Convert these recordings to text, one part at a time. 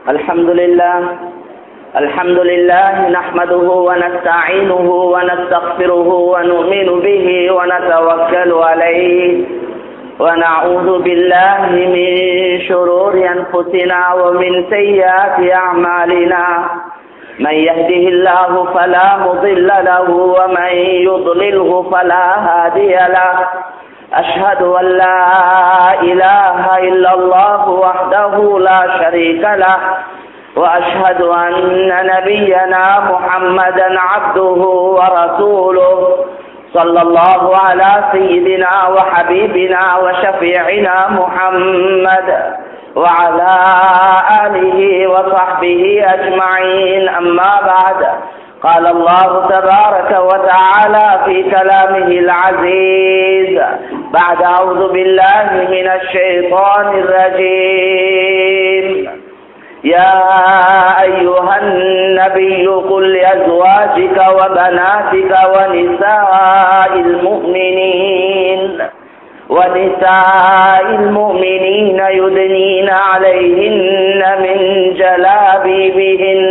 الحمد لله الحمد لله نحمده ونستعينه ونستغفره ونؤمن به ونتوكل عليه ونعوذ بالله من شرور أنفسنا ومن سيئات أعمالنا من يهده الله فلا مضل له ومن يضلله فلا هادي له أشهد أن لا إله إلا الله وحده لا شريك له وأشهد أن نبينا محمدا عبده ورسوله صلى الله على سيدنا وحبيبنا وشفيعنا محمد وعلى آله وصحبه أجمعين أما بعد قال الله تبارك وتعالى في كلامه العزيز بعد أعوذ بالله من الشيطان الرجيم يا أيها النبي قل لأزواجك وبناتك ونساء المؤمنين ونساء المؤمنين يدنين عليهن من جلابيبهن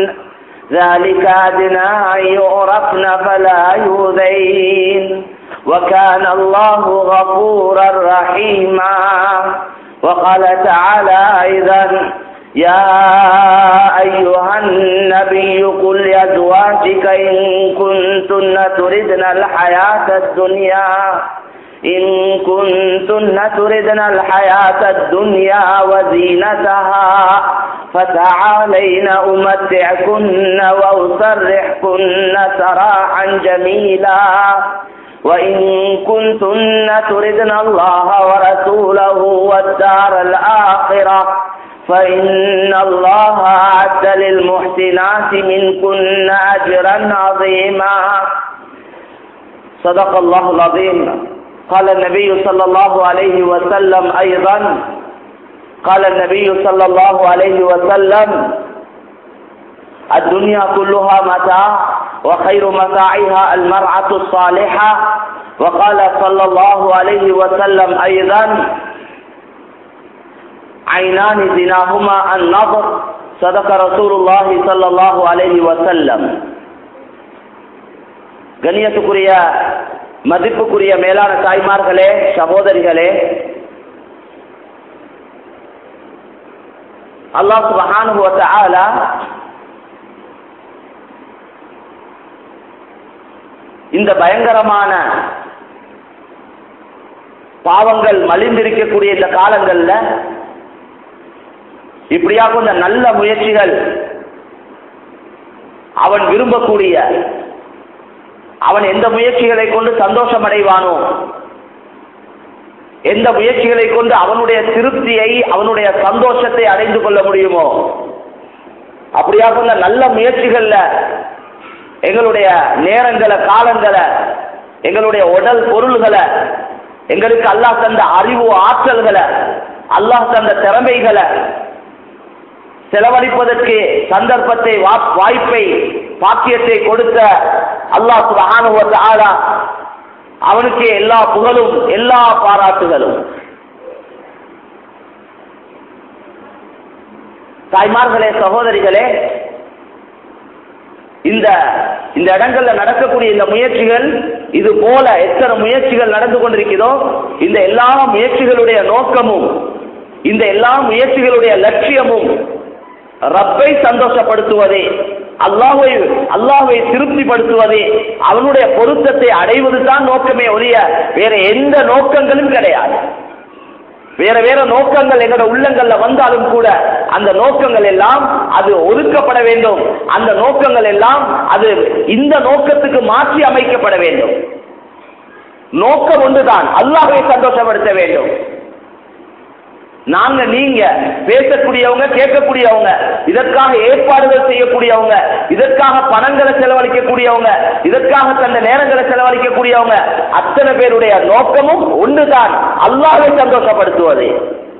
ذلك أدنى أن يعرفن فلا يؤذين وكان الله غفورا رحيما وقال تعالى أيضا يا أيها النبي قل لأزواجك إن كنتن تردن الحياة الدنيا إن كنتن تردن الحياة الدنيا وزينتها فتعالين أمتعكن وأسرحكن سراحا جميلا وإن كنتن تردن الله ورسوله والدار الآخرة فإن الله أعد للمحسنات منكن أجرا عظيما صدق الله العظيم قال النبي صلى الله عليه وسلم أيضا قال النبي صلى الله عليه وسلم الدنيا كلها متاع وخير متاعها المرأة الصالحة وقال صلى الله عليه وسلم أيضا عينان زناهما النظر صدق رسول الله صلى الله عليه وسلم கண்ணியத்துக்குரிய மதிப்புக்குரிய மேலான தாய்மார்களே சகோதரிகளே அல்லாஹ் சுபஹானுஹு வ தஆலா இந்த பயங்கரமான பாவங்கள் மலிந்திருக்கக்கூடிய இந்த காலங்கள்ல இப்படியாக இந்த நல்ல முயற்சிகள் அவன் விரும்பக்கூடிய அவன் எந்த முயற்சிகளை கொண்டு சந்தோஷம் அடைவானோ எந்த முயற்சிகளை கொண்டு அவனுடைய திருப்தியை அவனுடைய சந்தோஷத்தை அடைந்து கொள்ள முடியுமோ அப்படியாக இந்த நல்ல முயற்சிகள்ல எங்களுடைய நேரங்களை காலங்களை எங்களுடைய உடல் பொருள்களை எங்களுக்கு அல்லாஹ் தந்த அறிவு ஆற்றல்களை அல்லாஹ் தந்த திறமைகளை செலவழிப்பதற்கு சந்தர்ப்பத்தை வாய்ப்பை பாக்கியத்தை கொடுத்த அல்லாஹ் சுபஹானுவத் ஆலா அவனுக்கு எல்லா புகழும் எல்லா பாராட்டுகளும் தாய்மார்களே சகோதரிகளே இந்த இந்த இடங்கள்ல நடக்கக்கூடிய இந்த முயற்சிகள் இது போல எத்தனை முயற்சிகள் நடந்து கொண்டிருக்கிறதோ இந்த எல்லா முயற்சிகளுடைய நோக்கமும் இந்த எல்லா முயற்சிகளுடைய லட்சியமும் ரப்பை சந்தோஷப்படுத்துவதே அல்லாஹை அல்லாஹை திருப்திப்படுத்துவதே அவனுடைய பொருத்தத்தை அடைவது தான் நோக்கமே ஒழிய வேற எந்த நோக்கங்களும் கிடையாது வேற வேற நோக்கங்கள் எங்களோட உள்ளங்கள்ல வந்தாலும் கூட அந்த நோக்கங்கள் எல்லாம் அது ஒதுக்கப்பட வேண்டும் அந்த நோக்கங்கள் எல்லாம் அது இந்த நோக்கத்துக்கு மாற்றி அமைக்கப்பட வேண்டும் நோக்கம் ஒன்றுதான் அல்லாஹை சந்தோஷப்படுத்த வேண்டும் நாங்க நீங்க பேசக்கூடியவங்க கேட்கக்கூடியவங்க இதற்காக ஏற்பாடுகள் செய்யக்கூடியவங்க இதற்காக பணங்களை செலவழிக்கக்கூடியவங்க இதற்காக தந்த நேரங்களை செலவழிக்கக்கூடியவங்க அத்தனை பேருடைய நோக்கமும் ஒன்றுதான் அல்லாஹை சந்தோஷப்படுத்துவது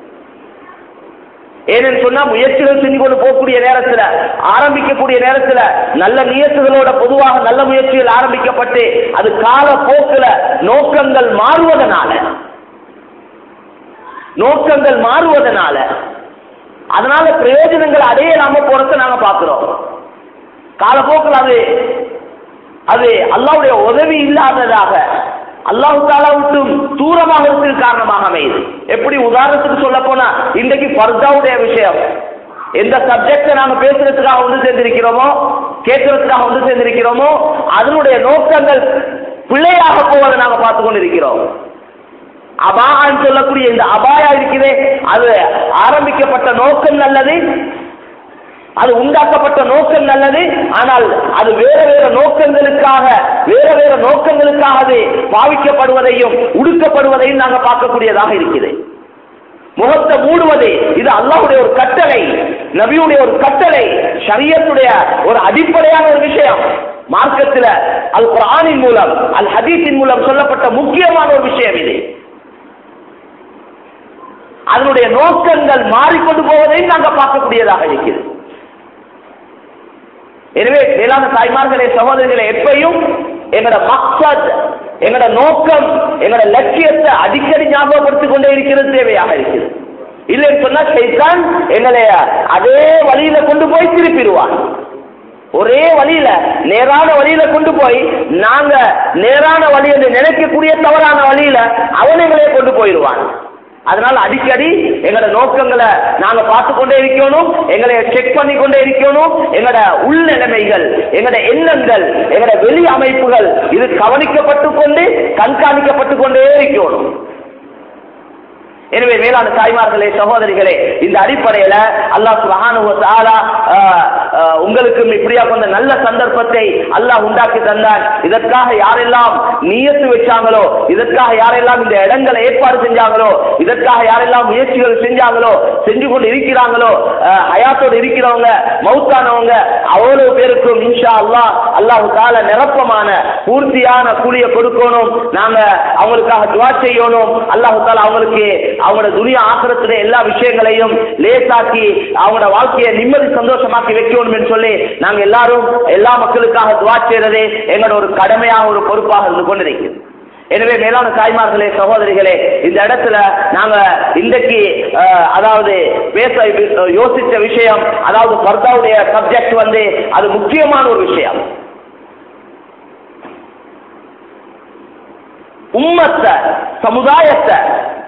ஏன்னு சொன்னா முயற்சிகள் செஞ்சு கொண்டு போகக்கூடிய நேரத்துல ஆரம்பிக்கக்கூடிய நேரத்துல நல்ல முயற்சிகளோட பொதுவாக நல்ல முயற்சிகள் ஆரம்பிக்கப்பட்டு அது கால போக்குல நோக்கங்கள் மாறுவதனால நோக்கங்கள் மாறுவதனால அதனால பிரயோஜனங்கள் அடையலாம போறத நாங்க பார்க்கிறோம் காலப்போக்கில் அது அது அல்லாவுடைய உதவி இல்லாததாக அல்லாஹு தாலா விட்டும் தூரமாக இருக்கிறது காரணமாக அமையுது எப்படி உதாரணத்துக்கு சொல்ல போனா இன்றைக்கு பர்தாவுடைய விஷயம் எந்த சப்ஜெக்ட நாங்க பேசுறதுக்காக வந்து சேர்ந்திருக்கிறோமோ கேட்கறதுக்காக வந்து சேர்ந்திருக்கிறோமோ அதனுடைய நோக்கங்கள் பிள்ளையாக போவதை நாங்க பார்த்து கொண்டிருக்கிறோம் அபான்னு சொல்லக்கூடிய இந்த அபாயா இருக்கிறதே அது ஆரம்பிக்கப்பட்ட நோக்கம் நல்லது அது உண்டாக்கப்பட்ட நோக்கம் நல்லது ஆனால் அது வேற வேற நோக்கங்களுக்காக வேற வேற நோக்கங்களுக்காக அது பாவிக்கப்படுவதையும் உடுக்கப்படுவதையும் நாங்கள் பார்க்கக்கூடியதாக இருக்குது முகத்தை மூடுவது இது அல்லாஹ்வுடைய ஒரு கட்டளை நபியுடைய ஒரு கட்டளை ஷரியத்துடைய ஒரு அடிப்படையான ஒரு விஷயம் மார்க்கத்தில் அல் குர்ஆனின் மூலம் அல் ஹதீஸின் மூலம் சொல்லப்பட்ட முக்கியமான ஒரு விஷயம் இது அதனுடைய நோக்கங்கள் மாறிக்கொண்டு போவதையும் நாங்கள் பார்க்கக்கூடியதாக இருக்கிறது எனவே மேலான தாய்மார்களே சகோதரிகளை எப்பையும் எங்களோட மக்சத் எங்களோட நோக்கம் எங்களோட லட்சியத்தை அடிக்கடி ஞாபகப்படுத்திக் கொண்டே இருக்கிறது தேவையாக இருக்குது இல்லைன்னு சொன்னா சைத்தான் எங்களை அதே வழியில கொண்டு போய் திருப்பிடுவான் ஒரே வழியில நேரான வழியில கொண்டு போய் நாங்க நேரான வழி என்று நினைக்கக்கூடிய தவறான வழியில அவன் எங்களையே கொண்டு போயிடுவான் அதனால அடிக்கடி எங்களோட நோக்கங்களை நாங்க பார்த்து கொண்டே இருக்கணும் எங்களை செக் பண்ணி கொண்டே இருக்கணும் எங்களோட உள் நிலைமைகள் எங்களோட எண்ணங்கள் எங்களோட வெளி அமைப்புகள் இது கவனிக்கப்பட்டு கொண்டு கண்காணிக்கப்பட்டு கொண்டே இருக்கணும் எனவே மேலான தாய்மார்களே சகோதரிகளே இந்த அடிப்படையில அல்லாஹ் சுபஹானஹு வ தஆலா உங்களுக்கும் இப்படியா கொண்ட நல்ல சந்தர்ப்பத்தை அல்லாஹ் உண்டாக்கி தந்தார் இதற்காக யாரெல்லாம் நியத்து வச்சாங்களோ இதற்காக யாரெல்லாம் இந்த இடங்களை ஏற்பாடு செஞ்சாங்களோ இதற்காக யாரெல்லாம் முயற்சிகள் செஞ்சாங்களோ செஞ்சு கொண்டு இருக்கிறாங்களோ அஹ், ஹயாத்தோடு இருக்கிறவங்க மௌத்தானவங்க அவ்வளவு பேருக்கும் இன்ஷா அல்லாஹ் அல்லாஹ் தால நிரப்பமான பூர்த்தியான கூலியை கொடுக்கணும் நாங்க அவங்களுக்காக துவா செய்யணும் அல்லாஹு தாலா அவங்களுக்கு அவங்களோட துனியா ஆசிரத்துடைய எல்லா விஷயங்களையும் லேசாக்கி அவங்களோட வாழ்க்கையை நிம்மதி சந்தோஷமாக்கி வைக்கணும் என்று சொல்லி நாங்க எல்லாரும் எல்லா மக்களுக்காக துவா செய்யறதே எங்களோட ஒரு கடமையாக ஒரு பொறுப்பாக இருந்து கொண்டிருக்கிறது எனவே மேலான தாய்மார்களே சகோதரிகளே இந்த இடத்துல நாங்க இன்றைக்கு அஹ், அதாவது பேச யோசிச்ச விஷயம் அதாவது பர்தாவுடைய சப்ஜெக்ட் வந்து அது முக்கியமான ஒரு விஷயம் உம்மத்தை சமுதாயத்தை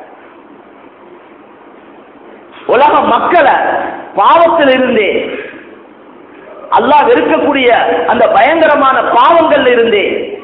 உலக மக்களை பாவத்தில் இருந்து அல்லாஹ் வெறுக்கக்கூடிய அந்த பயங்கரமான பாவங்கள்ல இருந்து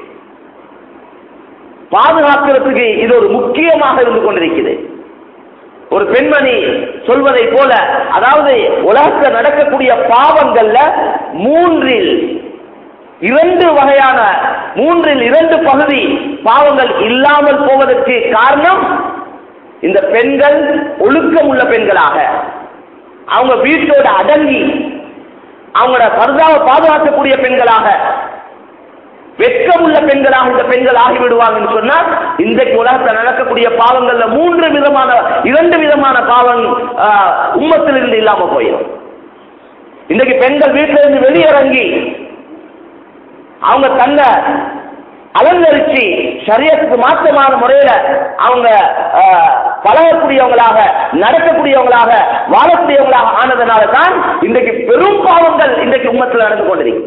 பாதுகாக்கிறதுக்கு இது ஒரு முக்கியமாக இருந்து கொண்டிருக்கிறது ஒரு பெண்மணி சொல்வதை போல அதாவது உலகத்தில் நடக்கக்கூடிய பாவங்கள்ல மூன்றில் இரண்டு வகையான மூன்றில் இரண்டு பகுதி பாவங்கள் இல்லாமல் போவதற்கு காரணம் இந்த பெண்கள் ஒழுக்கம் உள்ள பெண்களாக அவங்க வீட்டோட அடங்கி அவங்களோட பர்தாவை பாதுகாக்கக்கூடிய பெண்களாக வெட்கம் உள்ள பெண்களாக இந்த பெண்கள் ஆகிவிடுவாங்கன்னு சொன்னா இன்றைக்கு உலகத்தில் நடக்கக்கூடிய பாவங்கள்ல மூன்று விதமான இரண்டு விதமான பாவம் ஆஹ், உம்மத்திலிருந்து இல்லாம போயிடும் இன்றைக்கு பெண்கள் வீட்டில இருந்து வெளியிறங்கி அவங்க தன்னை அலங்கரிச்சு சரியத்துக்கு மாற்றமான முறையில அவங்க ஆஹ், பழகக்கூடியவங்களாக நடக்கக்கூடியவங்களாக வாழக்கூடியவங்களாக ஆனதுனால தான் இன்றைக்கு பெரும் பாவங்கள் இன்றைக்கு உம்மத்தில் நடந்து கொண்டிருக்கு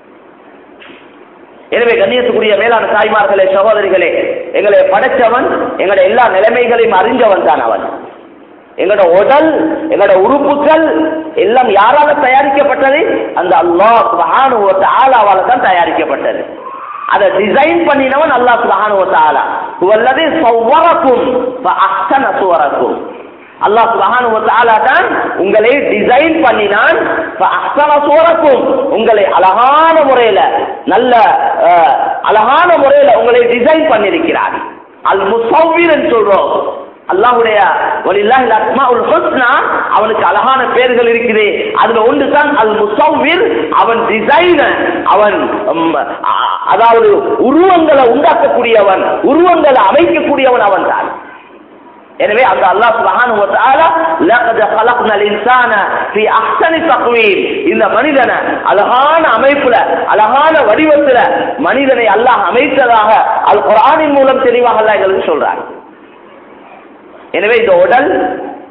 எனவே கண்ணியத்துக்குரிய மேலான தாய்மார்களே சகோதரிகளே எங்களை படைச்சவன் எங்களோட எல்லா நிலைமைகளையும் அறிஞ்சவன் தான் அவன் எங்களோட உடல் எங்களோட உறுப்புகள் எல்லாம் யாரால தயாரிக்கப்பட்டது அந்த அல்லாஹ் சுபஹானுஹு வ தஆலாவால தான் தயாரிக்கப்பட்டது அதை டிசைன் பண்ணினவன் அல்லாஹ் சுபஹானுஹு வ தஆலா வல்லதி சவ்வரக்கும் ஃபஅஹ்சன சுவரக்கும் அல்லாஹ் சுபஹானுஹு வ தஆலா தான் உங்களை டிசைன் பண்ணினான் ஃபஅஹ்சன சுவரக்கும் உங்களை அழகான முறையில நல்ல அஹ், அழகான முறையில உங்களை டிசைன் பண்ணியிருக்கிறார் அல் முசவ்விர் சொல்றோம் அல்லாஹ்வுடைய வலில்லாஹி அஸ்மாஉல் ஹுஸ்னா அவனுக்கு அழகான பெயர்கள் இருக்குது அதுல ஒன்று தான் அல் முசவ்விர் அவன் டிசைனர் அவன் ம், அ- அதாவது உருவங்களை உண்டாக்கக்கூடியவன் உருவங்களை அமைக்கக்கூடியவன் அவன் தான் எனவே அந்த அல்லாஹ் சுப்ஹானஹு வ தஆலா லaqad கலக்னல் இன்சான ஃபீ அஹ்சனி தக்வீம் இந்த மனிதனை அழகான அமைப்புல அழகான வடிவத்துல மனிதனை அல்லாஹ் அமைத்ததாக அல் குர்ஆனின் மூலம் தெளிவாக அல்லாஹ் எங்களுக்கு சொல்றார் எனவே இந்த உடல்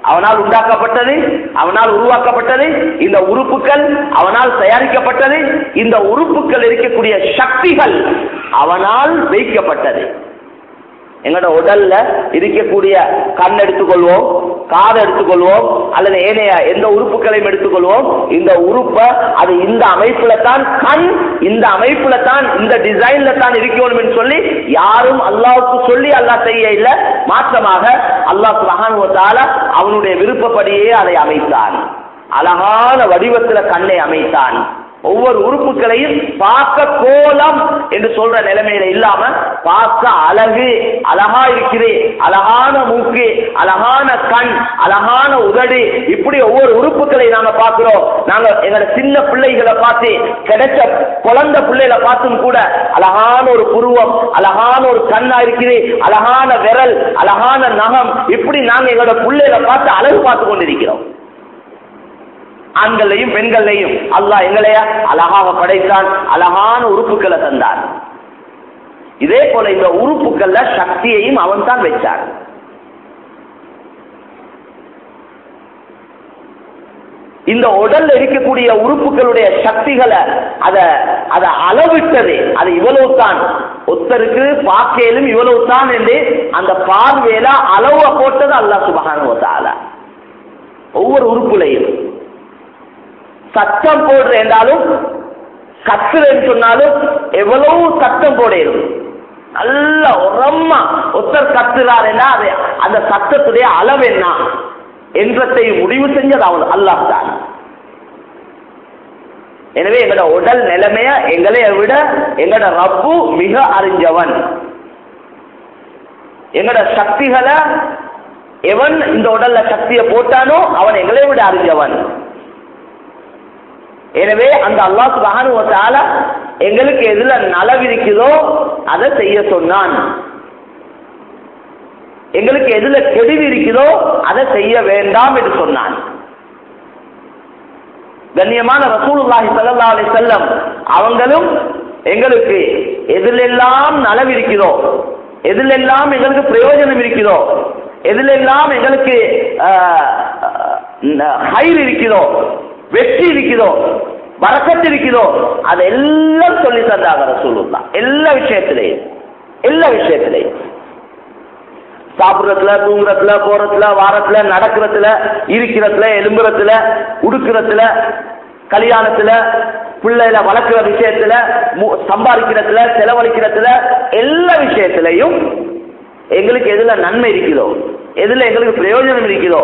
அவனால் உண்டாக்கப்பட்டது அவனால் உருவாக்கப்பட்டது இந்த உறுப்புகள் அவனால் தயாரிக்கப்பட்டது இந்த உறுப்புகள் இருக்கக்கூடிய சக்திகள் அவனால் வைக்கப்பட்டது எங்களோட உடல்ல இருக்கக்கூடிய கண் எடுத்துக்கொள்வோம் காது எடுத்துக்கொள்வோம் அல்லது ஏனைய எந்த உறுப்புகளையும் எடுத்துக்கொள்வோம் இந்த உறுப்பை அது இந்த அமைப்புல தான் கண் இந்த அமைப்புல தான் இந்த டிசைன்ல தான் இருக்கணும் சொல்லி யாரும் அல்லாவுக்கு சொல்லி அல்லாஹ் செய்ய இல்லை மாற்றமாக அல்லாஹ் சுபஹானுவத்தால அவனுடைய விருப்பப்படியே அதை அமைத்தான் அழகான வடிவத்துல கண்ணை அமைத்தான் ஒவ்வொரு உறுப்புகளையும் பார்க்க கோலம் என்று சொல்ற நிலைமையில இல்லாம பார்க்க அழகு அழகா இருக்கிறே அழகான மூக்கு அழகான கண் அழகான உதடு இப்படி ஒவ்வொரு உறுப்புகளை நாங்க பார்க்கிறோம் நாங்க எங்களோட சின்ன பிள்ளைகளை பார்த்து கிடைச்ச குழந்தை பிள்ளைகளை பார்த்தும் கூட அழகான ஒரு புருவம் அழகான ஒரு கண்ணா இருக்கிறே அழகான விரல் அழகான நகம் இப்படி நாங்க எங்களோட பிள்ளைகளை பார்த்து அழகு பார்த்து கொண்டிருக்கிறோம் ஆண்களையும் பெண்களையும் அல்லாஹ் எங்களைய அழகாக படைத்தான் அழகான உறுப்புகளை தந்தான் இதே போல இந்த உறுப்புகள்ல சக்தியையும் அவன் தான் வச்சான் இந்த உடல்ல இருக்கக்கூடிய உறுப்புகளுடைய சக்திகளை அத அத அளவிட்டது அது இவ்வளவு தான் ஒருத்தருக்கு பார்க்கையிலும் இவ்வளவு தான் என்று அந்த பார்வையில அளவ போட்டது அல்லாஹ் சுபகான ஒவ்வொரு உறுப்புலையும் சத்தம் போடுற என்றாலும் கத்துறேன்னு சொன்னாலும் எவ்வளவு சத்தம் போடையும் நல்ல உரம்மா ஒருத்தர் கத்துறாருன்னா அது அந்த சத்தத்துடைய அளவு என்ன என்றத்தை முடிவு செஞ்சது அவன் அல்லாஹ் தான் எனவே எங்களோட உடல் நிலைமைய எங்களைய விட எங்களோட ரப்பு மிக அறிஞ்சவன் எங்களோட சக்திகளை எவன் இந்த உடல்ல சக்தியை போட்டானோ அவன் எங்களை விட அறிஞ்சவன் எனவே அந்த அல்லாஹ் சுபஹானுவத்தால எங்களுக்கு எதுல நலவு இருக்குதோ அதை செய்ய சொன்னான் எங்களுக்கு எதுல கெடுதி இருக்குதோ அதை செய்ய வேண்டாம் என்று சொன்னான் கண்ணியமான ரசூலுல்லாஹி ஸல்லல்லாஹு அலைஹி வஸல்லம் அவங்களும் எங்களுக்கு எதிலெல்லாம் நலவு இருக்கிறதோ எதிலெல்லாம் எங்களுக்கு பிரயோஜனம் இருக்கிறதோ எதிலெல்லாம் எங்களுக்கு ஹைர் இருக்கிறதோ வெற்றி இருக்கிறதோ வரக்கத்து இருக்கிறதோ அதெல்லாம் சொல்லி தந்தாங்க ரசூலுல்லா எல்லா விஷயத்திலையும் எல்லா விஷயத்திலையும் சாப்பிடுறதுல தூங்குறதுல போறதுல வாரத்துல நடக்கிறதுல இருக்கிறதுல எலும்புறதுல உடுக்கிறதுல கல்யாணத்துல பிள்ளைல வளர்க்கிற விஷயத்துல சம்பாதிக்கிறதுல செலவழிக்கிறதுல எல்லா விஷயத்திலையும் எங்களுக்கு எதுல நன்மை இருக்குதோ எதுல எங்களுக்கு பிரயோஜனம் இருக்குதோ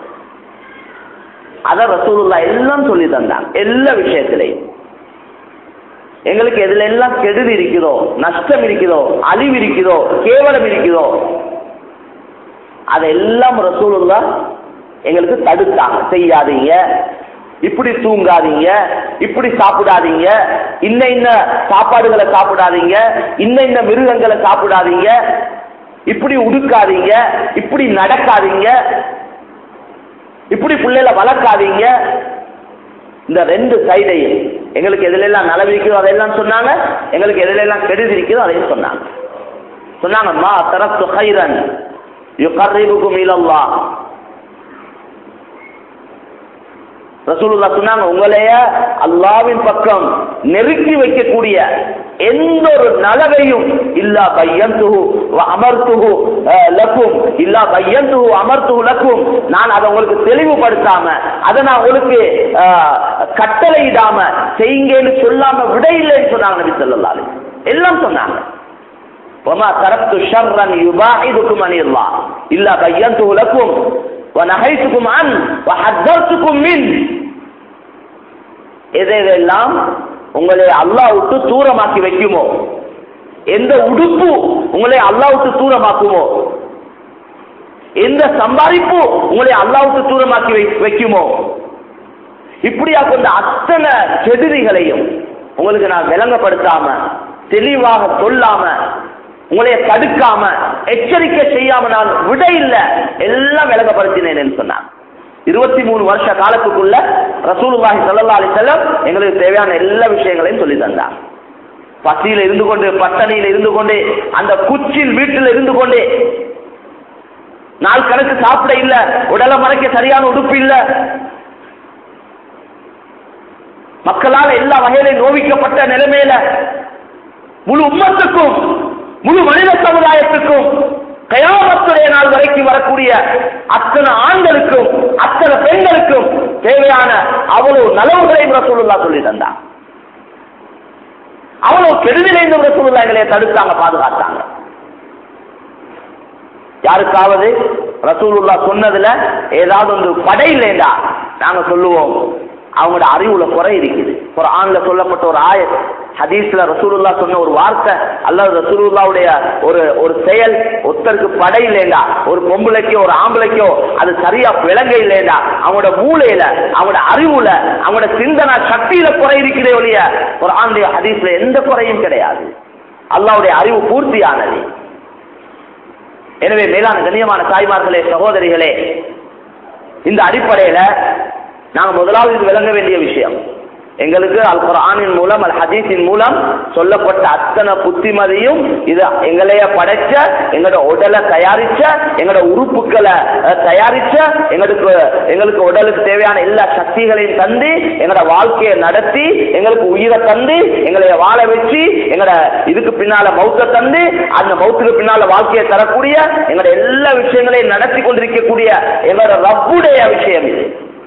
அத ரசூலுல்லா எல்லாம் சொல்லி தந்தாங்க எல்லா விஷயத்திலையும் எங்களுக்கு எதுல எல்லாம் கெடுதி இருக்குதோ நஷ்டம் இருக்குதோ அழிவு இருக்குதோ கேவலம் இருக்குதோ அதெல்லாம் ரசூலுல்லா எங்களுக்கு தடுத்தாங்க செய்யாதீங்க இப்படி தூங்காதீங்க இப்படி சாப்பிடாதீங்க இன்ன இன்ன சாப்பாடுகளை சாப்பிடாதீங்க இன்ன இன்ன மிருகங்களை சாப்பிடாதீங்க இப்படி உடுக்காதீங்க இப்படி நடக்காதீங்க இப்படி பிள்ளைல வளர்க்காதீங்க இந்த ரெண்டு சைடையும் எங்களுக்கு எதுல எல்லாம் நலவிக்கிறதோ அதையெல்லாம் சொன்னாங்க எங்களுக்கு எதுல எல்லாம் கெடுதி இருக்கிறதோ அதையும் சொன்னாங்க சொன்னாங்க மா தரத்து ஹைரன் யுகர்ரிபுக்கும் இலல்லாஹ் ரசூலுல்லா சொன்னாங்க உங்களைய அல்லாவின் பக்கம் நெருக்கி வைக்கக்கூடிய எந்த ஒரு நலவையும் இல்லா பையந்துஹு அமர்த்துஹு லக்கும் இல்லா பையந்துஹு அமர்த்துஹு லக்கும் நான் அதை உங்களுக்கு தெளிவுபடுத்தாம அதை நான் உங்களுக்கு கட்டளையிடாம செய்யுங்கன்னு சொல்லாம விட இல்லைன்னு சொன்னாங்க நபி ஸல்லல்லாஹு அலைஹி எல்லாம் சொன்னாங்க وما تركت شرا يباعدكم عن الله الا بينته لكم ونهيتكم عنه وحذرتكم منه எதையெல்லாம் உங்களை அல்லாஹ் விட்டு தூரமாக்கி வைக்குமோ எந்த உடுப்பு உங்களை அல்லாஹ் விட்டு தூரமாக்குமோ எந்த சம்பாதிப்பு உங்களை அல்லாஹ் விட்டு தூரமாக்கி வைக்குமோ இப்படியா கொண்ட அத்தனை கெடுதிகளையும் உங்களுக்கு நான் விளங்கப்படுத்தாம தெளிவாக சொல்லாம உங்களைய தடுக்காம எச்சரிக்கை செய்யாம நான் விட இல்ல எல்லாம் விளங்கப்படுத்தினேன் சொன்னான் இருபத்தி மூணு வருஷ காலத்துக்குள்ள ரசூலுல்லாஹி ஸல்லல்லாஹு அலைஹி வஸல்லம் எங்களுக்கு தேவையான எல்லா விஷயங்களையும் சொல்லி தந்தார் பசியில இருந்து கொண்டு பட்டணியில இருந்து கொண்டு அந்த குச்சில் வீட்டில் இருந்து கொண்டே நாள் கணக்கு சாப்பிட இல்ல உடலை மறைக்க சரியான உடுப்பு இல்ல மக்களால் எல்லா வகையிலும் நோவிக்கப்பட்ட நிலைமையில முழு உம்மத்துக்கும் முழு மனித சமுதாயத்துக்கும் கயாமத்துடைய நாள் வரைக்கும் வரக்கூடிய அத்தனை ஆண்களுக்கும் அத்தனை பெண்களுக்கும் தேவையான அவ்வளவு நலவுகளையும் ரசூலுல்லா சொல்லி தந்தார் அவ்வளவு கெடுதலைந்து ரசூலுல்லா எங்களை தடுத்தாங்க பாதுகாத்தாங்க யாருக்காவது ரசூலுல்லா சொன்னதுல ஏதாவது ஒன்று படை இல்லைண்டா நாங்க சொல்லுவோம் அவங்களோட அறிவுல குறை இருக்குது ஒரு ஆண்ல சொல்லப்பட்ட ஒரு ஆய ஹதீஸ்ல ரசூலுல்லா சொன்ன ஒரு வார்த்தை அல்லது ரசூலுல்லாவுடைய ஒரு ஒரு செயல் ஒருத்தருக்கு படை இல்லைண்டா ஒரு பொம்பளைக்கோ ஒரு ஆம்பளைக்கோ அது சரியா விளங்க இல்லைண்டா அவங்களோட மூளையில அவங்களோட அறிவுல அவங்களோட சிந்தனை சக்தியில குறை இருக்கிறே ஒழிய ஒரு ஆண்டுடைய ஹதீஸ்ல எந்த குறையும் கிடையாது அல்லாவுடைய அறிவு பூர்த்தியானது எனவே மேலான கண்ணியமான தாய்மார்களே சகோதரிகளே இந்த அடிப்படையில நாங்கள் முதலாவது இது விளங்க வேண்டிய விஷயம் எங்களுக்கு அல் குர்ஆனின் மூலம் அல் ஹதீஸின் மூலம் சொல்லப்பட்ட அத்தனை புத்திமதியும் இது எங்களைய படைச்ச எங்களோட உடலை தயாரிச்ச எங்களோட உறுப்புகளை அஹ், தயாரிச்ச எங்களுக்கு எங்களுக்கு உடலுக்கு தேவையான எல்லா சக்திகளையும் தந்து எங்களோட வாழ்க்கையை நடத்தி எங்களுக்கு உயிரை தந்து எங்களை வாழ வச்சு எங்களோட இதுக்கு பின்னால மௌத்த தந்து அந்த மௌத்துக்கு பின்னால வாழ்க்கையை தரக்கூடிய எங்களோட எல்லா விஷயங்களையும் நடத்தி கொண்டிருக்கக்கூடிய எங்களோட ரப்புடைய விஷயம் இது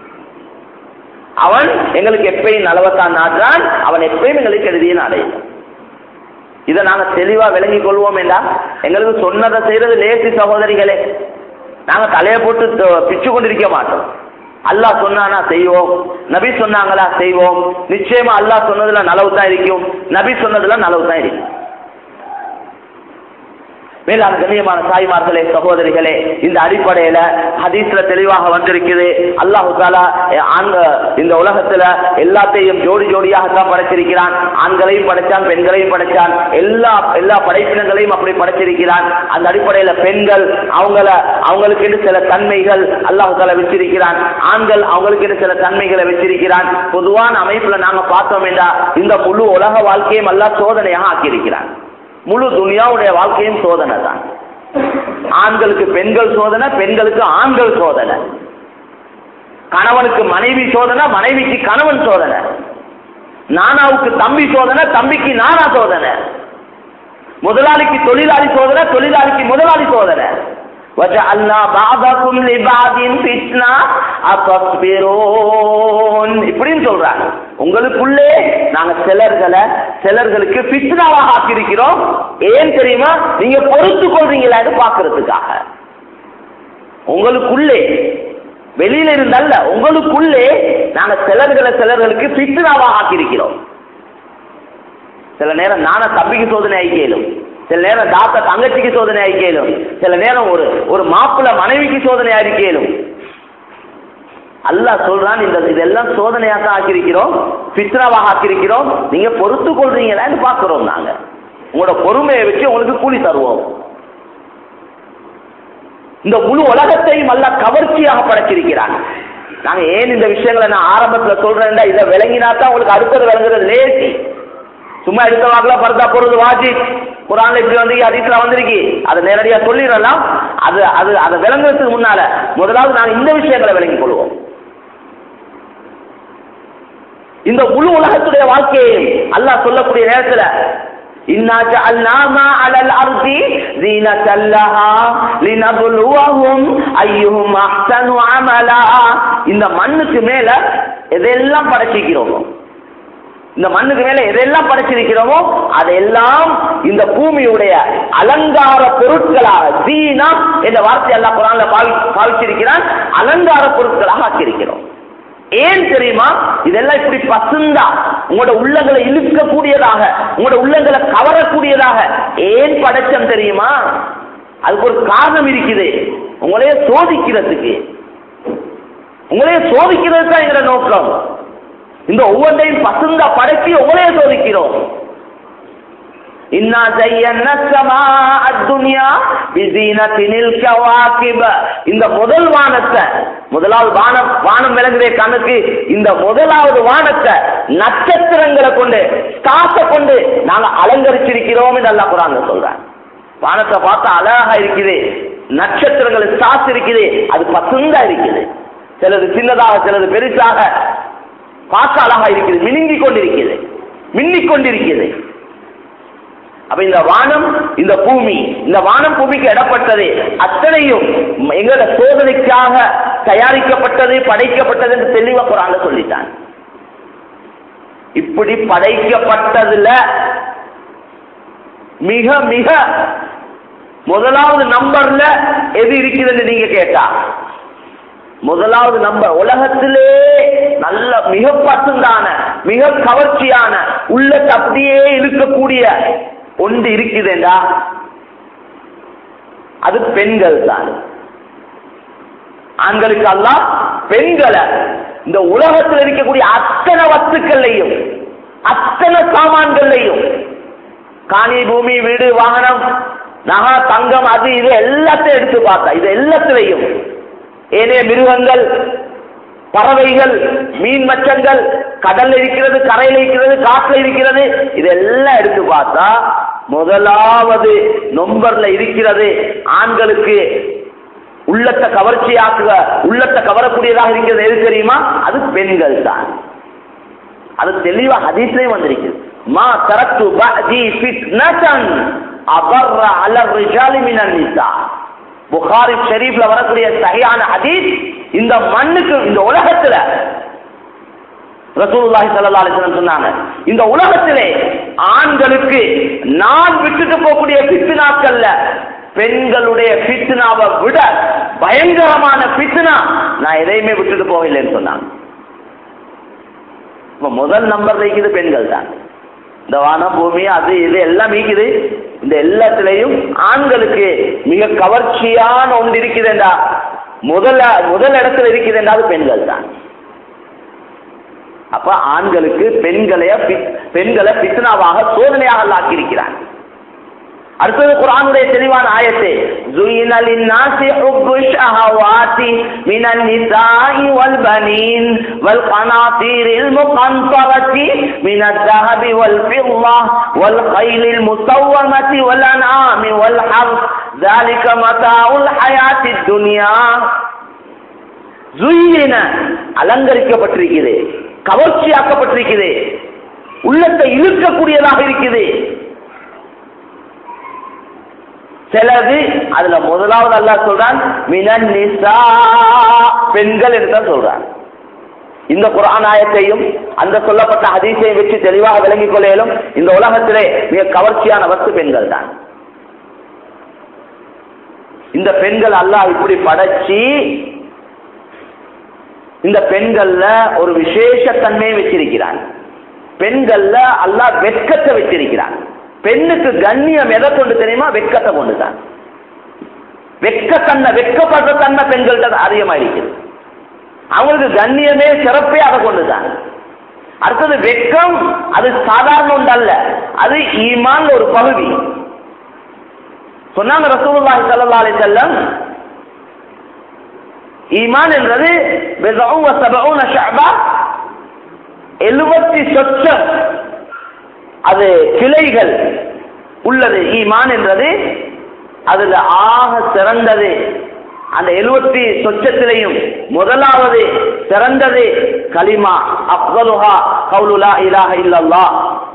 அவன் எங்களுக்கு எப்பயும் நலவத்தான் நாடுறான் அவன் எப்பயும் எங்களுக்கு எழுதிய நாடையும் இதை நாங்க தெளிவா விளங்கிக் கொள்வோம் என்றா எங்களுக்கு சொன்னதை செய்யறது லேசி சகோதரிகளே நாங்க தலையை போட்டு த- பிச்சு கொண்டிருக்க மாட்டோம் அல்லாஹ் சொன்னானா செய்வோம் நபி சொன்னாங்களா செய்வோம் நிச்சயமா அல்லாஹ் சொன்னதுல நலவு தான் இருக்கும் நபி சொன்னதுல நலவு தான் இருக்கும் மேலான கண்ணியமான தாய்மார்களே சகோதரிகளே இந்த அடிப்படையில ஹதீஸ்ல தெளிவாக வந்திருக்குது அல்லாஹு தாலா அஹ், ஆண்க இந்த உலகத்துல எல்லாத்தையும் ஜோடி ஜோடியாகத்தான் படைச்சிருக்கிறான் ஆண்களையும் படைச்சான் பெண்களையும் படைச்சான் எல்லா எல்லா படைப்பினங்களையும் அப்படி படைச்சிருக்கிறான் அந்த அடிப்படையில பெண்கள் அவங்கள அவங்களுக்கு சில தன்மைகள் அல்லாஹு தாலா வச்சிருக்கிறான் ஆண்கள் அவங்களுக்கு சில தன்மைகளை வச்சிருக்கிறான் பொதுவான அமைப்புல நாங்க பார்த்தோம் என்றா இந்த முழு உலக வாழ்க்கையும் அல்லாஹ் சோதனையாக ஆக்கியிருக்கிறான் முழு துனியாவுடைய வாழ்க்கையும் சோதனை தான் ஆண்களுக்கு பெண்கள் சோதனை பெண்களுக்கு ஆண்கள் சோதனை கணவனுக்கு மனைவி சோதனை மனைவிக்கு கணவன் சோதனை நானாவுக்கு தம்பி சோதனை தம்பிக்கு நானா சோதனை முதலாளிக்கு தொழிலாளி சோதனை தொழிலாளிக்கு முதலாளி சோதனை وَجَعَلْنَا بَعْضَكُمْ لِبَعْضٍ فِتْنَةً أَتَصْبِرُونَ இப்படின்னு சொல்றாங்க உங்களுக்குள்ளே நாங்க சிலர்களை சிலர்களுக்கு ஃபித்னாவாக ஆக்கியிருக்கிறோம் ஏன் தெரியுமா நீங்க பொறுத்து கொள்றீங்களான்னு பாக்குறதுக்காக உங்களுக்குள்ளே வெளியில இருந்தல்ல உங்களுக்குள்ளே நாங்க சிலர்களை சிலர்களுக்கு ஃபித்னாவாக ஆக்கியிருக்கிறோம் சில நேரம் நான தம்பிக்கு சோதனை ஆகிக்கலும் சில நேரம் தாத்தா தங்கச்சிக்கு சோதனை ஆகிக்கலும் சில நேரம் ஒரு ஒரு மாப்பிள்ள மனைவிக்கு சோதனை ஆகிக்கலும் அல்லாஹ் சொல்றான் இந்த இதெல்லாம் சோதனையாக தான் ஆக்கியிருக்கிறோம் பித்ராவாக ஆக்கியிருக்கிறோம் நீங்க பொறுத்து கொள்றீங்களான்னு பார்க்கிறோம் நாங்க உங்களோட பொறுமையை வச்சு உங்களுக்கு கூலி தருவோம் இந்த முழு உலகத்தையும் அல்ல கவர்ச்சியாக படைச்சிருக்கிறான் நாங்க ஏன் இந்த விஷயங்களை நான் ஆரம்பத்துல சொல்றேன்டா இதை விளங்கினா தான் உங்களுக்கு அடுத்தது விளங்குறது லேசி சும்மா எடுத்த வாக்குல பர்தா போறது வாஜி குரான்ல இப்படி வந்து அதிகத்துல வந்திருக்கு அதை நேரடியா சொல்லிடலாம் அது அது அதை விளங்குறதுக்கு முன்னால முதலாவது நாங்க இந்த விஷயங்களை விளங்கிக் கொள்வோம் இந்த முழு உலகத்துடைய வாழ்க்கையை அல்லாஹ் சொல்லக்கூடிய நேரத்துல إنا جعلنا ما على الأرض زينة لها لنبلوهم أيهم أحسن عملا இந்த மண்ணுக்கு மேல எதெல்லாம் படைச்சிக்கிறோமோ இந்த மண்ணுக்கு மேல எதெல்லாம் படைச்சிருக்கிறோமோ அதெல்லாம் இந்த பூமியுடைய அலங்கார பொருட்களாக தீனா என்ற வார்த்தை எல்லாம் குரான்ல பாவி பாவிச்சிருக்கிறான் அலங்கார பொருட்களாக ஆக்கியிருக்கிறோம் ஏன் தெரியுமா இதெல்லாம் இப்படி பசுந்தா உங்களோட உள்ளங்களை இழுக்கக்கூடியதாக உங்களோட உள்ளங்களை கவரக்கூடியதாக ஏன் படைச்சம் தெரியுமா அதுக்கு ஒரு காரணம் இருக்குது உங்களையே சோதிக்கிறதுக்கு உங்களையே சோதிக்கிறது தான் எங்களோட நோக்கம் இந்த ஒவ்வொன்றையும் பசுந்தா படைச்சி உங்களையே சோதிக்கிறோம் இன்னா ஜய்யன்னா ஸமாஅ துன்யா பிஸீனத்தினில் கவாகிப இந்த முதல் வானத்தை முதலாவது வானம் வானம் விளங்குதே கணக்கு இந்த முதலாவது வானத்தை நட்சத்திரங்களை கொண்டு ஸ்டார்ஸை கொண்டு நாங்க அலங்கரிச்சிருக்கிறோம் என்று அல்லாஹ் குரான்ல சொல்றேன் வானத்தை பார்த்தா அழகா இருக்குது நட்சத்திரங்கள் ஸ்டார்ஸ் இருக்குது அது பசுந்தா இருக்குது சிலது சின்னதாக சிலது பெருசாக பார்க்க அழகா இருக்குது மினுங்கி கொண்டிருக்கிறது மின்னிக் கொண்டிருக்கிறது அப்ப இந்த வானம் இந்த பூமி இந்த வானம் பூமிக்கு இடப்பட்டது அத்தனையும் எங்களோட சோதனைக்காக தயாரிக்கப்பட்டது படைக்கப்பட்டது என்று தெளிவா குரான்ல சொல்லிட்டான் இப்படி படைக்கப்பட்டதுல மிக மிக முதலாவது நம்பர்ல எது இருக்குதுன்னு நீங்க கேட்டா முதலாவது நம்பர் உலகத்திலே நல்ல மிக பசுந்தான மிக கவர்ச்சியான உள்ளத்தை அப்படியே இழுக்கக்கூடிய ஒன்று இருக்குதுண்டா அது பெண்கள் தான் ஆண்களுக்கு அல்ல பெண்களை இந்த உலகத்தில் இருக்கக்கூடிய அத்தனை வஸ்துக்கள்லையும் அத்தனை சாமான்கள்லையும் காணி பூமி வீடு வாகனம் நகா தங்கம் அது இது எல்லாத்தையும் எடுத்து பார்த்தா இது எல்லாத்திலையும் ஏனைய மிருகங்கள் பறவைகள் மீன் மச்சங்கள் கடல்ல இருக்கிறது கரையில இருக்கிறது காற்றுல இருக்கிறது இதெல்லாம் எடுத்து பார்த்தா முதலாவது நொம்பர்ல இருக்கிறது ஆண்களுக்கு உள்ளத்தை கவர்ச்சியாக்குக உள்ளத்தை கவரக்கூடியதாக இருக்கிறது எது தெரியுமா அது பெண்கள் தான் அது தெளிவா ஹதீஸ்லயும் வந்திருக்குது மா தரத்து பஅதி ஃபித்னதன் அபர்ர அல ரிஜாலி மினன் நிசா புகாரி ஷரீஃப்ல வரக்கூடிய சரியான ஹதீஸ் இந்த மண்ணுக்கு இந்த உலகத்துல ரசூலுல்லாஹி ஸல்லல்லாஹு அலைஹி வஸல்லம் சொன்னாங்க இந்த உலகத்திலே ஆண்களுக்கு நான் விட்டுட்டு போகக்கூடிய ஃபித்னாக்கள்ல பெண்களுடைய ஃபித்னாவை விட பயங்கரமான ஃபித்னா நான் எதையுமே விட்டுட்டு போகலைன்னு சொன்னாங்க இப்ப முதல் நம்பர் இருக்குது பெண்கள் தான் இந்த வானம் பூமி அது இது எல்லாம் இருக்குது இந்த எல்லாத்திலையும் ஆண்களுக்கு மிக கவர்ச்சியான ஒன்று இருக்குதுண்டா முதல்ல முதல் இடத்துல இருக்குதுண்டா அது பெண்கள் தான் அப்ப ஆண்களுக்கு பெண்களை பெண்களை பித்னாவாக சோதனையாக ஆக்கியிருக்கிறான் அடுத்தது குரானுடைய தெளிவான ஆயத்து زُيِّنَ لِلنَّاسِ حُبُّ الشَّهَوَاتِ مِنَ النِّسَاءِ وَالْبَنِينَ وَالْقَنَاطِيرِ الْمُقَنطَرَةِ مِنَ الذَّهَبِ وَالْفِضَّةِ وَالْخَيْلِ الْمُسَوَّمَةِ وَالْأَنْعَامِ وَالْحَرْثِ ذَلِكَ مَتَاعُ الْحَيَاةِ الدُّنْيَا زُيِّنَ அலங்கரிக்கப்பட்டிருக்கிறது கவர்ச்சியாக்கப்பட்டிருக்கிறது உள்ளத்தை இழுக்கக்கூடியதாக இருக்குது சிலது அதுல முதலாவது அல்லாஹ் சொல்றான் மினன் நிசா பெண்கள் என்று தான் சொல்றான் இந்த குரான் ஆயத்தையும் அந்த சொல்லப்பட்ட ஹதீஸையும் வச்சு தெளிவாக விளங்கிக் கொள்ளையிலும் இந்த உலகத்திலே மிக கவர்ச்சியான வஸ்து பெண்கள் தான் இந்த பெண்கள் அல்லாஹ் இப்படி படைச்சி இந்த பெண்கள்ல ஒரு விசேஷ தன்மையை வச்சிருக்கிறான் பெண்கள்ல அல்லாஹ் வெட்கத்தை வச்சிருக்கிறான் பெண்ணுக்கு கண்ணியம் எதை கொண்டு தெரியுமா வெட்கத்தை கொண்டு தான் வெட்கத்தன்மை வெட்கப்படுற தன்மை பெண்கள்கிட்ட அதிகமா இருக்குது அவங்களுக்கு கண்ணியமே சிறப்பே அதை கொண்டுதான் அடுத்தது வெட்கம் அது சாதாரண ஒன்று அல்ல அது ஈமான் ஒரு பகுதி சொன்னாங்க ரசூலுல்லாஹி ஸல்லல்லாஹு அலைஹி வஸல்லம் ஈமான் என்றது பிதஉ வ சபஊன ஷஅபா 70 சொச்சம் அது கிளைகள் உள்ளது ஈமான் என்றது அதுல ஆக சிறந்தது அந்த எழுபத்தி சொச்சத்திலையும் முதலாவது சிறந்தது கலிமா அப்தலுஹா கவுலுலா இலாஹ இல்லல்லா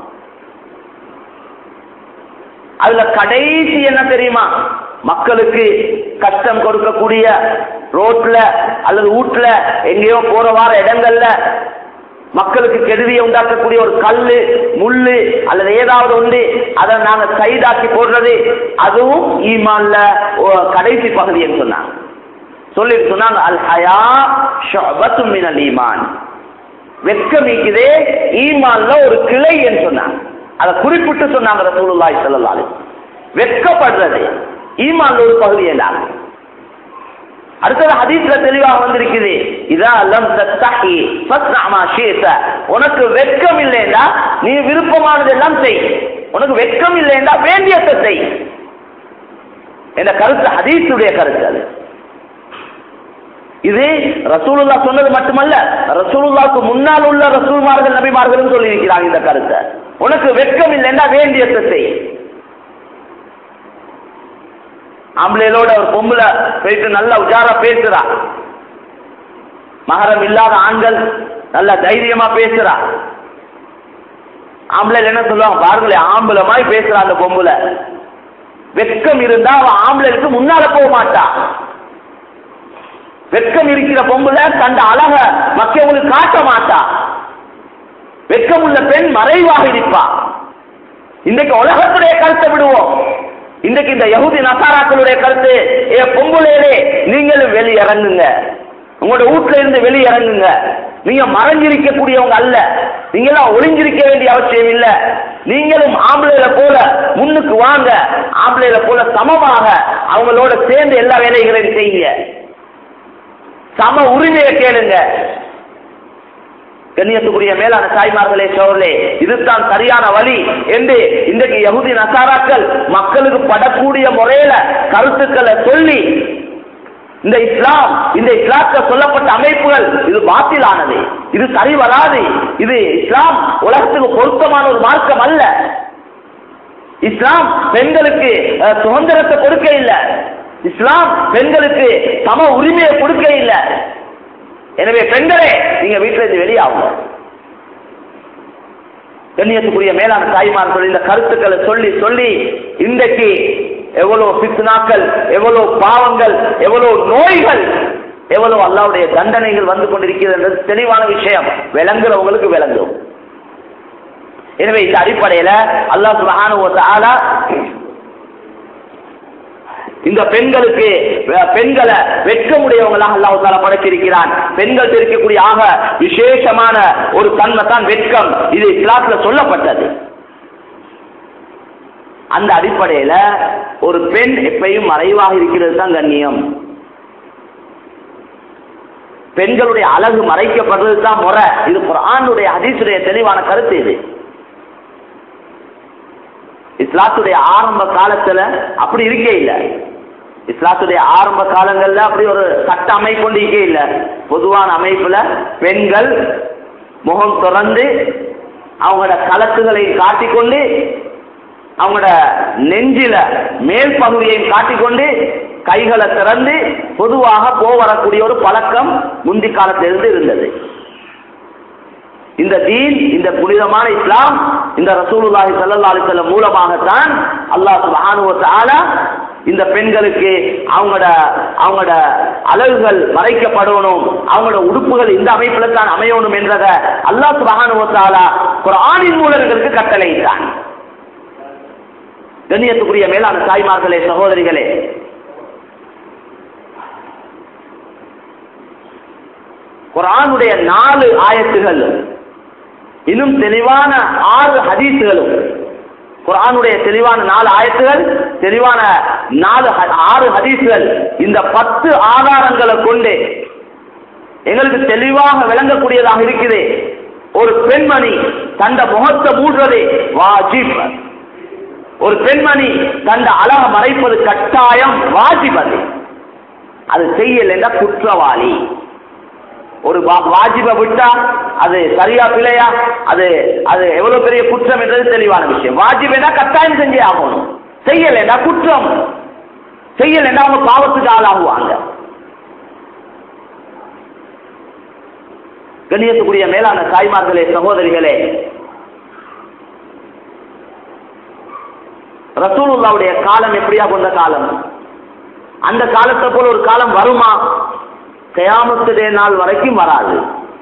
அதுல கடைசி என்ன தெரியுமா மக்களுக்கு கஷ்டம் கொடுக்கக்கூடிய ரோட்ல அல்லது வீட்டுல எங்கேயோ போற வார இடங்கள்ல மக்களுக்கு கெடுதியை உண்டாக்கக்கூடிய ஒரு கல்லு முள்ளு அல்லது ஏதாவது உண்டு அதை நாங்க சைடாக்கி போடுறது அதுவும் ஈமான்ல ஒ- கடைசி பகுதின்னு சொன்னாங்க சொல்லி சொன்னாங்க அல் ஹயா ஷுஅபத்து மினல் ஈமான் வெட்கம் நீக்குதே ஈமான்ல ஒரு கிளை என்று சொன்னாங்க அதை குறிப்பிட்டு சொன்னாங்க ரசூலுல்லாஹி ஸல்லல்லாஹு அலைஹி வஸல்லம். வெட்கப்படுறது ஈமான்ல ஒரு பகுதி என்றாங்க அடுத்தது ஹதீஸ்ல தெளிவாக வந்திருக்குது இதா லம் தஸ்தஹி ஃபஸ்னா மா ஷீத உனக்கு வெட்கம் இல்லைன்னா நீ விருப்பமானதெல்லாம் செய் உனக்கு வெட்கம் இல்லைன்னா வேண்டியதை செய் என்ற கருத்து ஹதீஸுடைய கருத்து அது இது ரசூலுல்லா சொன்னது மட்டுமல்ல ரசூலுல்லாவுக்கு முன்னால் உள்ள ரசூல்மார்கள் நபிமார்களும் சொல்லி இருக்கிறாங்க இந்த கருத்தை உனக்கு வெட்கம் இல்லைன்னா வேண்டியதை செய் ஆம்பளைகளோட ஒரு பொம்பளை போயிட்டு நல்ல உஜாரா பேசுறா மகரம் இல்லாத ஆண்கள் நல்ல தைரியமா பேசுறா ஆம்பளை என்ன சொல்லுவாங்க பாருங்களேன் ஆம்பளை மாதிரி பேசுறா அந்த பொம்பளை வெட்கம் இருந்தா அவ ஆம்பளைக்கு முன்னால போக மாட்டா வெட்கம் இருக்கிற பொம்பளை கண்ட அழக மக்களுக்கு காட்ட மாட்டா வெட்கம் உள்ள பெண் மறைவாக இருப்பா இன்றைக்கு உலகத்துடைய கருத்தை விடுவோம் இன்றைக்கு இந்த யகுதி நசாராக்களுடைய கருத்து ஏ பொம்புலேலே நீங்களும் வெளியிறங்குங்க உங்களோட வீட்டுல இருந்து வெளியிறங்குங்க நீங்க மறைஞ்சிருக்கக்கூடியவங்க அல்ல நீங்களாம் ஒளிஞ்சிருக்க வேண்டிய அவசியம் இல்ல நீங்களும் ஆம்பளைல போல முன்னுக்கு வாங்க ஆம்பளைல போல சமமாக அவங்களோட சேர்ந்து எல்லா வேலைகளையும் செய்யுங்க சம உரிமையை கேளுங்க கண்ணியத்துக்குரிய மேலான தாய்மார்களே சோழர்களே இதுதான் சரியான வழி என்று இன்றைக்கு யகுதி நசாராக்கள் மக்களுக்கு படக்கூடிய முறையில கருத்துக்களை சொல்லி இந்த இஸ்லாம் இந்த இஸ்லாத்தில் சொல்லப்பட்ட அமைப்புகள் இது பாத்திலானது இது சரி வராது இது இஸ்லாம் உலகத்துக்கு பொருத்தமான ஒரு மார்க்கம் அல்ல இஸ்லாம் பெண்களுக்கு அஹ், சுதந்திரத்தை கொடுக்க இல்லை இஸ்லாம் பெண்களுக்கு சம உரிமையை கொடுக்க இல்லை எனவே பெண்களே நீங்க வீட்டில இருந்து வெளியாகும் கண்ணியத்துக்குரிய மேலான தாய்மார்கள் இந்த கருத்துக்களை சொல்லி சொல்லி இன்றைக்கு எவ்வளவு பித்னாக்கள் எவ்வளவு பாவங்கள் எவ்வளவு நோய்கள் எவ்வளவு அல்லாவுடைய தண்டனைகள் வந்து கொண்டிருக்கிறது என்றது தெளிவான விஷயம் விளங்குறவங்களுக்கு விளங்கும் எனவே இந்த அடிப்படையில அல்லாஹ் சுபஹானஹு வ தஆலா இந்த பெண்களுக்கு அஹ், பெண்களை வெட்கமுடையவங்களாக அல்லாஹ் தாலா படைச்சிருக்கிறான் பெண்கள் இருக்கக்கூடிய ஆக விசேஷமான ஒரு தன்மை தான் வெட்கம் இது இஸ்லாத்துல சொல்லப்பட்டது அந்த அடிப்படையில ஒரு பெண் எப்பயும் மறைவாக இருக்கிறது தான் கண்ணியம் பெண்களுடைய அழகு மறைக்கப்படுறது தான் முறை இது குர்ஆனுடைய ஹதீஸுடைய தெளிவான கருத்து இது இஸ்லாத்துடைய ஆரம்ப காலத்துல அப்படி இருக்கே இல்லை இஸ்லாத்துடைய ஆரம்ப காலங்கள்ல அப்படி ஒரு சட்ட அமைப்பு கொண்டு இருக்கே இல்லை பொதுவான அமைப்புல பெண்கள் முகம் திறந்து அவங்களோட கலக்குகளை காட்டிக்கொண்டு அவங்களோட நெஞ்சில மேல் பகுதியையும் காட்டிக்கொண்டு கைகளை திறந்து பொதுவாக போவரக்கூடிய ஒரு பழக்கம் முந்தி காலத்திலிருந்து இருந்தது இந்த தீன் இந்த புனிதமான இஸ்லாம் இந்த ரசூலுல்லாஹி ஸல்லல்லாஹு அலைஹி வஸல்லம் மூலமாகத்தான் அல்லாஹ் சுப்ஹானஹு வ தஆலா இந்த பெண்களுக்கு அவங்களோட அவங்களோட அழகுகள் மறைக்கப்படணும் அவங்களோட உடுப்புகள் இந்த அமைப்புல தான் அமையணும் என்றத அல்லாஹ் சுப்ஹானஹு வ தஆலா குர்ஆனின் மூலம் எங்களுக்கு கட்டளையிட்டான் கண்ணியத்துக்குரிய மேலான தாய்மார்களே சகோதரிகளே குர்ஆனுடைய நாலு ஆயத்துகள் இன்னும் தெளிவான ஆறு ஹதீஸுகளும் குர்ஆனுடைய தெளிவான நாலு ஆயத்துகள் தெளிவான நாலு ஹ- ஆறு ஹதீஸ்கள் இந்த பத்து ஆதாரங்களை கொண்டு எங்களுக்கு தெளிவாக விளங்கக்கூடியதாக இருக்குது ஒரு பெண்மணி தந்த முகத்தை மூடுறது வாஜிப் ஒரு பெண்மணி தந்த அழக மறைப்பது கட்டாயம் வாஜிப் அது அது செய்யலைன்னா குற்றவாளி ஒரு வா- வாஜிபை விட்டா அது சரியா பிழையா அது அது எவ்வளவு பெரிய குற்றம் என்றது தெளிவான விஷயம் வாஜிபைனா கட்டாயம் செஞ்சே ஆகணும் செய்யலைன்னா குற்றம் செய்யலைன்னா அவங்க பாவத்துக்கு ஆளாகுவாங்க கண்ணியத்துக்குரிய மேலான தாய்மார்களே சகோதரிகளே ரசூலுல்லாவுடைய காலம் எப்படியா கொண்ட காலம் அந்த காலத்தை போல ஒரு காலம் வருமா கயாமத்துடைய நாள் வரைக்கும் வராது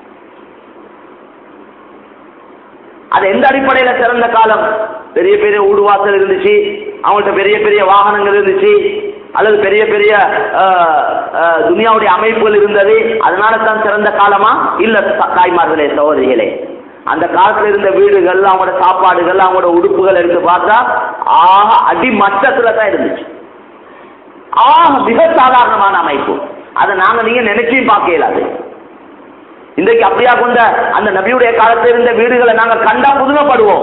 அது எந்த அடிப்படையில சிறந்த காலம் பெரிய பெரிய ஊடுவாசல் இருந்துச்சு அவங்கள்ட்ட பெரிய பெரிய வாகனங்கள் இருந்துச்சு அல்லது பெரிய பெரிய அஹ், அஹ், துனியாவுடைய அமைப்புகள் இருந்தது அதனால தான் சிறந்த காலமா இல்ல த- தாய்மார்களே சகோதரிகளே அந்த காலத்துல இருந்த வீடுகள் அவங்களோட சாப்பாடுகள் அவங்களோட உடுப்புகள் எடுத்து பார்த்தா ஆக அடிமட்டத்துல தான் இருந்துச்சு ஆக மிக சாதாரணமான அமைப்பு அதை நாங்க நீங்க நினைச்சும் பார்க்க இயலாது இன்றைக்கு அப்படியா கொண்ட அந்த நபியுடைய காலத்தில் இருந்த வீடுகளை நாங்க கண்டா புதுமைப்படுவோம்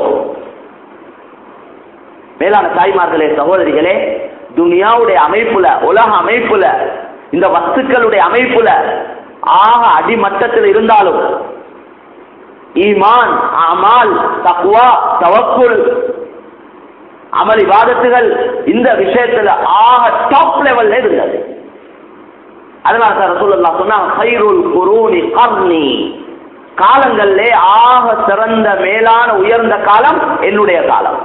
மேலான தாய்மார்களே சகோதரிகளே துனியாவுடைய அமைப்புல உலக அமைப்புல இந்த வஸ்துக்களுடைய அமைப்புல ஆக அடிமட்டத்தில் இருந்தாலும் ஈமான் அமால் தக்வா தவக்குல் அமல் இபாதத்துகள் இந்த விஷயத்துல ஆக டாப் லெவல்ல இருந்தது அதனால தான் ரசூலுல்லாஹ் சொன்னாங்க ஹைருல் குரூனி கர்னி காலங்களிலே ஆக சிறந்த மேலான உயர்ந்த காலம் என்னுடைய காலம்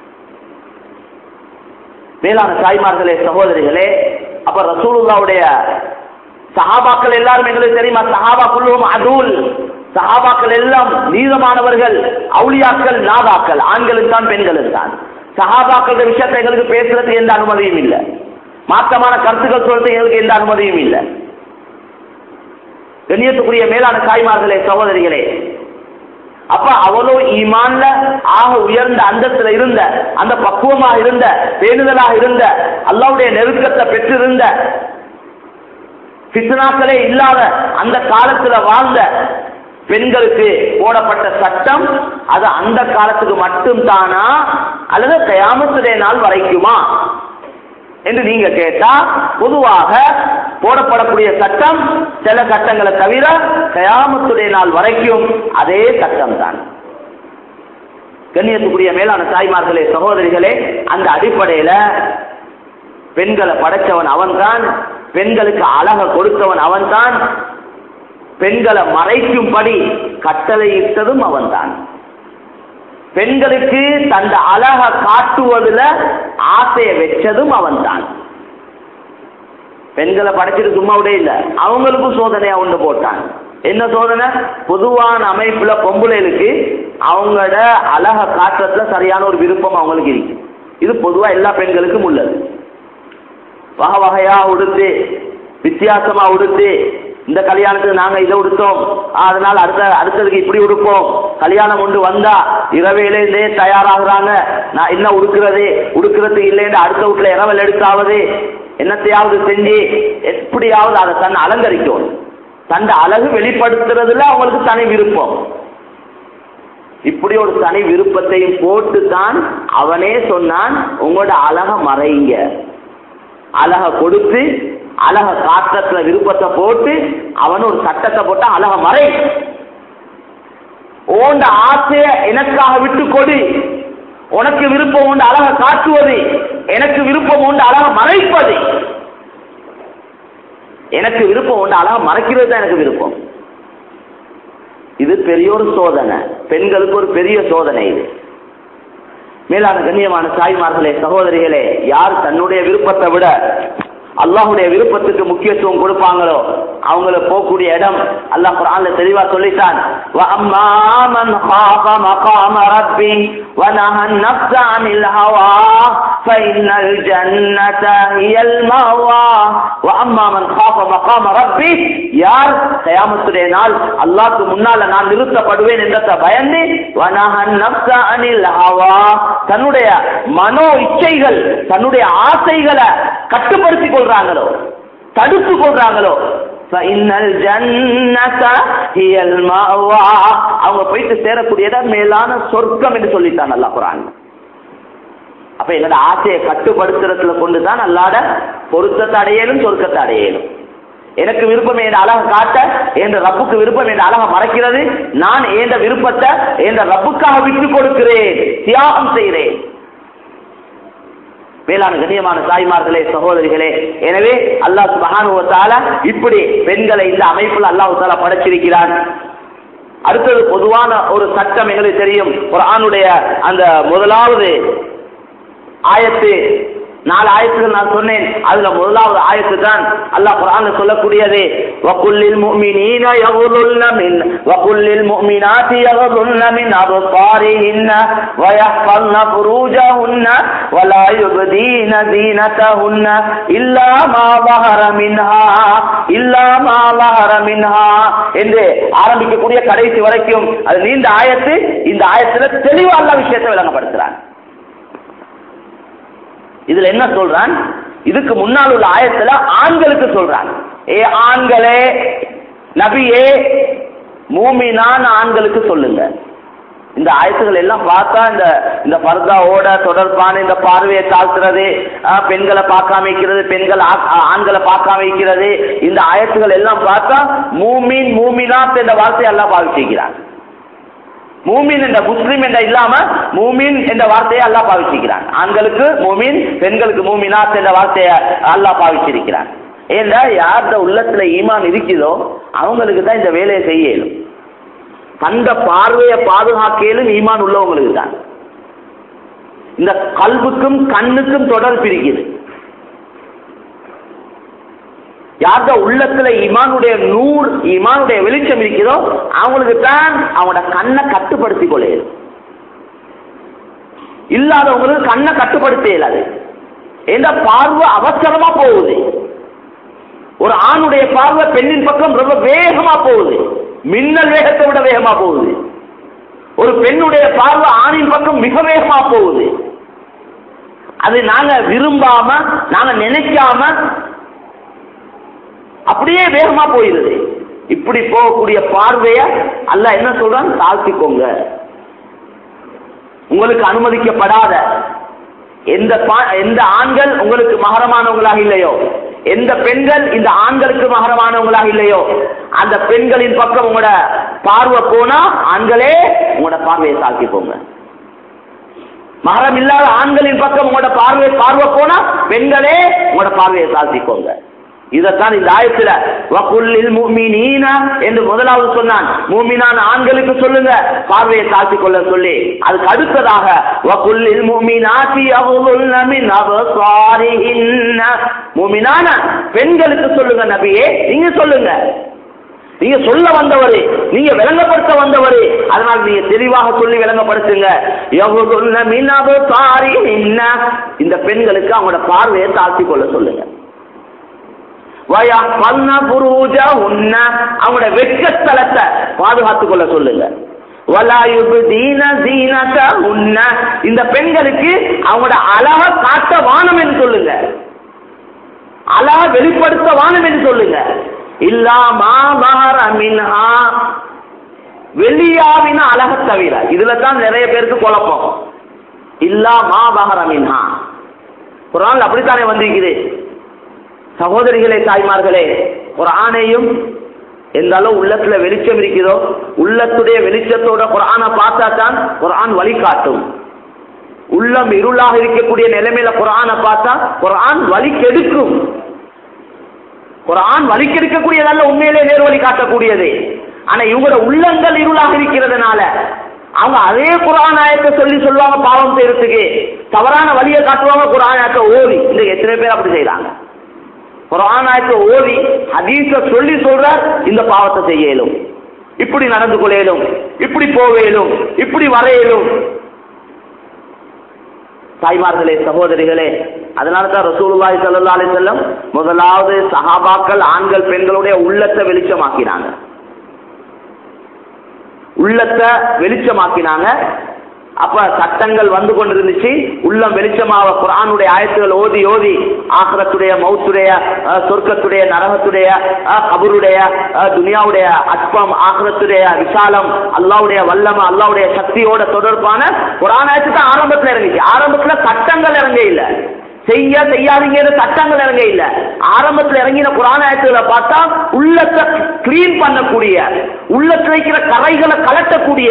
மேலான தாய்மார்களே சகோதரிகளே அப்ப ரசூலுல்லாவுடைய சஹாபாக்கள் எல்லாரும் எங்களுக்கு தெரியுமா சஹாபா குல்லுவும் அதூல் சஹாபாக்கள் எல்லாம் நீதமானவர்கள் அவுளியாக்கள் நாதாக்கள் ஆண்களுக்கு தான் பெண்களுக்கு தான் சஹாபாக்கள் விஷயத்தை எங்களுக்கு பேசுறதுக்கு எந்த அனுமதியும் இல்லை மாற்றமான கருத்துக்கள் சொல்றது எங்களுக்கு எந்த அனுமதியும் இல்லை கண்ணியத்துக்குரிய மேலான தாய்மார்களே சகோதரிகளே அப்ப அவ்வளோ ஈமான்ல ஆக உயர்ந்த அந்தத்துல இருந்த அந்த பக்குவமாக இருந்த பேணுதலாக இருந்த அல்லாவுடைய நெருக்கத்தை பெற்றிருந்த பித்னாக்களே இல்லாத அந்த காலத்துல வாழ்ந்த பெண்களுக்கு போடப்பட்ட சட்டம் அது அந்த காலத்துக்கு மட்டும் தானா அல்லது கயாமத்துடைய நாள் வரைக்குமா என்று நீங்க கேட்டா பொதுவாக போடப்படக்கூடிய சட்டம் சில சட்டங்களை தவிர கயாமத்துடைய நாள் வரைக்கும் அதே சட்டம் தான் கண்ணியத்துக்குரிய மேலான தாய்மார்களே சகோதரிகளே அந்த அடிப்படையில பெண்களை படைச்சவன் அவன்தான் பெண்களுக்கு அழக கொடுத்தவன் அவன்தான் பெண்களை மறைக்கும்படி கட்டளையிட்டதும் அவன்தான் பெண்களுக்கு தந்த அழக காட்டுவதுல ஆசையை வச்சதும் அவன்தான் பெண்களை படைச்சிட்டு சும்மா விட இல்ல அவங்களுக்கும் சோதனையா ஒன்று போட்டான் என்ன சோதனை பொதுவான அமைப்புல பொம்பளைகளுக்கு அவங்களோட அழக காட்டுறதுல சரியான ஒரு விருப்பம் அவங்களுக்கு இருக்கு இது பொதுவா எல்லா பெண்களுக்கும் உள்ளது வகை வகையா உடுத்து வித்தியாசமா உடுத்து இந்த கல்யாணத்துக்கு நாங்க இதை உடுத்தோம் அதனால அடுத்த அடுத்ததுக்கு இப்படி உடுப்போம் கல்யாணம் கொண்டு வந்தா இரவையிலேருந்தே தயாராகிறாங்க நான் என்ன உடுக்கிறது உடுக்கிறது இல்லைன்னு அடுத்த வீட்டுல இரவல் எடுத்தாவது என்னத்தையாவது செஞ்சு எப்படியாவது அதை தன்னை அலங்கரிக்கும் தன் அழகு வெளிப்படுத்துறதுல அவங்களுக்கு தனி விருப்பம் இப்படி ஒரு தனி விருப்பத்தையும் போட்டு தான் அவனே சொன்னான் உங்களோட அழக மறைங்க அழக கொடுத்து அழக காற்றத்துல விருப்பத்தை போட்டு அவன் ஒரு சட்டத்தை போட்டா அழக மறை ஓண்ட ஆசைய எனக்காக விட்டு கொடு உனக்கு விருப்பம் உண்டு அழக காட்டுவது எனக்கு விருப்பம் உண்டு அழக மறைப்பது எனக்கு விருப்பம் உண்டு அழக மறைக்கிறது தான் எனக்கு விருப்பம் இது பெரிய ஒரு சோதனை பெண்களுக்கு ஒரு பெரிய சோதனை இது மேலான கண்ணியமான தாய்மார்களே சகோதரிகளே யார் தன்னுடைய விருப்பத்தை விட அல்லாஹுடைய விருப்பத்துக்கு முக்கியத்துவம் கொடுப்பாங்களோ அவங்கள போகக்கூடிய இடம் அல்லாஹ் குரான்ல தெளிவா சொல்லிட்டான் وَأَمَّا مَنْ خَافَ مَقَامَ رَبِّهِ وَنَهَى النَّفْسَ عَنِ الْهَوَى فَإِنَّ الْجَنَّةَ هِيَ الْمَأْوَى وَأَمَّا مَنْ خَافَ مَقَامَ رَبِّهِ யார் கயாமத்துடைய நாள் அல்லாஹ்க்கு முன்னால நான் நிறுத்தப்படுவேன் என்றதை பயந்து وَنَهَى النَّفْسَ عَنِ الْهَوَى தன்னுடைய மனோ இச்சைகள் தன்னுடைய ஆசைகளை கட்டுப்படுத்திக் கொள்றாங்களோ தடுத்து கொள்றாங்களோ அவங்க போயிட்டு சேரக்கூடியதா மேலான சொர்க்கம் என்று சொல்லித்தான் அல்லா குரான் அப்ப எங்களோட ஆசையை கட்டுப்படுத்துறதுல கொண்டுதான் அல்லாட பொருத்தத்தை அடையலும் சொர்க்கத்தை அடையலும் எனக்கு விருப்பம் என் அழக காட்ட என்ற ரப்புக்கு விருப்பம் என்ற அழக மறைக்கிறது நான் என்ற விருப்பத்தை என்ற ரப்புக்காக விட்டு கொடுக்கிறேன் தியாகம் செய்கிறேன் மேலான கண்ணியமான தாய்மார்களே சகோதரிகளே எனவே அல்லாஹ் சுபஹானுவத்தால இப்படி பெண்களை இந்த அமைப்புல அல்லாஹு தாலா படைச்சிருக்கிறான் அடுத்தது பொதுவான ஒரு சட்டம் எங்களுக்கு தெரியும் ஒரு ஆணுடைய அந்த முதலாவது ஆயத்து நாலு ஆயத்துகள் நான் சொன்னேன் அதுல முதலாவது ஆயத்து தான் அல்லாஹ் குர்ஆன்ல சொல்லக்கூடியது வகுல்லில் முஃமினீன யகுலுல்ன மின் வகுல்லில் முஃமினாத்தி யகுலுல்ன மின் அப்சாரிஹின்ன வயஹ்ஃபல்ன ஃபுரூஜஹுன்ன வலா யுப்தீன தீனதஹுன்ன இல்லா மா ظهر மின்ஹா இல்லா மா ظهر மின்ஹா என்று ஆரம்பிக்கக்கூடிய கடைசி வரைக்கும் அது நீண்ட ஆயத்து இந்த ஆயத்துல தெளிவா அல்லாஹ் விஷயத்தை விளங்கப்படுத்துறான் இதுல என்ன சொல்றான் இதுக்கு முன்னால் உள்ள ஆயத்துல ஆண்களுக்கு சொல்றான் ஏ ஆண்களே நபியே மூமினான் ஆண்களுக்கு சொல்லுங்க இந்த ஆயத்துகள் எல்லாம் பார்த்தா இந்த இந்த பர்தாவோட தொடர்பான இந்த பார்வையை தாழ்த்துறது ஆஹ், பெண்களை பார்க்காம வைக்கிறது பெண்கள் ஆ- ஆ- ஆண்களை பார்க்காம வைக்கிறது இந்த ஆயத்துகள் எல்லாம் பார்த்தா மூமின் மூமினாத் என்ற வார்த்தையை எல்லாம் பாவிச்சிருக்கிறான் மூமின் என்ற முஸ்லிம் என்ற இல்லாம மூமின் என்ற வார்த்தையை அல்லாஹ் பாவிச்சிருக்கிறான் ஆண்களுக்கு மூமின் பெண்களுக்கு மூமினாத் என்ற வார்த்தையை அல்லாஹ் பாவிச்சிருக்கிறான் ஏன்னா யார்கிட்ட உள்ளத்துல ஈமான் இருக்குதோ அவங்களுக்கு தான் இந்த வேலையை செய்ய இயலும் கண்ட பார்வையை பாதுகாக்கலும் ஈமான் உள்ளவங்களுக்கு தான் இந்த கல்வுக்கும் கண்ணுக்கும் தொடர்பு இருக்குது யார்கிட்ட உள்ளத்துல ஈமானுடைய நூறு ஈமானுடைய வெளிச்சம் இருக்குதோ அவங்களுக்கு தான் அவங்களோட கண்ணை கட்டுப்படுத்திக் கொள்ள இயலும் இல்லாதவங்களுக்கு கண்ணை கட்டுப்படுத்த இயலாது எந்த பார்வை அவசரமா போகுது ஒரு ஆணுடைய பார்வை பெண்ணின் பக்கம் ரொம்ப வேகமா போகுது மின்னல் வேகத்தை விட வேகமா போகுது ஒரு பெண்ணுடைய பார்வை ஆணின் பக்கம் மிக வேகமா போகுது அது நாங்க விரும்பாம நாங்க நினைக்காம அப்படியே வேகமா போயிருது இப்படி போகக்கூடிய பார்வைய அல்ல என்ன சொல்றான் தாழ்த்திக்கோங்க உங்களுக்கு அனுமதிக்கப்படாத எந்த பா- எந்த ஆண்கள் உங்களுக்கு மகரமானவங்களாக இல்லையோ எந்த பெண்கள் இந்த ஆண்களுக்கு மகரமானவங்களாக இல்லையோ அந்த பெண்களின் பக்கம் உங்களோட பார்வை போனா ஆண்களே உங்களோட பார்வையை தாழ்த்திக்கோங்க மகரம் இல்லாத ஆண்களின் பக்கம் உங்களோட பார்வை பார்வை போனா பெண்களே உங்களோட பார்வையை தாழ்த்திக்கோங்க இதைத்தான் இந்த ஆயத்துல வகுல்லில் முஃமினீன என்று முதலாவது சொன்னான் மூமினான ஆண்களுக்கு சொல்லுங்க பார்வையை தாழ்த்திக் கொள்ள சொல்லி அதுக்கு அடுத்ததாக வகுல்லில் முஃமினாத்தி யகுதுல்ன மின் அப்சாரிஹின்ன மூமினான பெண்களுக்கு சொல்லுங்க நபியே நீங்க சொல்லுங்க நீங்க சொல்ல வந்தவரு நீங்க விளங்கப்படுத்த வந்தவரு அதனால நீங்க தெளிவாக சொல்லி விளங்கப்படுத்துங்க யகுதுல்ன மின் அப்சாரிஹின்ன இந்த பெண்களுக்கு அவங்களோட பார்வையை தாழ்த்திக் கொள்ள சொல்லுங்க வயஹ்ஃபல்ன ஃபுரூஜஹுன்ன அவங்களோட வெட்கஸ்தலத்தை பாதுகாத்துக் கொள்ள சொல்லுங்க வலா யுப்தீன ஸீனத்தஹுன்ன இந்த பெண்களுக்கு அவங்களோட அழக காட்ட வானம் என்று சொல்லுங்க அழக வெளிப்படுத்த வானம் என்று சொல்லுங்க இல்லா மா மஹர மின்ஹா வெளியாவின அழக தவிர இதுல தான் நிறைய பேருக்கு குழப்பம் இல்லா மா மஹர மின்ஹா குரான் அப்படித்தானே வந்திருக்குது சகோதரிகளே தாய்மார்களே குரானையும் எந்த அளவு உள்ளத்துல வெளிச்சம் இருக்குதோ உள்ளத்துடைய வெளிச்சத்தோட குரானை பார்த்தா தான் குரான் வழிகாட்டும் உள்ளம் இருளாக இருக்கக்கூடிய நிலைமையில குரானை பார்த்தா குரான் வழி கெடுக்கும் குரான் வழி கெடுக்கக்கூடியதல்ல உண்மையிலே நேர்வழி காட்டக்கூடியது ஆனா இவங்களோட உள்ளங்கள் இருளாக இருக்கிறதுனால அவங்க அதே குரான் ஆயத்தை சொல்லி சொல்லுவாங்க பாவம் செய்யறதுக்கு தவறான வழியை காட்டுவாங்க குரான் ஆயத்தை ஓதி இந்த எத்தனை பேர் அப்படி செய்யறாங்க குரான் ஆயத்தை ஓதி ஹதீஸ சொல்லி சொல்றார் இந்த பாவத்தை செய்ய இயலும் இப்படி நடந்து கொள்ள இயலும் இப்படி போக இயலும் இப்படி வர இயலும் தாய்மார்களே சகோதரிகளே அதனால தான் ரசூலுல்லாஹி ஸல்லல்லாஹு அலைஹி வஸல்லம் முதலாவது சஹாபாக்கள் ஆண்கள் பெண்களுடைய உள்ளத்தை வெளிச்சமாக்கினாங்க உள்ளத்தை வெளிச்சமாக்கினாங்க அப்ப சட்டங்கள் வந்து கொண்டிருந்துச்சு உள்ளம் வெளிச்சமாக குரானுடைய ஆயத்துகள் ஓதி ஓதி ஆகரத்துடைய மௌத்துடைய அஹ், சொர்க்கத்துடைய நரகத்துடைய அஹ், கபருடைய அஹ், துனியாவுடைய அற்பம் ஆகரத்துடைய விசாலம் அல்லாவுடைய வல்லம அல்லாவுடைய சக்தியோட தொடர்பான குரான் ஆயத்து தான் ஆரம்பத்துல இறங்குச்சு ஆரம்பத்துல சட்டங்கள் இறங்க இல்ல செய்ய செய்யாதீங்க சட்டங்கள் இறங்க இல்ல ஆரம்பத்துல இறங்கின குரான் ஆயத்துகளை பார்த்தா உள்ளத்தை கிளீன் பண்ணக்கூடிய உள்ளத்துல இருக்கிற கரைகளை கலட்டக்கூடிய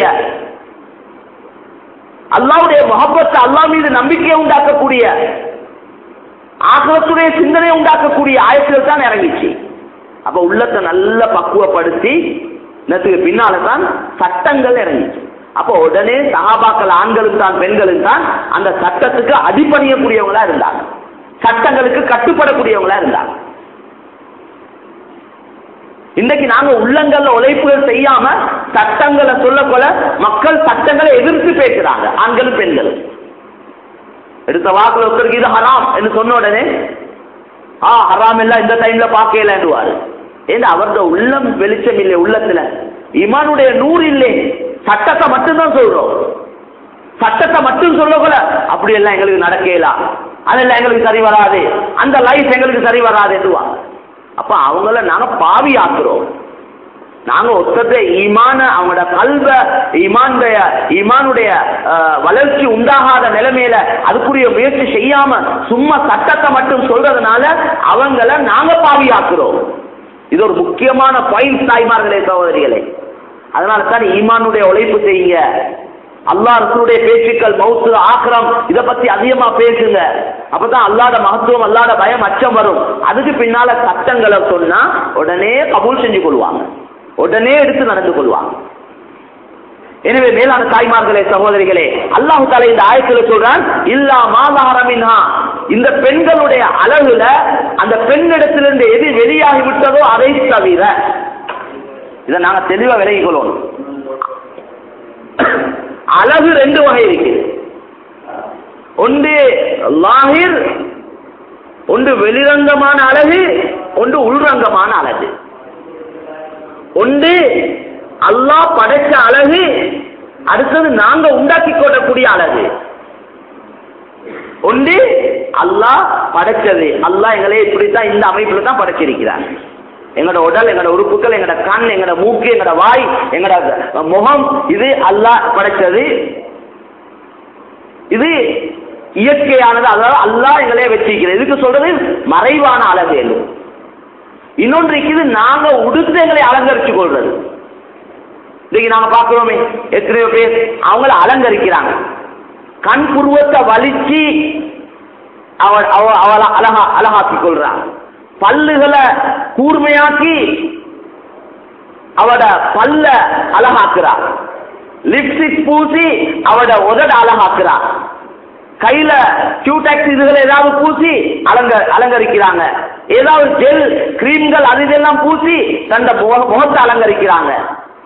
அல்லாவுடைய முகப்பத்தை அல்லாஹ் மீது நம்பிக்கையை உண்டாக்கக்கூடிய ஆகலத்துடைய சிந்தனையை உண்டாக்கக்கூடிய ஆயத்துகள் தான் இறங்கிச்சு அப்ப உள்ளத்தை நல்லா பக்குவப்படுத்தி நேற்றுக்கு பின்னால தான் சட்டங்கள் இறங்கிச்சு அப்ப உடனே சகாபாக்கள் ஆண்களும் தான் பெண்களும் தான் அந்த சட்டத்துக்கு அடிப்பணியக்கூடியவங்களா இருந்தாங்க சட்டங்களுக்கு கட்டுப்படக்கூடியவங்களா இருந்தாங்க இன்னைக்கு நாங்க உள்ளங்கள்ல உழைப்புகள் செய்யாம சட்டங்களை சொல்லக்கொள்ள மக்கள் சட்டங்களை எதிர்த்து பேசுறாங்க ஆண்களும் பெண்களும் எடுத்த வாக்குல ஒருத்தருக்கு இது ஹராம் என்று சொன்ன உடனே ஆ ஹராம் எல்லாம் இந்த டைம்ல பார்க்கலாண்டுவாரு ஏன்னா அவரது உள்ளம் வெளிச்சம் இல்லை உள்ளத்துல இமானுடைய நூறு இல்லை சட்டத்தை மட்டும்தான் சொல்றோம் சட்டத்தை மட்டும் சொல்லக்கூட அப்படி எல்லாம் எங்களுக்கு நடக்கலாம் அதெல்லாம் எங்களுக்கு சரி வராது அந்த லைஃப் எங்களுக்கு சரி வராது என்றுவாங்க அப்ப அவங்கள நாங்க பாவி ஆக்குறோம் நாங்க ஒத்தத்தை ஈமான அவங்களோட கல்வ ஈமானுடைய ஈமானுடைய அஹ், வளர்ச்சி உண்டாகாத நிலைமையில அதுக்குரிய முயற்சி செய்யாம சும்மா சட்டத்தை மட்டும் சொல்றதுனால அவங்கள நாங்க பாவி ஆக்குறோம் இது ஒரு முக்கியமான பாயிண்ட் தாய்மார்களே சகோதரிகளே அதனால தான் ஈமானுடைய உழைப்பு செய்யுங்க அல்லாஹ் ரசூலுடைய பேச்சுக்கள் மவுத்து ஆக்கிரம் இத பத்தி அதிகமா பேசுங்க அப்பதான் அல்லாட மகத்துவம் அல்லாட பயம் அச்சம் வரும் அதுக்கு பின்னால சட்டங்களை சொன்னா உடனே கபூல் செஞ்சு கொள்வாங்க உடனே எடுத்து நடந்து கொள்வாங்க எனவே மேலான தாய்மார்களே சகோதரிகளே அல்லாஹு தாலா இந்த ஆயத்துல சொல்றான் இல்லா மாதாரமின்ஹா இந்த பெண்களுடைய அழகுல அந்த பெண்ணிடத்திலிருந்து எது வெளியாகி விட்டதோ அதை தவிர இதை நாங்க தெளிவா விலகிக் கொள்ளணும் அழகு ரெண்டு வகை இருக்குது ஒன்று லாகிர் ஒன்று வெளிரங்கமான அழகு ஒன்று உள்ரங்கமான அழகு ஒன்று அல்லாஹ் படைச்ச அழகு அடுத்தது நாங்க உண்டாக்கி கொள்ளக்கூடிய அழகு ஒன்று அல்லாஹ் படைச்சது அல்லாஹ் எங்களை இப்படித்தான் இந்த அமைப்புல தான் படைச்சிருக்கிறார் எங்களோட உடல் எங்களோட உறுப்புகள் எங்களோட கண் எங்களோட மூக்கு எங்களோட வாய் எங்களோட முகம் இது அல்லாஹ் படைச்சது இது இயற்கையானது அதாவது அல்லாஹ் எங்களே வச்சிருக்கிறது இதுக்கு சொல்றது மறைவான அழகு என்று இன்னொன்று இருக்குது நாங்க உடுத்து எங்களை அலங்கரிச்சு கொள்றது இன்னைக்கு நாங்க பார்க்கிறோமே எத்தனையோ பேர் அவங்கள அலங்கரிக்கிறாங்க கண் புருவத்தை வலிச்சு அவள் அவ- அவளை அழகா அழகாக்கி கொள்றான் பல்லுகளை கூர்மையாக்கி அவட பல்ல அழகாக்குறா லிப்ஸ்டிக் பூசி அவட உதட அழகாக்குறா கையில கியூடெக்ஸ் இதுகளை ஏதாவது பூசி அலங்க அலங்கரிக்கிறாங்க ஏதாவது ஜெல் கிரீம்கள் அது இதெல்லாம் பூசி தந்த முக- முகத்தை அலங்கரிக்கிறாங்க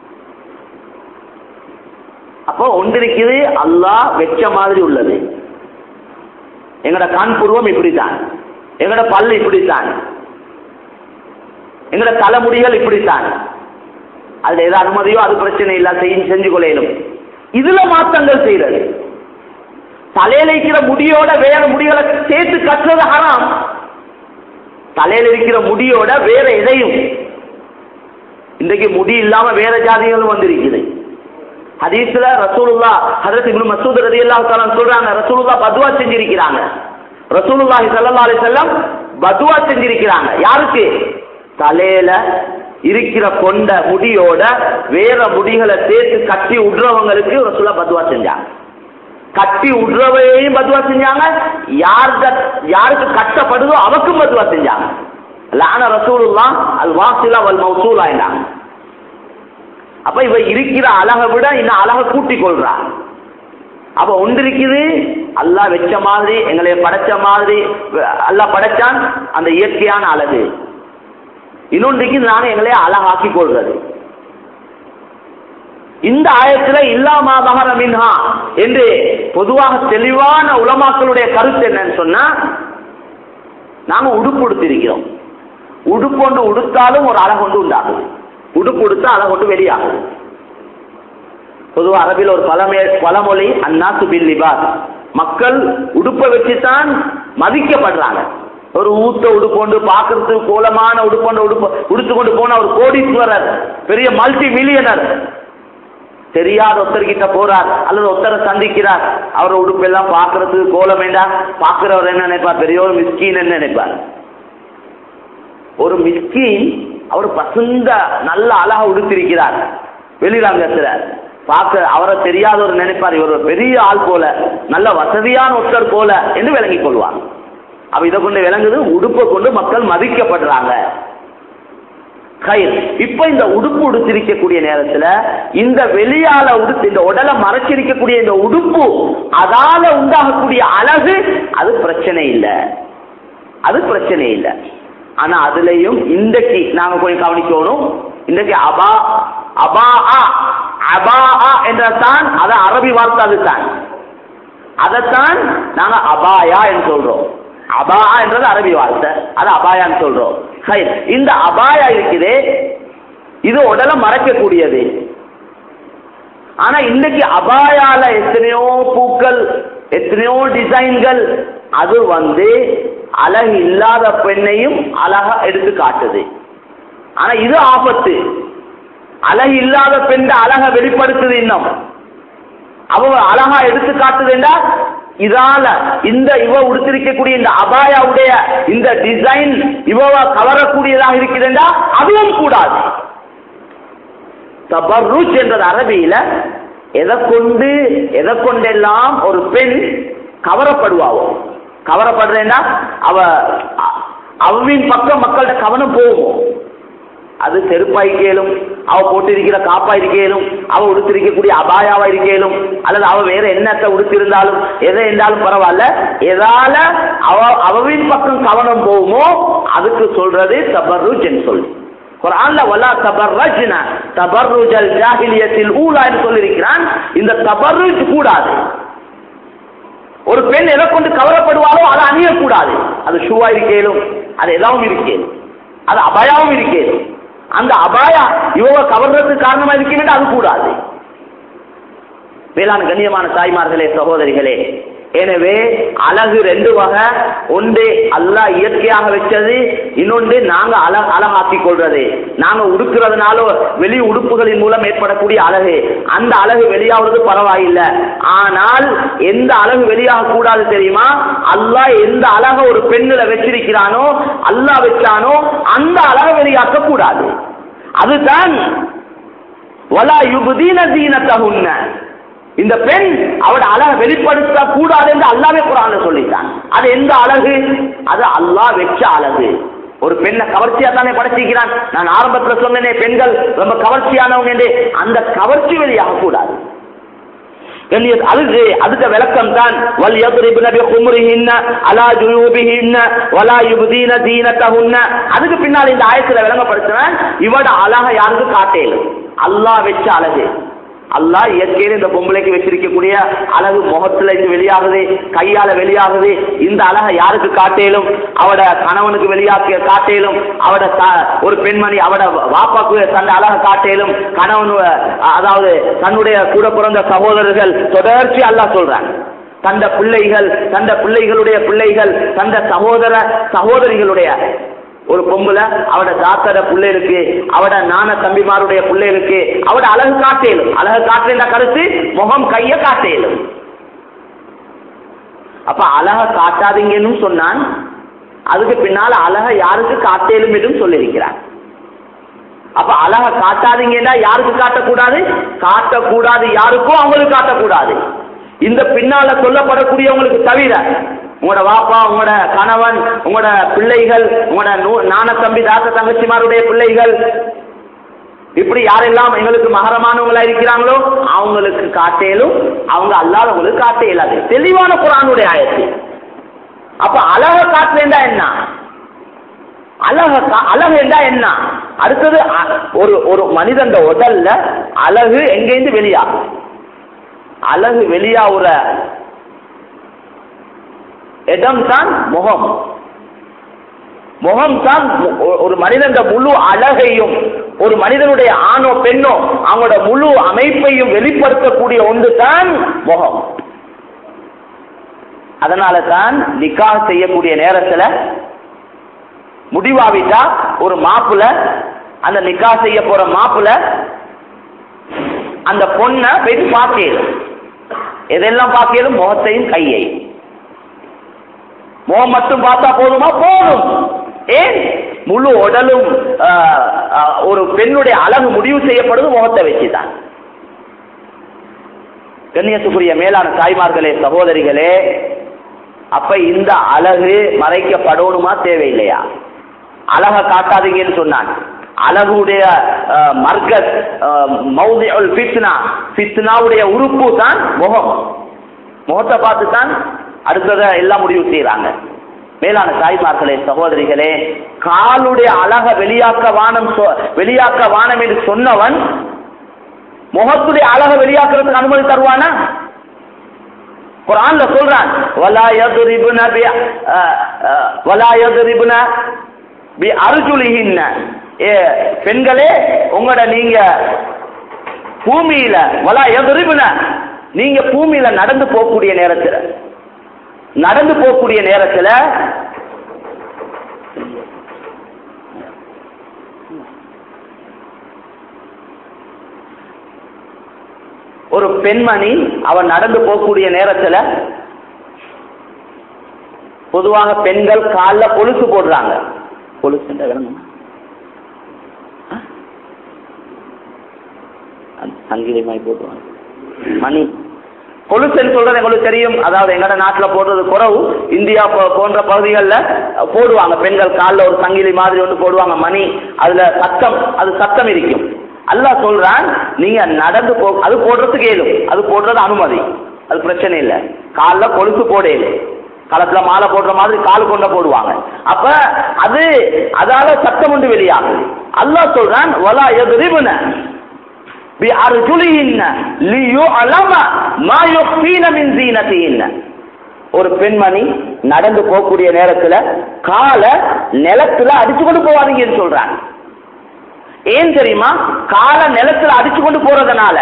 அப்போ ஒன்றிருக்குது அல்லாஹ் வெச்ச மாதிரி உள்ளது எங்கட கண் புருவம் இப்படித்தான் எங்கட பல்லு இப்படித்தான் எங்கட தலைமுடிகள் இப்படித்தான் அதுல ஏதோ அனுமதியோ அது பிரச்சனை இல்ல செய்ய செஞ்சு கொள்ளையிலும் இதுல மாற்றங்கள் செய்யறது தலையில இருக்கிற முடியோட வேற முடிகளை சேர்த்து கட்டுறது ஹராம் தலையில இருக்கிற முடியோட வேற எதையும் இன்றைக்கு முடி இல்லாம வேற ஜாதிகளும் வந்திருக்குது ஹதீஸ்ல ரசூலுல்லா ஹதரத் இப்னு மசூத் ரலியல்லாஹு தஆலா சொல்றாங்க ரசூலுல்லா பதுவா செஞ்சிருக்கிறாங்க ரசூலுல்லாஹி ஸல்லல்லாஹு அலைஹி வஸல்லம் பதுவா செஞ்சிருக்கிறாங்க யாருக்கு தலையில இருக்கிற கொண்ட முடியோட வேற முடிகளை சேர்த்து கட்டி விடுறவங்களுக்கு ரசூலா பதுவா செஞ்சாங்க கட்டி விடுறவையும் பதுவா செஞ்சாங்க யாருக்கு யாருக்கு கட்டப்படுதோ அவக்கும் பதுவா செஞ்சாங்க லான ரசூலுல்லா அல் வாசிலா வல் மௌசூலா என்றாங்க அப்ப இவ இருக்கிற அழகை விட இன்னும் அழகை கூட்டிக் கொள்றா அப்ப ஒன்று இருக்குது அல்லாஹ் வச்ச மாதிரி எங்களை படைச்ச மாதிரி அல்லாஹ் படைச்சான் அந்த இயற்கையான அழகு இன்னொன்று இருக்குது நாங்க எங்களை அழகாக்கி கொள்றது இந்த ஆயத்துல இல்லாமா மகர மின்ஹா என்று பொதுவாக தெளிவான உலமாக்களுடைய கருத்து என்னன்னு சொன்னா நாம உடுப்பு உடுத்திருக்கிறோம் உடுப்பு ஒன்று உடுத்தாலும் ஒரு அழகு ஒன்று உண்டாகுது உடுப்பு உடுத்தா அழகு ஒன்று வெளியாகுது பொதுவா அரபில் ஒரு பழமே பழமொழி அந்நாத்து பில் லிபாஸ் மக்கள் உடுப்பை வச்சுதான் மதிக்கப்படுறாங்க ஒரு ஊத்த உடுப்பொண்டு பார்க்கறதுக்கு கோலமான உடுப்பொண்டு உடுப்பு உடுத்து கொண்டு போன ஒரு கோடீஸ்வரர் பெரிய மல்டி மில்லியனர் தெரியாத ஒருத்தர்கிட்ட போறார் அல்லது ஒருத்தரை சந்திக்கிறார் அவர் உடுப்பு எல்லாம் பார்க்கறதுக்கு கோலம் வேண்டாம் பார்க்கிறவர் என்ன நினைப்பார் பெரிய ஒரு மிஸ்கீன் என்ன நினைப்பார் ஒரு மிஸ்கீன் அவர் பசுந்த நல்ல அழகா உடுத்திருக்கிறார் வெளிரங்கத்துல பார்க்க அவரை தெரியாதவர் நினைப்பார் இவர் ஒரு பெரிய ஆள் போல நல்ல வசதியான ஒருத்தர் போல என்று விளங்கிக் கொள்வார் அப்ப இதை கொண்டு விளங்குது உடுப்பை கொண்டு மக்கள் மதிக்கப்படுறாங்க கயிர் இப்ப இந்த உடுப்பு உடுத்திருக்கக்கூடிய நேரத்துல இந்த வெளியால உடுத்து இந்த உடலை மறைச்சிருக்கக்கூடிய இந்த உடுப்பு அதால உண்டாகக்கூடிய அழகு அது பிரச்சனை இல்லை அது பிரச்சனை இல்லை ஆனா அதுலயும் இன்றைக்கு நாங்க கொஞ்சம் கவனிக்கணும் இன்றைக்கு அபா அபா அபா என்றதான் அது அரபி வார்த்தை அதுதான் அதைத்தான் நாங்க அபாயா என்று சொல்றோம் அபா என்றது அரபி வார்த்தை அது அபாயான்னு சொல்றோம் சரி இந்த அபாயா இருக்குது இது உடலை மறைக்கக்கூடியது ஆனா இன்னைக்கு அபாயால எத்தனையோ பூக்கள் எத்தனையோ டிசைன்கள் அது வந்து அழகு இல்லாத பெண்ணையும் அழகா எடுத்து காட்டுது ஆனா இது ஆபத்து அழகு இல்லாத பெண் அழக வெளிப்படுத்துது இன்னும் அவ அழகா எடுத்து காட்டுதுண்டா இதால இந்த இவ உடுத்திருக்கக்கூடிய இந்த அபாயாவுடைய இந்த டிசைன் இவ கவரக்கூடியதாக இருக்குதுண்டா அதுவும் கூடாது தபர்ருஜ் என்றது அரபியில எதை கொண்டு எதை கொண்டெல்லாம் ஒரு பெண் கவரப்படுவாவோ கவரப்படுறேன்னா அவ அ- அவ்வின் பக்கம் மக்கள்கிட்ட கவனம் போகும் அது செருப்பா இருக்கேலும் அவ போட்டிருக்கிற காப்பா இருக்கேலும் அவ உடுத்திருக்கக்கூடிய அபாயாவா இருக்கேலும் அல்லது அவ வேற என்னத்தை உடுத்திருந்தாலும் எதை இருந்தாலும் பரவாயில்ல எதால அவ அவவின் பக்கம் கவனம் போகுமோ அதுக்கு சொல்றது தபர்ருஜ்னு சொல்லி குர்ஆன்ல வலா தபர்ரஜ்ன தபர்ருஜல் ஜாஹிலியத்தில் ஊலா என்று சொல்லியிருக்கிறான் இந்த தபர்ருஜ் கூடாது ஒரு பெண் எதை கொண்டு கவரப்படுவாரோ அதை அணியக்கூடாது அது ஷூவா இருக்கேலும் அது எதாவும் இருக்கேலும் அது அபாயாவும் இருக்கேலும் அந்த அபாயா இவங்க கவர்றதுக்கு காரணமா இருக்கணும் அது கூடாது வேளாண் கண்ணியமான தாய்மார்களே சகோதரிகளே எனவே அழகு ரெண்டு வகை ஒன்று அல்லாஹ் இயற்கையாக வச்சது இன்னொன்று நாங்க அழ அழகாக்கிக் கொள்றது நாங்க உடுக்கிறதுனால வெளி உடுப்புகளின் மூலம் ஏற்படக்கூடிய அழகு அந்த அழகு வெளியாவது பரவாயில்லை ஆனால் எந்த அழகு வெளியாக கூடாது தெரியுமா அல்லாஹ் எந்த அழக ஒரு பெண்ணுல வச்சிருக்கிறானோ அல்லாஹ் வச்சானோ அந்த அழகை வெளியாக்க கூடாது அதுதான் வலா யுபுதீன தீனத்தகுன்ன இந்த பெண் அவட அழகை வெளிப்படுத்த கூடாது என்று அல்லாவே குரான்ல சொல்லிட்டான் அது எந்த அழகு அது அல்லாஹ் வெச்ச அழகு ஒரு பெண்ணை கவர்ச்சியா தானே படைச்சிக்கிறான் நான் ஆரம்பத்துல சொன்னேனே பெண்கள் ரொம்ப கவர்ச்சியானவங்க என்று அந்த கவர்ச்சி வெளியாக கூடாது கண்ணிய- அதுக்கு அதுக்கு விளக்கம் தான் வல் யத்ரிபுன பிகும்ரிஹின்ன அலா ஜுயூபிஹின்ன வலா யுப்தீன தீனத்தஹுன்ன அதுக்கு பின்னால் இந்த ஆயத்துல விளங்கப்படுத்துறேன் இவட அழக யாருக்கு காட்டேலும் அல்லாஹ் வெச்ச அழகு அல்லாஹ் இயற்கையில இந்த பொம்பளைக்கு வச்சிருக்கக்கூடிய அழகு முகத்துல இருந்து வெளியாகுது கையால வெளியாகுது இந்த அழகை யாருக்கு காட்டேலும் அவட கணவனுக்கு வெளியாக்க காட்டேலும் அவட த- ஒரு பெண்மணி அவட வாப்பாக்கு தன் அழகை காட்டேலும் கணவன் அதாவது தன்னுடைய கூட பிறந்த சகோதரர்கள் தொடர்ச்சி அல்லாஹ் சொல்றாங்க தந்த பிள்ளைகள் தந்த பிள்ளைகளுடைய பிள்ளைகள் தந்த சகோதர சகோதரிகளுடைய ஒரு பொம்புல அவட தாத்தட பிள்ளைகளுக்கு அவட நான தம்பிமாருடைய பிள்ளைகளுக்கு அவட அழகு காட்டேலும் அழகு காட்டுற கருத்து முகம் கைய காட்டேலும் அப்ப அழக காட்டாதீங்கன்னு சொன்னான் அதுக்கு பின்னால அழக யாருக்கு காட்டேலும் என்றும் சொல்லியிருக்கிறான் அப்ப அழக காட்டாதீங்கன்னா யாருக்கு காட்டக்கூடாது காட்டக்கூடாது யாருக்கும் அவங்களுக்கு காட்டக்கூடாது இந்த பின்னால சொல்லப்படக்கூடியவங்களுக்கு தவிர உங்களோட வாப்பா உங்களோட கணவன் உங்களோட பிள்ளைகள் உங்களோட நூ- நான தம்பி தாத்த தங்கச்சிமாருடைய பிள்ளைகள் இப்படி யாரெல்லாம் எங்களுக்கு மகரமானவங்களா இருக்கிறாங்களோ அவங்களுக்கு காட்டேலும் அவங்க அல்லாதவங்களுக்கு காட்ட இயலாது தெளிவான குரானுடைய ஆயத்து அப்ப அழக காட்டுறேன்டா என்ன அழக கா- அழகு என்றா என்ன அடுத்தது அ- ஒரு ஒரு மனிதன் உடல்ல அழகு எங்கேருந்து வெளியாகும் அழகு வெளியாகுற இடம் தான் முகம் முகம் தான் மு- ஒ- ஒரு மனிதன் முழு அழகையும் ஒரு மனிதனுடைய ஆணோ பெண்ணோ அவங்களோட முழு அமைப்பையும் வெளிப்படுத்தக்கூடிய ஒன்று தான் முகம் அதனால தான் நிக்காஹ் செய்யக்கூடிய நேரத்துல முடிவாவிட்டா ஒரு மாப்புல அந்த நிக்கா செய்ய போற மாப்புல அந்த பொண்ணை போயிட்டு பார்க்கலும் எதெல்லாம் பார்க்கலும் முகத்தையும் கையை முகம் மட்டும் பார்த்தா போதுமா போதும் ஏன் முழு உடலும் ஆஹ், ஆஹ், ஒரு பெண்ணுடைய அழகு முடிவு செய்யப்படுவது முகத்தை வச்சுதான் கண்ணியத்துக்குரிய மேலான தாய்மார்களே சகோதரிகளே அப்ப இந்த அழகு மறைக்கப்படணுமா தேவையில்லையா அழக காட்டாதீங்கன்னு சொன்னான் அழகுடைய அஹ், மர்கத் மௌதியுல் ஃபித்னா ஃபித்னாவுடைய உறுப்பு தான் முகம் முகத்தை பார்த்து தான் அடுத்ததை எல்லாம் முடிவு செய்யறாங்க மேலான தாய்மார்களே சகோதரிகளே காலுடைய அழக வெளியாக்க வானம் சொ- வெளியாக்க வானம் என்று சொன்னவன் முகத்துடைய அழக வெளியாக்குறதுக்கு அனுமதி தருவானா குர்ஆன்ல சொல்றான் வலா யதுரிபுன பி அஹ், அஹ், வலா யதுரிபுன பி அர்ஜுலிஹின்ன ஏ பெண்களே உங்களோட நீங்க பூமியில வலா யதுரிபுன நீங்க பூமியில நடந்து போகக்கூடிய நேரத்துல நடந்து போகக்கூடிய நேரத்துல ஒரு பெண்மணி அவன் நடந்து போகக்கூடிய நேரத்துல பொதுவாக பெண்கள் கால்ல கொலுசு போடுறாங்க கொலுசு சங்கிலி மாதிரி போட்டுவாங்க மணி கொலுசுன்னு சொல்றது எங்களுக்கு தெரியும் அதாவது எங்கட நாட்டுல போடுறது குறவு இந்தியா போ- போன்ற பகுதிகளில் போடுவாங்க பெண்கள் காலில் ஒரு சங்கிலி மாதிரி ஒன்று போடுவாங்க மணி அதுல சத்தம் அது சத்தம் இருக்கும் அல்லாஹ் சொல்றான் நீங்க நடந்து போ அது போடுறதுக்கு ஏதும் அது போடுறது அனுமதி அது பிரச்சனை இல்லை காலில் கொலுசு போடையில காலத்துல மாலை போடுற மாதிரி கால் கொண்ட போடுவாங்க அப்ப அது அதால சத்தம் உண்டு வெளியாகுது அல்லாஹ் சொல்றான் வலா எதிரிபுன بأرجلهن ليعلم ما يخفين من زينتهن ஒரு பெண்மணி நடந்து போகக்கூடிய நேரத்துல கால நிலத்துல அடிச்சு கொண்டு போவாதீங்கன்னு சொல்றாங்க ஏன் தெரியுமா கால நிலத்துல அடிச்சு கொண்டு போறதுனால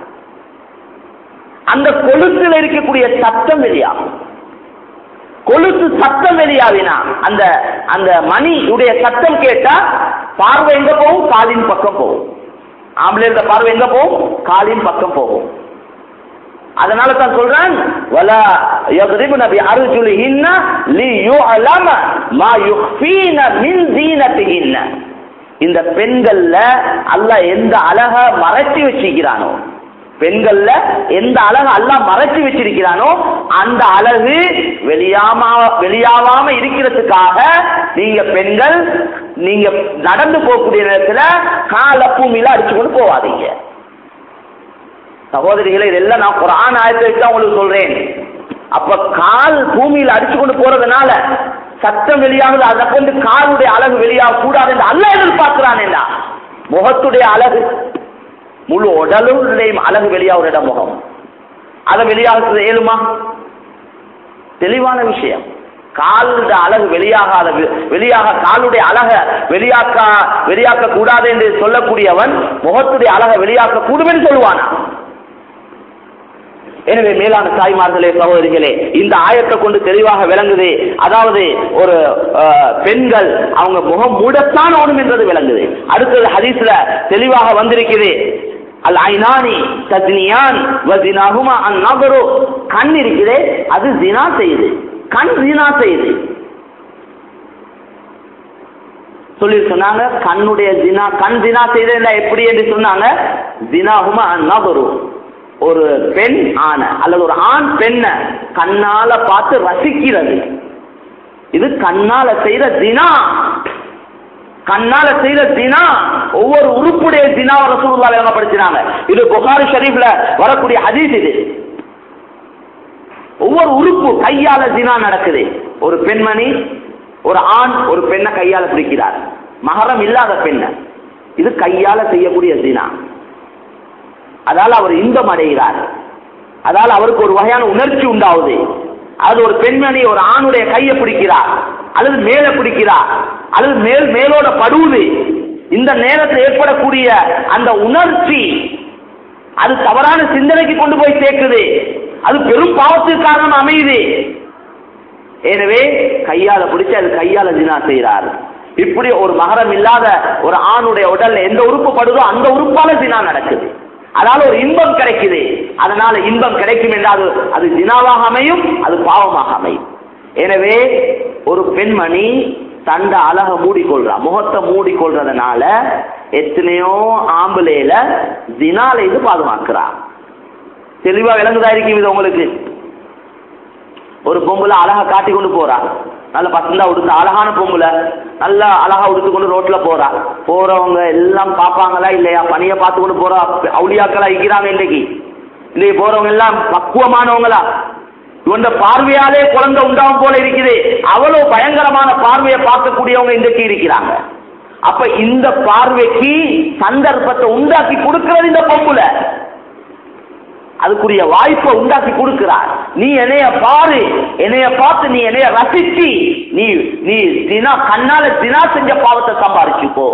அந்த கொலுசுல இருக்கக்கூடிய சத்தம் வெளியாகும் கொலுசு சத்தம் வெளியாவினா அந்த அந்த மணியுடைய சத்தம் கேட்டா பார்வை எங்க போகும் காலின் பக்கம் போகும் ஆம்பளை இருக்க பார்வை எங்க போகும் காலின் பக்கம் போகும் அதனால தான் சொல்றேன் வலா யضربن بأرجلهن ليعلم ما يخفين من زينتهن இந்த பெண்கள்ல அல்லாஹ் எந்த அழக மறைச்சு வச்சிருக்கிறானோ பெண்கள்ல எந்த அழகு அல்லாஹ் மறைச்சு வச்சிருக்கிறானோ அந்த அழகு வெளியாம வெளியாவாம இருக்கிறதுக்காக நீங்க பெண்கள் நீங்க நடந்து போகக்கூடிய நேரத்துல கால பூமியில அடிச்சு கொண்டு போவாதீங்க சகோதரிகளே இதெல்லாம் நான் குரான் ஆயத்தை வச்சு தான் உங்களுக்கு சொல்றேன் அப்ப கால் பூமியில அடிச்சு கொண்டு போறதுனால சத்தம் வெளியாகுது அதை கொண்டு காலுடைய அழகு வெளியாக கூடாது என்று அல்ல எதிர்பார்க்கிறான் முகத்துடைய அழகு முழு உடலுடைய அழகு வெளியாகிற இடம் முகம் அதை வெளியாகிறது ஏழுமா தெளிவான விஷயம் காலுடைய அழகு வெளியாகாத வெளியாக காலுடைய அழக வெளியாக்க வெளியாக்க கூடாது என்று சொல்லக்கூடியவன் முகத்துடைய அழக வெளியாக்க கூடும் என்று சொல்லுவானா எனவே மேலான தாய்மார்களே சகோதரிகளே இந்த ஆயத்தை கொண்டு தெளிவாக விளங்குது அதாவது ஒரு அஹ், பெண்கள் அவங்க முகம் மூடத்தான் ஓடும் என்றது விளங்குது அடுத்தது ஹதீஸ்ல தெளிவாக வந்திருக்குது அல் ஐநானி தத்னியான் வதினாகுமா அன் நபரு கண் இருக்குதே அது ஜினா செய்யுது கண் ஜினா செய்யுது சொல்லி சொன்னாங்க கண்ணுடைய ஜினா கண் ஜினா செய்தா எப்படி என்று சொன்னாங்க ஜினாகுமா அன் நபரு ஒரு பெண் ஆண அல்லது ஒரு ஆண் பெண்ண கண்ணால பார்த்து ரசிக்கிறது இது கண்ணால செய்த தினா கண்ணால செய்த தினா ஒவ்வொரு உறுப்புடைய தினாவை ரசூலுல்லாஹி விளங்கப்படுத்தினாங்க இது புகாரி ஷரீஃப்ல வரக்கூடிய ஹதீஸ் இது ஒவ்வொரு உறுப்பு கையால தினா நடக்குது ஒரு பெண்மணி ஒரு ஆண் ஒரு பெண்ணை கையால பிடிக்கிறார் மகரம் இல்லாத பெண்ணை இது கையால செய்யக்கூடிய தினா அதால அவர் இன்பம் அடைகிறார் அதால அவருக்கு ஒரு வகையான உணர்ச்சி உண்டாகுது அது ஒரு பெண்மணி ஒரு ஆணுடைய கையை பிடிக்கிறார் அல்லது மேல பிடிக்கிறார் அல்லது மேல் மேலோட படுவது இந்த நேரத்தில் ஏற்படக்கூடிய அந்த உணர்ச்சி அது தவறான சிந்தனைக்கு கொண்டு போய் சேர்க்குது அது பெரும் பாவத்துக்கு காரணம் அமையுது எனவே கையால பிடிச்சு அது கையால ஜினா செய்கிறார் இப்படி ஒரு மகரம் இல்லாத ஒரு ஆணுடைய உடல்ல எந்த உறுப்பு படுதோ அந்த உறுப்பால ஜினா நடக்குது அதனால ஒரு இன்பம் கிடைக்குது அதனால இன்பம் கிடைக்கும் என்றால் அது அது ஜினாவாக அமையும் அது பாவமாக அமையும் எனவே ஒரு பெண்மணி தண்ட அழக மூடிக்கொள்றா முகத்தை மூடிக்கொள்றதுனால எத்தனையோ ஆம்பளையில ஜினால இது பாதுகாக்கிறா தெளிவா விளங்குதா இருக்கும் இது உங்களுக்கு ஒரு பொம்பளை அழகா காட்டி கொண்டு போறா நல்ல பசந்தா உடுத்த அழகான பொம்பளை நல்லா அழகா உடுத்து கொண்டு ரோட்ல போறா போறவங்க எல்லாம் பாப்பாங்களா இல்லையா பணியை பார்த்து கொண்டு போறா அவுளியாக்களா இருக்கிறாங்க இன்னைக்கு இன்னைக்கு போறவங்க எல்லாம் பக்குவமானவங்களா இவன் பார்வையாலே குழந்தை உண்டாகும் போல இருக்குது அவ்வளவு பயங்கரமான பார்வையை பார்க்கக்கூடியவங்க இன்றைக்கு இருக்கிறாங்க அப்ப இந்த பார்வைக்கு சந்தர்ப்பத்தை உண்டாக்கி கொடுக்கிறது இந்த பொம்புல அதுக்குரிய வாய்ப்பை உண்டாக்கி கொடுக்கிறார் நீ என்னைய பாரு என்னைய பார்த்து நீ என்னைய ரசிச்சு நீ நீ தினா கண்ணால தினா செஞ்ச பாவத்தை சம்பாரிச்சுக்கோ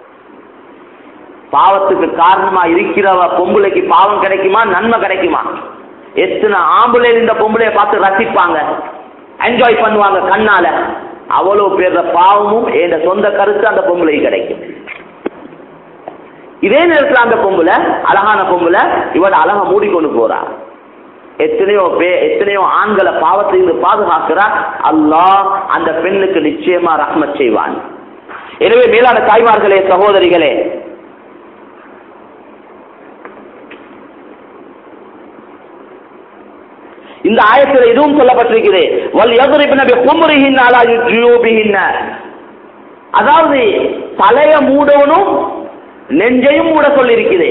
பாவத்துக்கு காரணமா இருக்கிறவ பொம்பளைக்கு பாவம் கிடைக்குமா நன்மை கிடைக்குமா எத்தனை ஆம்பளை இந்த பொம்பளைய பார்த்து ரசிப்பாங்க என்ஜாய் பண்ணுவாங்க கண்ணால அவ்வளவு பேர் பாவமும் என் சொந்த கருத்து அந்த பொம்பளைக்கு கிடைக்கும் இதே நேரத்தில் அந்த பொம்பளை அழகான பொம்பளை இவட அழகா மூடிக்கொண்டு போறா எத்தனையோ பே எத்தனையோ ஆண்களை பாவத்தை இருந்து பாதுகாக்கிறா அல்லாஹ் அந்த பெண்ணுக்கு நிச்சயமா ரஹ்மத் செய்வான் எனவே மேலான தாய்மார்களே சகோதரிகளே இந்த ஆயத்தில் இதுவும் சொல்லப்பட்டிருக்கிறது வல் யதுரிபின பி கும்ரிஹின் அலா ஜுயூபிஹின்ன அதாவது தலைய மூடவனும் நெஞ்சையும் மூட சொல்லியிருக்குது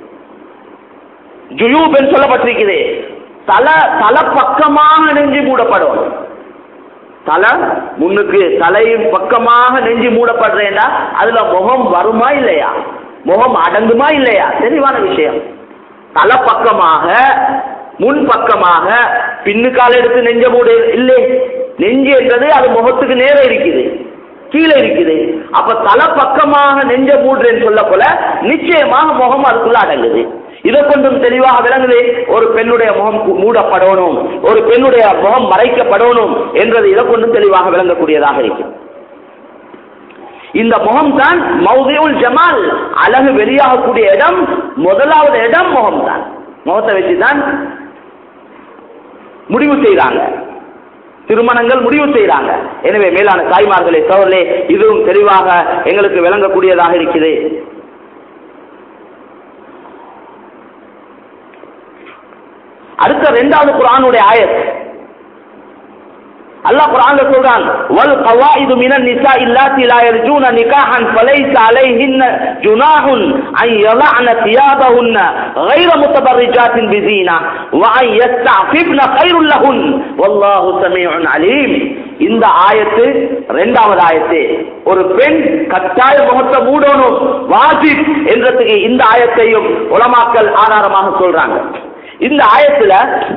ஜுயூப் என்று சொல்லப்பட்டிருக்குது தலை தலை பக்கமாக நெஞ்சு மூடப்படும் தலை முன்னுக்கு தலையின் பக்கமாக நெஞ்சு மூடப்படுறேன்டா அதுல முகம் வருமா இல்லையா முகம் அடங்குமா இல்லையா தெளிவான விஷயம் தலை பக்கமாக முன் பக்கமாக பின்னுக்கால எடுத்து நெஞ்ச மூட இல்லை நெஞ்சு என்றது அது முகத்துக்கு நேர இருக்குது கீழே இருக்குது அப்ப தலை பக்கமாக நெஞ்ச மூடுறேன்னு சொல்ல போல நிச்சயமாக முகம் அதுக்குள்ள அடங்குது இதை கொண்டும் தெளிவாக விளங்குது ஒரு பெண்ணுடைய முகம் கு- மூடப்படணும் ஒரு பெண்ணுடைய முகம் மறைக்கப்படணும் என்றது இதை கொண்டும் தெளிவாக விளங்கக்கூடியதாக இருக்கு இந்த முகம் தான் மௌதியுல் ஜமால் அழகு வெளியாகக்கூடிய இடம் முதலாவது இடம் முகம் தான் முகத்தை வச்சு தான் முடிவு செய்றாங்க திருமணங்கள் முடிவு செய்றாங்க எனவே மேலான தாய்மார்களே சோழர்களே இதுவும் தெளிவாக எங்களுக்கு விளங்கக்கூடியதாக இருக்குது அடுத்த இரண்டாவது குர்ஆனுடைய ஆயத் அல்லாஹ் குர்ஆன்ல சொல்றான் வல் கவாயிது மினன் நிசா இல்லாத்தி லா யர்ஜூன நிகாஹன் ஃபலைஸ அலைஹின்ன ஜுனாஹுன் அன் யலஅன தியாபஹுன்ன غير متبرجات بزينة وأن يستعففن خير لهن والله سميع عليم இந்த ஆயத்து இரண்டாவது ஆயத்து ஒரு பெண் கட்டாய முகத்தை மூடணும் வாஜிப் என்றதுக்கு இந்த ஆயத்தையும் உலமாக்கல் ஆதாரமாக சொல்றாங்க இந்த ஆயத்துல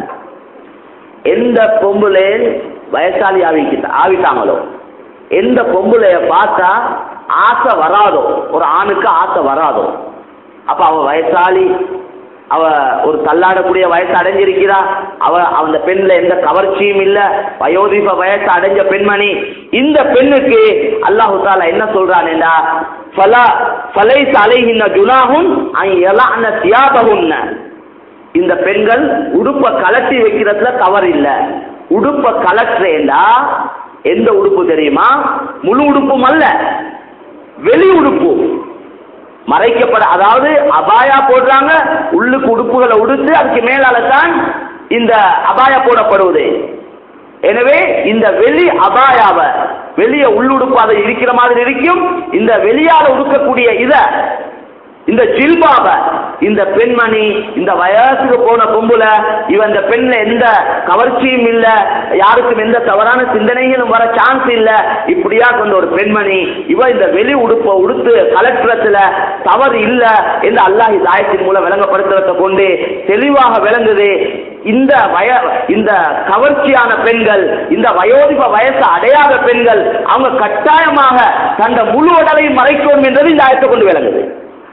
எந்த பொம்புலே வயசாளி ஆவிக்கிட்ட ஆவிட்டாங்களோ எந்த பொம்புலைய பார்த்தா ஆசை வராதோ ஒரு ஆணுக்கு ஆசை வராதோ அப்ப அவ வயசாளி அவ ஒரு தள்ளாடக்கூடிய வயசு அடைஞ்சிருக்கிறா அவ அந்த பெண்ல எந்த கவர்ச்சியும் இல்ல வயோதிப வயசு அடைஞ்ச பெண்மணி இந்த பெண்ணுக்கு அல்லாஹு தாலா என்ன சொல்றான்டா ஃபலா ஃபலைஸ் அலைஹின்ன ஜுனாஹுன் அன் யலஅன சியாபஹுன்ன இந்த பெண்கள் உடுப்ப கலட்டி வைக்கிறதுல தவறு இல்ல உடுப்ப கலட்டுறேண்டா எந்த உடுப்பு தெரியுமா முழு உடுப்பும் அல்ல வெளி உடுப்பு மறைக்கப்பட அதாவது அபாயா போடுறாங்க உள்ளுக்கு உடுப்புகளை உடுத்து அதுக்கு மேலால தான் இந்த அபாயா போடப்படுவது எனவே இந்த வெளி அபாயாவ வெளிய உள்ளுடுப்பு அதை இருக்கிற மாதிரி இருக்கும் இந்த வெளியால உடுக்கக்கூடிய இத இந்த ஜில்பாப இந்த பெண்மணி இந்த வயசுக்கு போன பொம்புல இவ இந்த பெண்ல எந்த கவர்ச்சியும் இல்ல யாருக்கும் எந்த தவறான சிந்தனைகளும் வர சான்ஸ் இல்ல இப்படியா கொண்ட ஒரு பெண்மணி இவ இந்த வெளி உடுப்ப உடுத்து கலட்டுறதுல தவறு இல்ல என்று அல்லாஹ் இந்த ஆயத்தின் மூலம் விளங்கப்படுத்துறத கொண்டு தெளிவாக விளங்குது இந்த வய இந்த கவர்ச்சியான பெண்கள் இந்த வயோதிப வயசு அடையாத பெண்கள் அவங்க கட்டாயமாக தந்த முழு உடலையும் மறைக்கணும் என்றது இந்த ஆயத்தை கொண்டு விளங்குது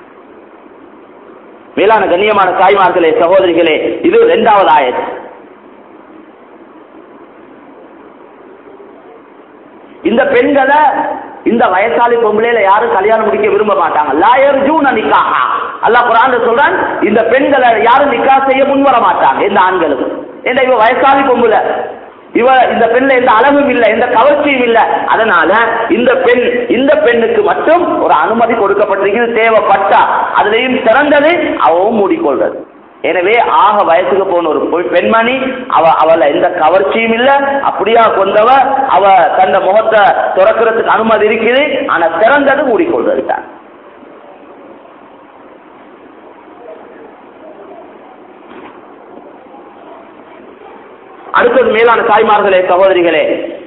மேலான கண்ணியமான தாய்மார்களே சகோதரிகளே இது இரண்டாவது ஆயத் இந்த பெண்களை இந்த வயசாளி பொம்பளையில யாரும் கல்யாணம் முடிக்க விரும்ப மாட்டாங்க லாயர் ஜூன் நிக்காஹா அல்லாஹ் குரான் சொல்றான் இந்த பெண்களை யாரும் நிக்கா செய்ய முன் வர மாட்டாங்க எந்த ஆண்களும் ஏன்னா இவ வயசாளி பொம்பளை இவ இந்த பெண்ல எந்த அழகும் இல்லை எந்த கவர்ச்சியும் இல்லை அதனால இந்த பெண் இந்த பெண்ணுக்கு மட்டும் ஒரு அனுமதி கொடுக்கப்பட்டிருக்கிறது தேவைப்பட்டா அதுலயும் சிறந்தது அவவும் மூடிக்கொள்றது எனவே ஆக வயசுக்கு போன ஒரு பொ- பெண்மணி அவ அவள எந்த கவர்ச்சியும் இல்ல அப்படியா கொண்டவ அவ தந்த முகத்தை துறக்கிறதுக்கு அனுமதி இருக்குது ஆனா சிறந்தது மூடிக்கொள்றது தான் அடுத்தது மேலான தாய்மார்களே சகோதரிகளே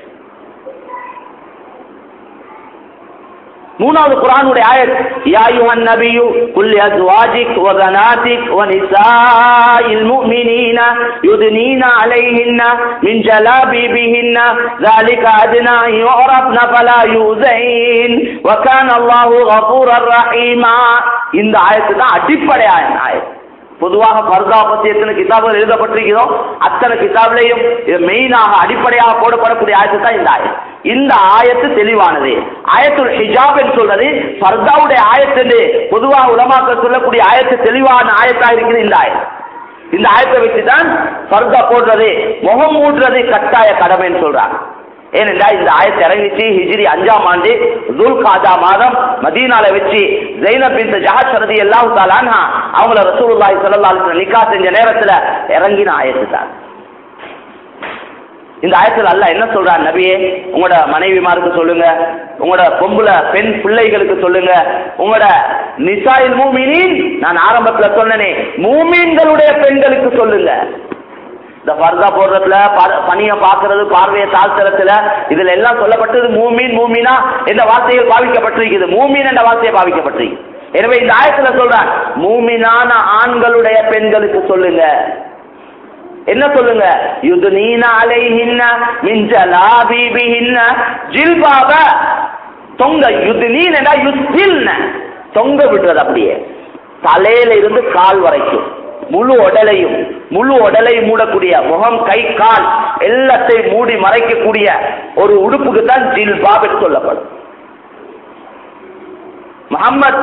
மூணாவது குரானுடைய ஆயத் யா அய்யுஹன் நபியு குல் அஸ்வாஜிக் வ பனாதிக் வ நிசாஇல் முஃமினீன யுத்னீன அலைஹின்ன மின் ஜலாபிபிஹின்ன ذلك أدنى أن يعرفن فلا يؤذين وكان الله غفورا رحيما இந்த ஆயத்து தான் அடிப்படையான ஆயத் பொதுவாக பர்தா பத்தி எத்தனை கிதாபுகள் எழுதப்பட்டிருக்கிறதோ அத்தனை கிதாபிலையும் இது மெயினாக அடிப்படையாக போடப்படக்கூடிய ஆயத்து தான் இந்த ஆயத் இந்த ஆயத்து தெளிவானது ஆயத்துல் ஹிஜாப் என்று சொல்றது பர்தாவுடைய ஆயத்து என்று பொதுவாக உலமாக்கள் சொல்லக்கூடிய ஆயத்து தெளிவான ஆயத்தாக இருக்குது இந்த ஆயத் இந்த ஆயத்தை வச்சு தான் பர்தா போடுறது முகம் மூடுறது கட்டாய கடமைன்னு சொல்றாங்க ஏனென்றா இந்த ஆயத்தை இறங்கிச்சு ஹிஜ்ரி அஞ்சாம் ஆண்டு துல் காஜா மாதம் மதீனால வச்சு ஜெயினப் பின் ஜஹத் சரதி எல்லாம் தாலானா அவங்கள ரசூலுல்லாஹி ஸல்லல்லாஹு அலைஹி வஸல்லம் நிக்கா செஞ்ச நேரத்துல இறங்கின ஆயத்து தான் இந்த ஆயத்தில் அல்லாஹ் என்ன சொல்றான் நபியே உங்களோட மனைவிமாருக்கு சொல்லுங்க உங்களோட பொம்புல பெண் பிள்ளைகளுக்கு சொல்லுங்க உங்களோட நிசாயில் மூமினின் நான் ஆரம்பத்துல சொன்னனே மூமீன்களுடைய பெண்களுக்கு சொல்லுங்க இந்த பர்தா போடுறதுல ப- பனிய பாக்குறது பார்வையை தாழ்த்துறதுல இதுல எல்லாம் சொல்லப்பட்டது மூமீன் மூமீனா என்ற வார்த்தைகள் பாவிக்கப்பட்டிருக்குது மூமீன் என்ற வார்த்தையை பாவிக்கப்பட்டிருக்கு எனவே இந்த ஆயத்துல சொல்றான் மூமினான ஆண்களுடைய பெண்களுக்கு சொல்லுங்க என்ன சொல்லுங்க யுதுனீன அலைஹின்ன மின் ஜலாபீபிஹின்ன ஜில்பாப தொங்க யுதுனீன் என்றா யுஸ்தில்ன தொங்க விடுறது அப்படியே தலையில இருந்து கால் வரைக்கும் முழு உடலையும் முழு உடலை மூடக்கூடிய முகம் கை கால் எல்லாத்தையும் மூடி மறைக்கக்கூடிய ஒரு உடுப்புக்கு தான் ஜில்பாப் என்று சொல்லப்படும் முகம்மது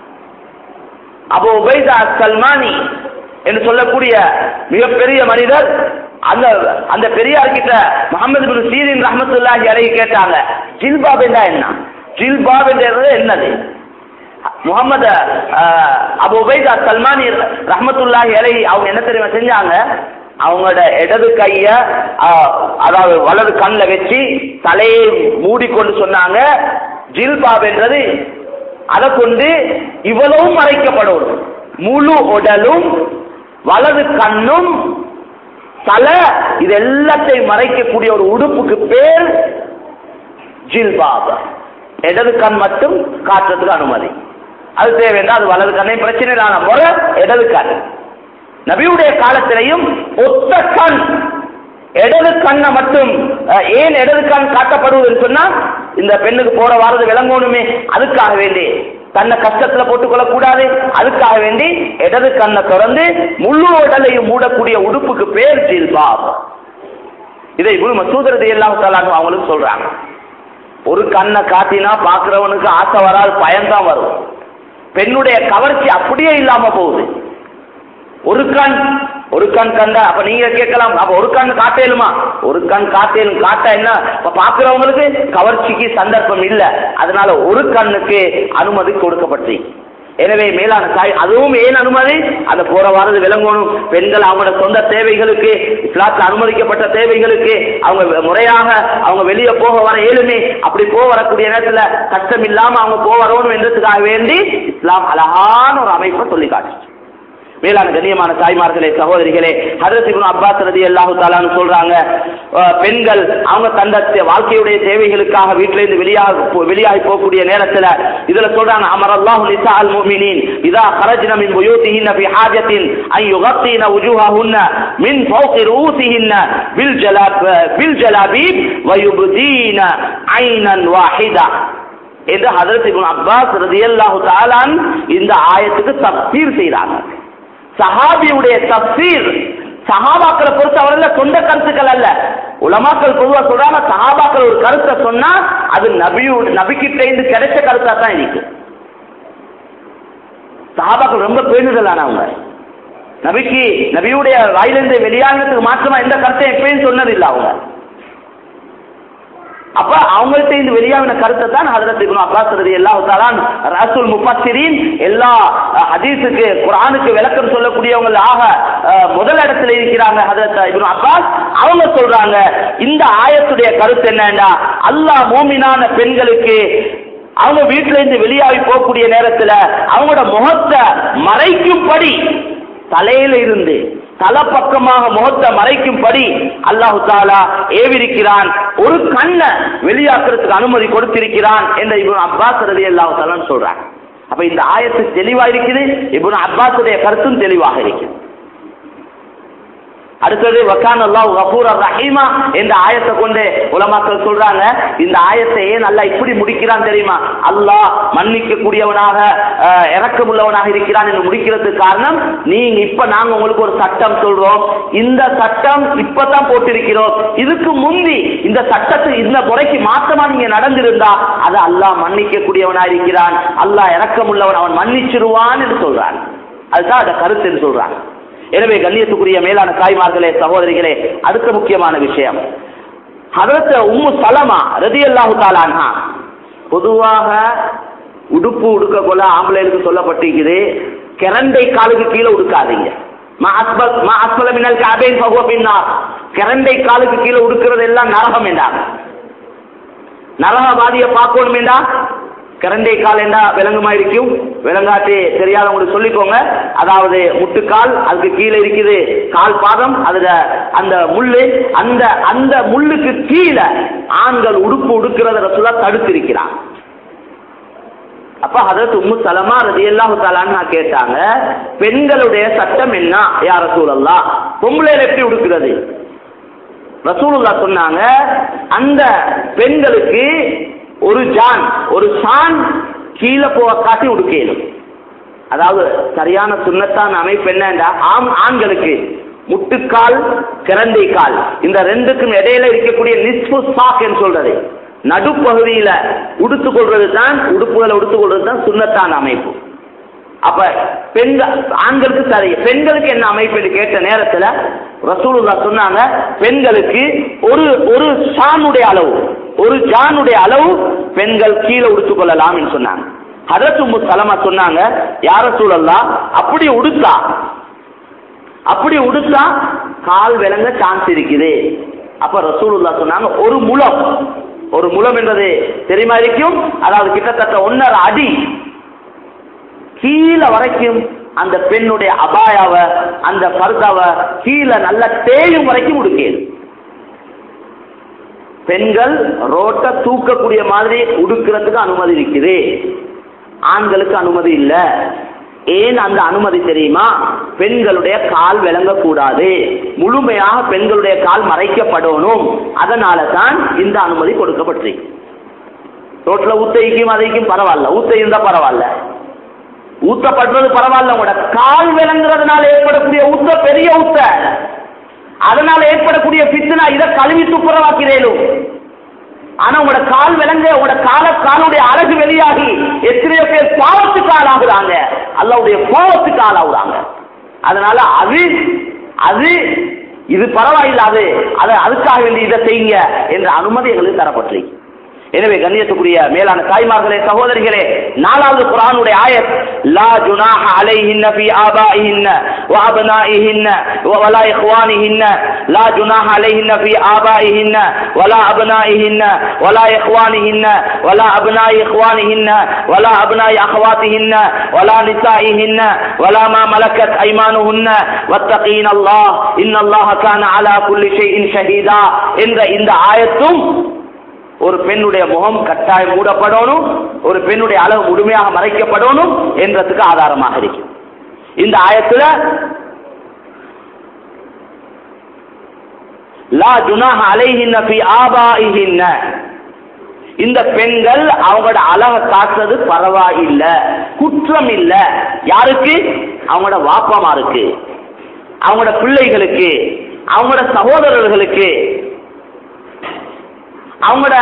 அபு உபைதா சல்மானி என்று சொல்லக்கூடிய மிகப்பெரிய மனிதர் அந்த அந்த பெரியார் கிட்ட முகமது பின் சீரின் ரஹமத்துல்லாஹி அலைஹி கேட்டாங்க ஜில்பாப் என்றா என்ன ஜில்பாப் என்றது என்னது முகமது அபு உபைதா சல்மானி ரஹமத்துல்லாஹி அலைஹி அவங்க என்ன தெரியுமா செஞ்சாங்க அவங்களோட இடது கைய ஆஹ், அதாவது வலது கண்ணில் வச்சு தலையை மூடிக்கொண்டு சொன்னாங்க ஜில்பாப் என்றது அதை கொண்டு இவ்வளவும் மறைக்கப்படும் முழு உடலும் வலது கண்ணும் தலை இது எல்லாத்தையும் மறைக்கக்கூடிய ஒரு உடுப்புக்கு பேர் ஜில்பாப் இடது கண் மட்டும் காட்டுறதுக்கு அனுமதி அது தேவைன்னா அது வலது கண்ணை பிரச்சனை இல்லாத முறை இடது கண் நபியுடைய காலத்திலையும் ஒத்த கண் இடது கண்ணை மட்டும் அஹ், ஏன் இடது கண் காட்டப்படுவதுன்னு சொன்னா இந்த பெண்ணுக்கு போற வாரது விளங்கணுமே அதுக்காக வேண்டி தன்னை கஷ்டத்துல போட்டுக்கொள்ள கூடாது அதுக்காக வேண்டி இடது கண்ணை திறந்து முழு உடலையும் மூடக்கூடிய உடுப்புக்கு பேர் ஜில்பாப் இதை குரு மசூதரது எல்லாம் அவங்களுக்கு சொல்றாங்க ஒரு கண்ணை காட்டினா பாக்குறவனுக்கு ஆசை வராது பயம்தான் வரும் பெண்ணுடைய கவர்ச்சி அப்படியே இல்லாம போகுது ஒரு கண் ஒரு கண் கண்டா அப்ப நீங்க கேட்கலாம் அப்ப ஒரு கண் காட்டேலுமா ஒரு கண் காட்டேலும் காட்ட என்ன இப்ப பாக்குறவங்களுக்கு கவர்ச்சிக்கு சந்தர்ப்பம் இல்ல அதனால ஒரு கண்ணுக்கு அனுமதி கொடுக்கப்பட்டு எனவே மேலான தாய் அதுவும் ஏன் அனுமதி அந்த போற வாரது விளங்கணும் பெண்கள் அவங்களோட சொந்த தேவைகளுக்கு இஸ்லாத்தில் அனுமதிக்கப்பட்ட தேவைகளுக்கு அவங்க முறையாக அவங்க வெளியே போக வர இயலுமே அப்படி போக வரக்கூடிய நேரத்துல கஷ்டம் இல்லாம அவங்க போக வரணும் என்றதுக்காக வேண்டி இஸ்லாம் அழகான ஒரு அமைப்பை சொல்லி காட்டுச்சு மேலான கண்ணியமான தாய்மார்களே சகோதரிகளே ஹதரத் இப்னு அப்பாஸ் ரதி அல்லாஹு தாலான்னு சொல்றாங்க அஹ், பெண்கள் அவங்க தந்த தே- வாழ்க்கையுடைய தேவைகளுக்காக வீட்டில இருந்து வெளியாக போ- வெளியாகி போகக்கூடிய நேரத்துல இதுல சொல்றாங்க அமர் அல்லாஹு நிசா அல் முஃமினீன் இதா خرجنا من بيوتهن في حاجة أن يغطين وجوههن من فوق رؤوسهن بالجلاب بالجلابيب ويبدين عينا واحدة என்று ஹதரத் இப்னு அப்பாஸ் ரதியல்லாஹு தாலான் இந்த ஆயத்துக்கு தப்சீர் செய்றாங்க சஹாபியுடைய தப்சீர் சஹாபாக்களை பொறுத்தவரையில சொந்த கருத்துக்கள் அல்ல உலமாக்கள் பொதுவா சொல்றாங்க சஹாபாக்கள் ஒரு கருத்தை சொன்னா அது நபியு நபிக்கிட்ட இருந்து கிடைச்ச கருத்தா தான் இருக்கு சஹாபாக்கள் ரொம்ப பேணுதலானவங்க நபிக்கு நபியுடைய வாயிலிருந்து வெளியானதுக்கு மாற்றமா எந்த கருத்தையும் எப்பயும் சொன்னதில்லை அவங்க அப்ப அவங்கள்ட்ட இந்த வெளியாகின கருத்தை தான் ஹதரத் இப்னு அப்பாஸ் ரதி அல்லாஹ் தஆலான் ரசூல் முஃபஸ்ஸிரீன் எல்லா அஹ், ஹதீஸுக்கு குர்ஆனுக்கு விளக்கம் சொல்லக்கூடியவங்க ஆக அஹ், முதல் இடத்துல இருக்கிறாங்க ஹதரத் இப்னு அப்பாஸ் அவங்க சொல்றாங்க இந்த ஆயத்துடைய கருத்து என்னன்னா அல்லாஹ் மூமினான பெண்களுக்கு அவங்க வீட்டுல இருந்து வெளியாகி போகக்கூடிய நேரத்துல அவங்களோட முகத்தை மறைக்கும்படி தலையில இருந்து தலப்பக்கமாக முகத்தை மறைக்கும்படி அல்லாஹு தாலா ஏவிருக்கிறான் ஒரு கண்ணை வெளியாக்குறதுக்கு அனுமதி கொடுத்திருக்கிறான் என்ற இப்னு அப்பாஸ் ரதி அல்லாஹு தாலான்னு சொல்றாங்க அப்ப இந்த ஆயத்து தெளிவா இருக்குது இப்னு அப்பாஸுடைய கருத்தும் தெளிவாக இருக்குது அடுத்தது வக்கான் அல்லாஹ் கபூர் ரஹீமா என்ற ஆயத்தை கொண்டு உலமாக்கள் சொல்றாங்க இந்த ஆயத்தை ஏன் அல்லாஹ் இப்படி முடிக்கிறான் தெரியுமா அல்லாஹ் மன்னிக்க கூடியவனாக அஹ், இரக்கமுள்ளவனாக இருக்கிறான் என்று முடிக்கிறதுக்கு காரணம் நீங்க இப்ப நாங்க உங்களுக்கு ஒரு சட்டம் சொல்றோம் இந்த சட்டம் இப்பதான் போட்டிருக்கிறோம் இதுக்கு முந்தி இந்த சட்டத்தை இந்த முறைக்கு மாற்றமா நீங்க நடந்திருந்தா அது அல்லாஹ் மன்னிக்க கூடியவனா இருக்கிறான் அல்லாஹ் இரக்கமுள்ளவன் அவன் மன்னிச்சிருவான் என்று சொல்றான் அதுதான் அந்த கருத்து என்று சொல்றாங்க எனவே கண்ணியத்துக்குரிய மேலான தாய்மார்களே சகோதரிகளே அடுத்த முக்கியமான விஷயம் ஹதரத் உம்மு சலமா ரதி அல்லாஹு தாலான்ஹா பொதுவாக உடுப்பு உடுக்க கொள்ள ஆம்பளைகளுக்கு சொல்லப்பட்டிருக்குது கிரண்டை காலுக்கு கீழே உடுக்காதீங்க மா அஸ்பல் மா அஸ்பல மினல் கஅபைன் ஃபஹுவ பின்னார் கரண்டை காலுக்கு கீழே உடுக்கிறது எல்லாம் நரகம் என்றார் நரகவாதியை பார்க்கணும் என்றா கரண்டை கால் என்றா விலங்குமா இருக்கும் விலங்காட்டி தெரியாதவங்களுக்கு சொல்லிக்கோங்க அதாவது முட்டுக்கால் அதுக்கு கீழே இருக்குது கால் பாதம் அதுல அந்த முள்ளு அந்த அந்த முள்ளுக்கு கீழே ஆண்கள் உடுப்பு உடுக்கிறத ரசூலா தடுத்திருக்கிறான் அப்ப அதற்கு உம்மு சலமா ரதி அல்லாஹு கேட்டாங்க பெண்களுடைய சட்டம் என்ன யார் ரசூலல்லா பொம்பளையில எப்படி உடுக்கிறது ரசூலுல்லா சொன்னாங்க அந்த பெண்களுக்கு ஒரு ஜான் ஒரு சான் கீழே போக காட்டி உடுக்கலும் அதாவது சரியான சுண்ணத்தான அமைப்பு என்னண்டா ஆம் ஆண்களுக்கு முட்டுக்கால் கிரண்டை கால் இந்த ரெண்டுக்கும் இடையில இருக்கக்கூடிய நிஸ்பு சாக் என்று சொல்றது நடுப்பகுதியில உடுத்துக் கொள்வது தான் உடுப்புகளை உடுத்துக் கொள்வது தான் சுண்ணத்தான அமைப்பு அப்ப பெண்கள் ஆண்களுக்கு சரி பெண்களுக்கு என்ன அமைப்பு என்று கேட்ட நேரத்துல ரசூலுல்லா சொன்னாங்க பெண்களுக்கு ஒரு ஒரு சானுடைய அளவு ஒரு ஜானுடைய அளவு பெண்கள் கீழே உடுத்துக் கொள்ளலாம் என்று சொன்னாங்க ஹதரத் உம்மு சலமா சொன்னாங்க யார சூழல்லா அப்படி உடுத்தா அப்படி உடுத்தா கால் விளங்க சான்ஸ் இருக்குது அப்ப ரசூலுல்லா சொன்னாங்க ஒரு முலம் ஒரு முலம் என்பது தெரியுமா இருக்கும் அதாவது கிட்டத்தட்ட ஒன்னரை அடி கீழே வரைக்கும் அந்த பெண்ணுடைய அபாயாவ அந்த பர்தாவ கீழே நல்ல தேயும் வரைக்கும் உடுக்கேது பெண்கள் ரோட்டை தூக்கக்கூடிய மாதிரி உடுக்கிறதுக்கு அனுமதி இருக்குது ஆண்களுக்கு அனுமதி இல்ல ஏன் அந்த அனுமதி தெரியுமா பெண்களுடைய கால் விளங்கக்கூடாது முழுமையாக பெண்களுடைய கால் மறைக்கப்படணும் அதனால தான் இந்த அனுமதி கொடுக்கப்பட்டிருக்கு ரோட்ல ஊத்தைக்கும் அதைக்கும் பரவாயில்ல ஊத்தை இருந்தா பரவாயில்ல ஊத்தப்படுறது பரவாயில்ல உங்களோட கால் விளங்குறதுனால ஏற்படக்கூடிய ஊத்த பெரிய ஊத்த அதனால ஏற்படக்கூடிய பித்துனா இதை கழுவி துப்புரவாக்கிறேனும் ஆனா உங்களோட கால் விளங்க உங்களோட கால காலுடைய அழகு வெளியாகி எத்தனையோ பேர் பாவத்துக்கு ஆளாகுறாங்க அல்லாவுடைய கோபத்துக்கு ஆளாகுறாங்க அதனால அது அது இது பரவாயில்ல அது அதை அதுக்காக வேண்டி இதை செய்யுங்க என்ற அனுமதி எங்களுக்கு தரப்பட்டிருக்கு எனவே கண்ணியத்துக்குரிய மேலான தாய்மார்களே சகோதரிகளே நாலாவது குரானுடைய ஆயத் லா ஜுனாஹ அலைஹின்ன ஃபி ஆபாஇஹின்ன வ அப்னாஇஹின்ன வ வலா இக்வானிஹின்ன லா ஜுனாஹ அலைஹின்ன ஃபி ஆபாஇஹின்ன வலா அப்னாஇஹின்ன வலா இக்வானிஹின்ன வலா அப்னாஇ இக்வானிஹின்ன வலா அப்னாஇ அഖவாத்திஹின்ன வலா நிசாஇஹின்ன வலா மா மலக்கத் ஐமானுஹுன்ன வத்தகீன அல்லாஹ் இன்னல்லாஹ கான அலா குல்லி ஷைஇன் ஷஹீதா என்ற இந்த ஆயத்தும் ஒரு பெண்ணுடைய முகம் கட்டாயம் மூடப்படணும் ஒரு பெண்ணுடைய அளவு முழுமையாக மறைக்கப்படணும் என்றதுக்கு ஆதாரமாக இருக்கு இந்த ஆயத்துல லா ஜுனாஹ அலைஹின்ன ஃபி ஆபாஇஹின்ன இந்த பெண்கள் அவங்களோட அழக காட்டுறது பரவாயில்ல குற்றம் இல்ல யாருக்கு அவங்களோட வாப்பமாருக்கு அவங்களோட பிள்ளைகளுக்கு அவங்களோட சகோதரர்களுக்கு அவங்களோட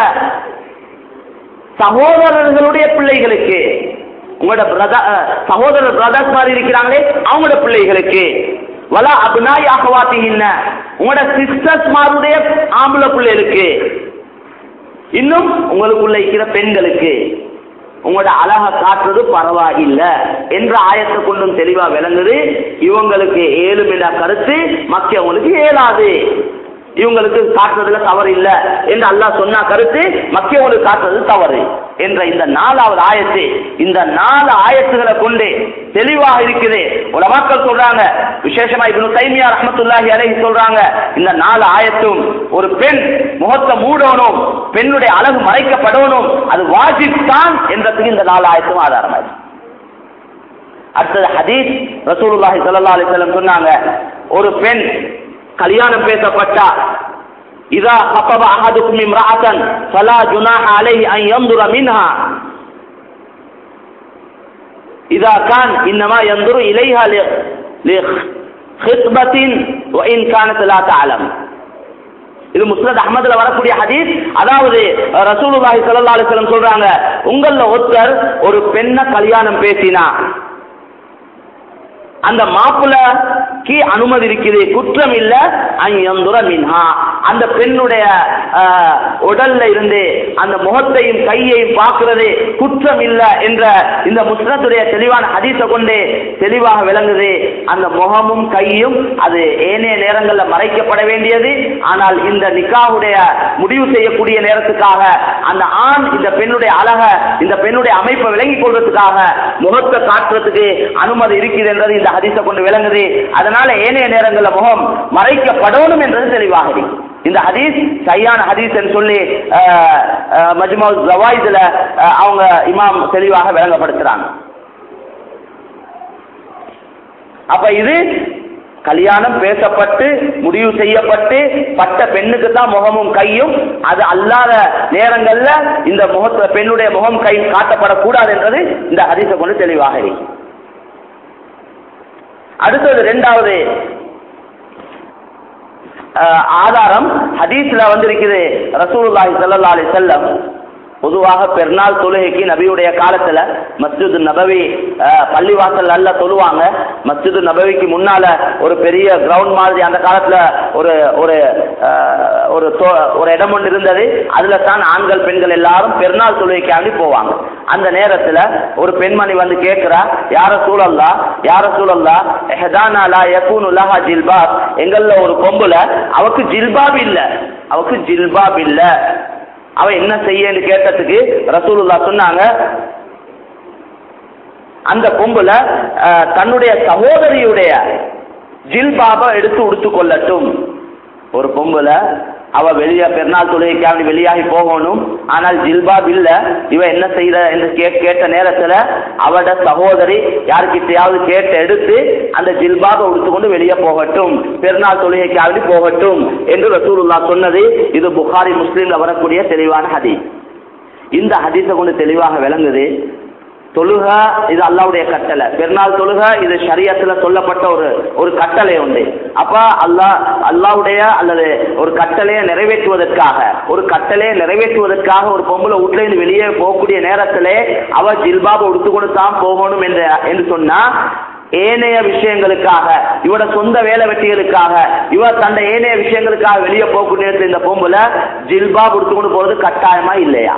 சகோதரர்களுடைய பிள்ளைகளுக்கு உங்களோட பிரதர் சகோதரர் பிரதர்ஸ் மாதிரி இருக்கிறாங்களே அவங்களோட பிள்ளைகளுக்கு வலா அபிநாய் ஆகவாத்தீங்க உங்களோட சிஸ்டர்ஸ் மாருடைய ஆம்பளை பிள்ளைகளுக்கு இன்னும் உங்களுக்குள்ள இருக்கிற பெண்களுக்கு உங்களோட அழக காட்டுறது பரவாயில்ல என்ற ஆயத்தை கொண்டும் தெளிவா விளங்குது இவங்களுக்கு ஏழும் என்ற கருத்து மக்கியவங்களுக்கு ஏழாது இவங்களுக்கு காட்டுறதுல தவறு இல்ல என்று அல்லாஹ் சொன்னா கருத்து மக்கியவங்களுக்கு காட்டுறது தவறு என்ற இந்த நாலாவது ஆயத்து இந்த நாலு ஆயத்துகளை கொண்டு தெளிவாக இருக்குது உலமாக்கள் சொல்றாங்க விசேஷமா இப்னு தைமியா ரஹ்மத்துல்லாஹி அலைஹி சொல்றாங்க இந்த நாலு ஆயத்தும் ஒரு பெண் முகத்தை மூடணும் பெண்ணுடைய அழகு மறைக்கப்படணும் அது வாஜிப் தான் என்றதுக்கு இந்த நாலு ஆயத்தும் ஆதாரமாயிருக்கு அடுத்தது ஹதீஸ் ரசூலுல்லாஹி ஸல்லல்லாஹு அலைஹி வஸல்லம் சொன்னாங்க ஒரு பெண் கல்யாணம் பேசப்பட்டா இதா خطب احدكم امراه فلا جناح عليه ان ينظر منها اذا كان انما ينظر اليها لخطبه وان كانت لا تعلم இது முஸ்னத் அஹமதுல வரக்கூடிய ஹதீஸ் அதாவது ரசூலுல்லாஹி ஸல்லல்லாஹு அலைஹி வஸல்லம் சொல்றாங்க உங்கள ஒருத்தர் ஒரு பெண்ணை கல்யாணம் பேசினா அந்த மாப்பிளைக்கு அனுமதி இருக்குது குற்றம் இல்ல அஞ்சந்துர மின்ஹா அந்த பெண்ணுடைய ஆஹ், உடல்ல இருந்து அந்த முகத்தையும் கையையும் பார்க்கிறது குற்றம் இல்ல என்ற இந்த முஸ்னத்துடைய தெளிவான ஹதீஸை கொண்டு தெளிவாக விளங்குது அந்த முகமும் கையும் அது ஏனைய நேரங்கள்ல மறைக்கப்பட வேண்டியது ஆனால் இந்த நிக்காவுடைய முடிவு செய்யக்கூடிய நேரத்துக்காக அந்த ஆண் இந்த பெண்ணுடைய அழக இந்த பெண்ணுடைய அமைப்பை விளங்கிக் கொள்றதுக்காக முகத்தை காட்டுறதுக்கு அனுமதி இருக்குது என்றது இந்த ஹதீஸை கொண்டு விளங்குது அதனால ஏனைய நேரங்கள்ல முகம் மறைக்கப்படணும் என்றது தெளிவாக இருக்கு. இந்த ஹதீஸ் சரியான ஹதீஸ் என்று சொல்லி மஜ்மா ஜவாயிதுல அவங்க இமாம் தெளிவாக விளங்கப்படுத்துறாங்க அப்ப இது கல்யாணம் பேசப்பட்டு முடிவு செய்யப்பட்டு பட்ட பெண்ணுக்கு தான் முகமும் கையும் அது அல்லாத நேரங்கள்ல இந்த முகத்துல பெண்ணுடைய முகம் கை காட்டப்படக்கூடாது என்றது இந்த ஹதீஸை கொண்டு தெளிவாக இருக்கு அடுத்தது ரெண்டாவது அஹ், ஆதாரம் ஹதீஸ்ல வந்திருக்குது ரசூலுல்லாஹி ஸல்லல்லாஹு அலைஹி வஸல்லம் பொதுவாக பெருநாள் தொழுகைக்கு நபியுடைய காலத்துல மஸ்ஜிது நபவி அஹ், பள்ளிவாசல் நல்ல தொழுவாங்க மஸ்ஜிது நபவிக்கு முன்னால ஒரு பெரிய கிரவுண்ட் மாதிரி அந்த காலத்துல ஒரு ஒரு அஹ், ஒரு தோ- ஒரு இடம் ஒன்று இருந்தது அதுல தான் ஆண்கள் பெண்கள் எல்லாரும் பெருநாள் தொழுகைக்காண்டி போவாங்க அந்த நேரத்துல ஒரு பெண்மணி வந்து கேட்கிறா யார சூழல்லா யார சூழல்லா எஹதானா லா யகூனு லஹா ஜில்பாப் எங்கள்ல ஒரு பொம்புல அவக்கு ஜில்பாப் இல்ல அவக்கு ஜில்பாப் இல்ல அவ என்ன செய்யன்னு கேட்டதுக்கு ரசூலுல்லா சொன்னாங்க அந்த பொம்புல அஹ், தன்னுடைய சகோதரியுடைய ஜில்பாபை எடுத்து உடுத்து கொள்ளட்டும் ஒரு பொம்புல அவ வெளிய பெருநாள் தொழுகைக்காக வெளியாகி போகணும் ஆனால் ஜில்பாப் இல்ல இவ என்ன செய்யற என்று கே- கேட்ட நேரத்துல அவட சகோதரி யாருக்கிட்டையாவது கேட்டு எடுத்து அந்த ஜில்பாபை உடுத்துக்கொண்டு வெளியே போகட்டும் பெருநாள் தொழுகைக்காக போகட்டும் என்று ரசூலுல்லா சொன்னது இது புகாரி முஸ்லீம்ல வரக்கூடிய தெளிவான ஹதீஸ் இந்த ஹதீஸை கொண்டு தெளிவாக விளங்குது தொழுக இது அல்லாவுடைய கட்டளை பெருநாள் தொழுக இது ஷரியத்துல சொல்லப்பட்ட ஒரு ஒரு கட்டளை உண்டு அப்ப அல்லாஹ் அல்லாவுடைய அல்லது ஒரு கட்டளையை நிறைவேற்றுவதற்காக ஒரு கட்டளையை நிறைவேற்றுவதற்காக ஒரு பொம்பளை வீட்டுல இருந்து வெளியே போகக்கூடிய நேரத்திலே அவ ஜில்பாபை உடுத்துக்கொண்டு தான் போகணும் என்று என்று சொன்னா ஏனைய விஷயங்களுக்காக இவட சொந்த வேலை வெட்டிகளுக்காக இவ தந்த ஏனைய விஷயங்களுக்காக வெளியே போகக்கூடிய நேரத்துல இந்த பொம்பளை ஜில்பாப் உடுத்துக்கொண்டு போறது கட்டாயமா இல்லையா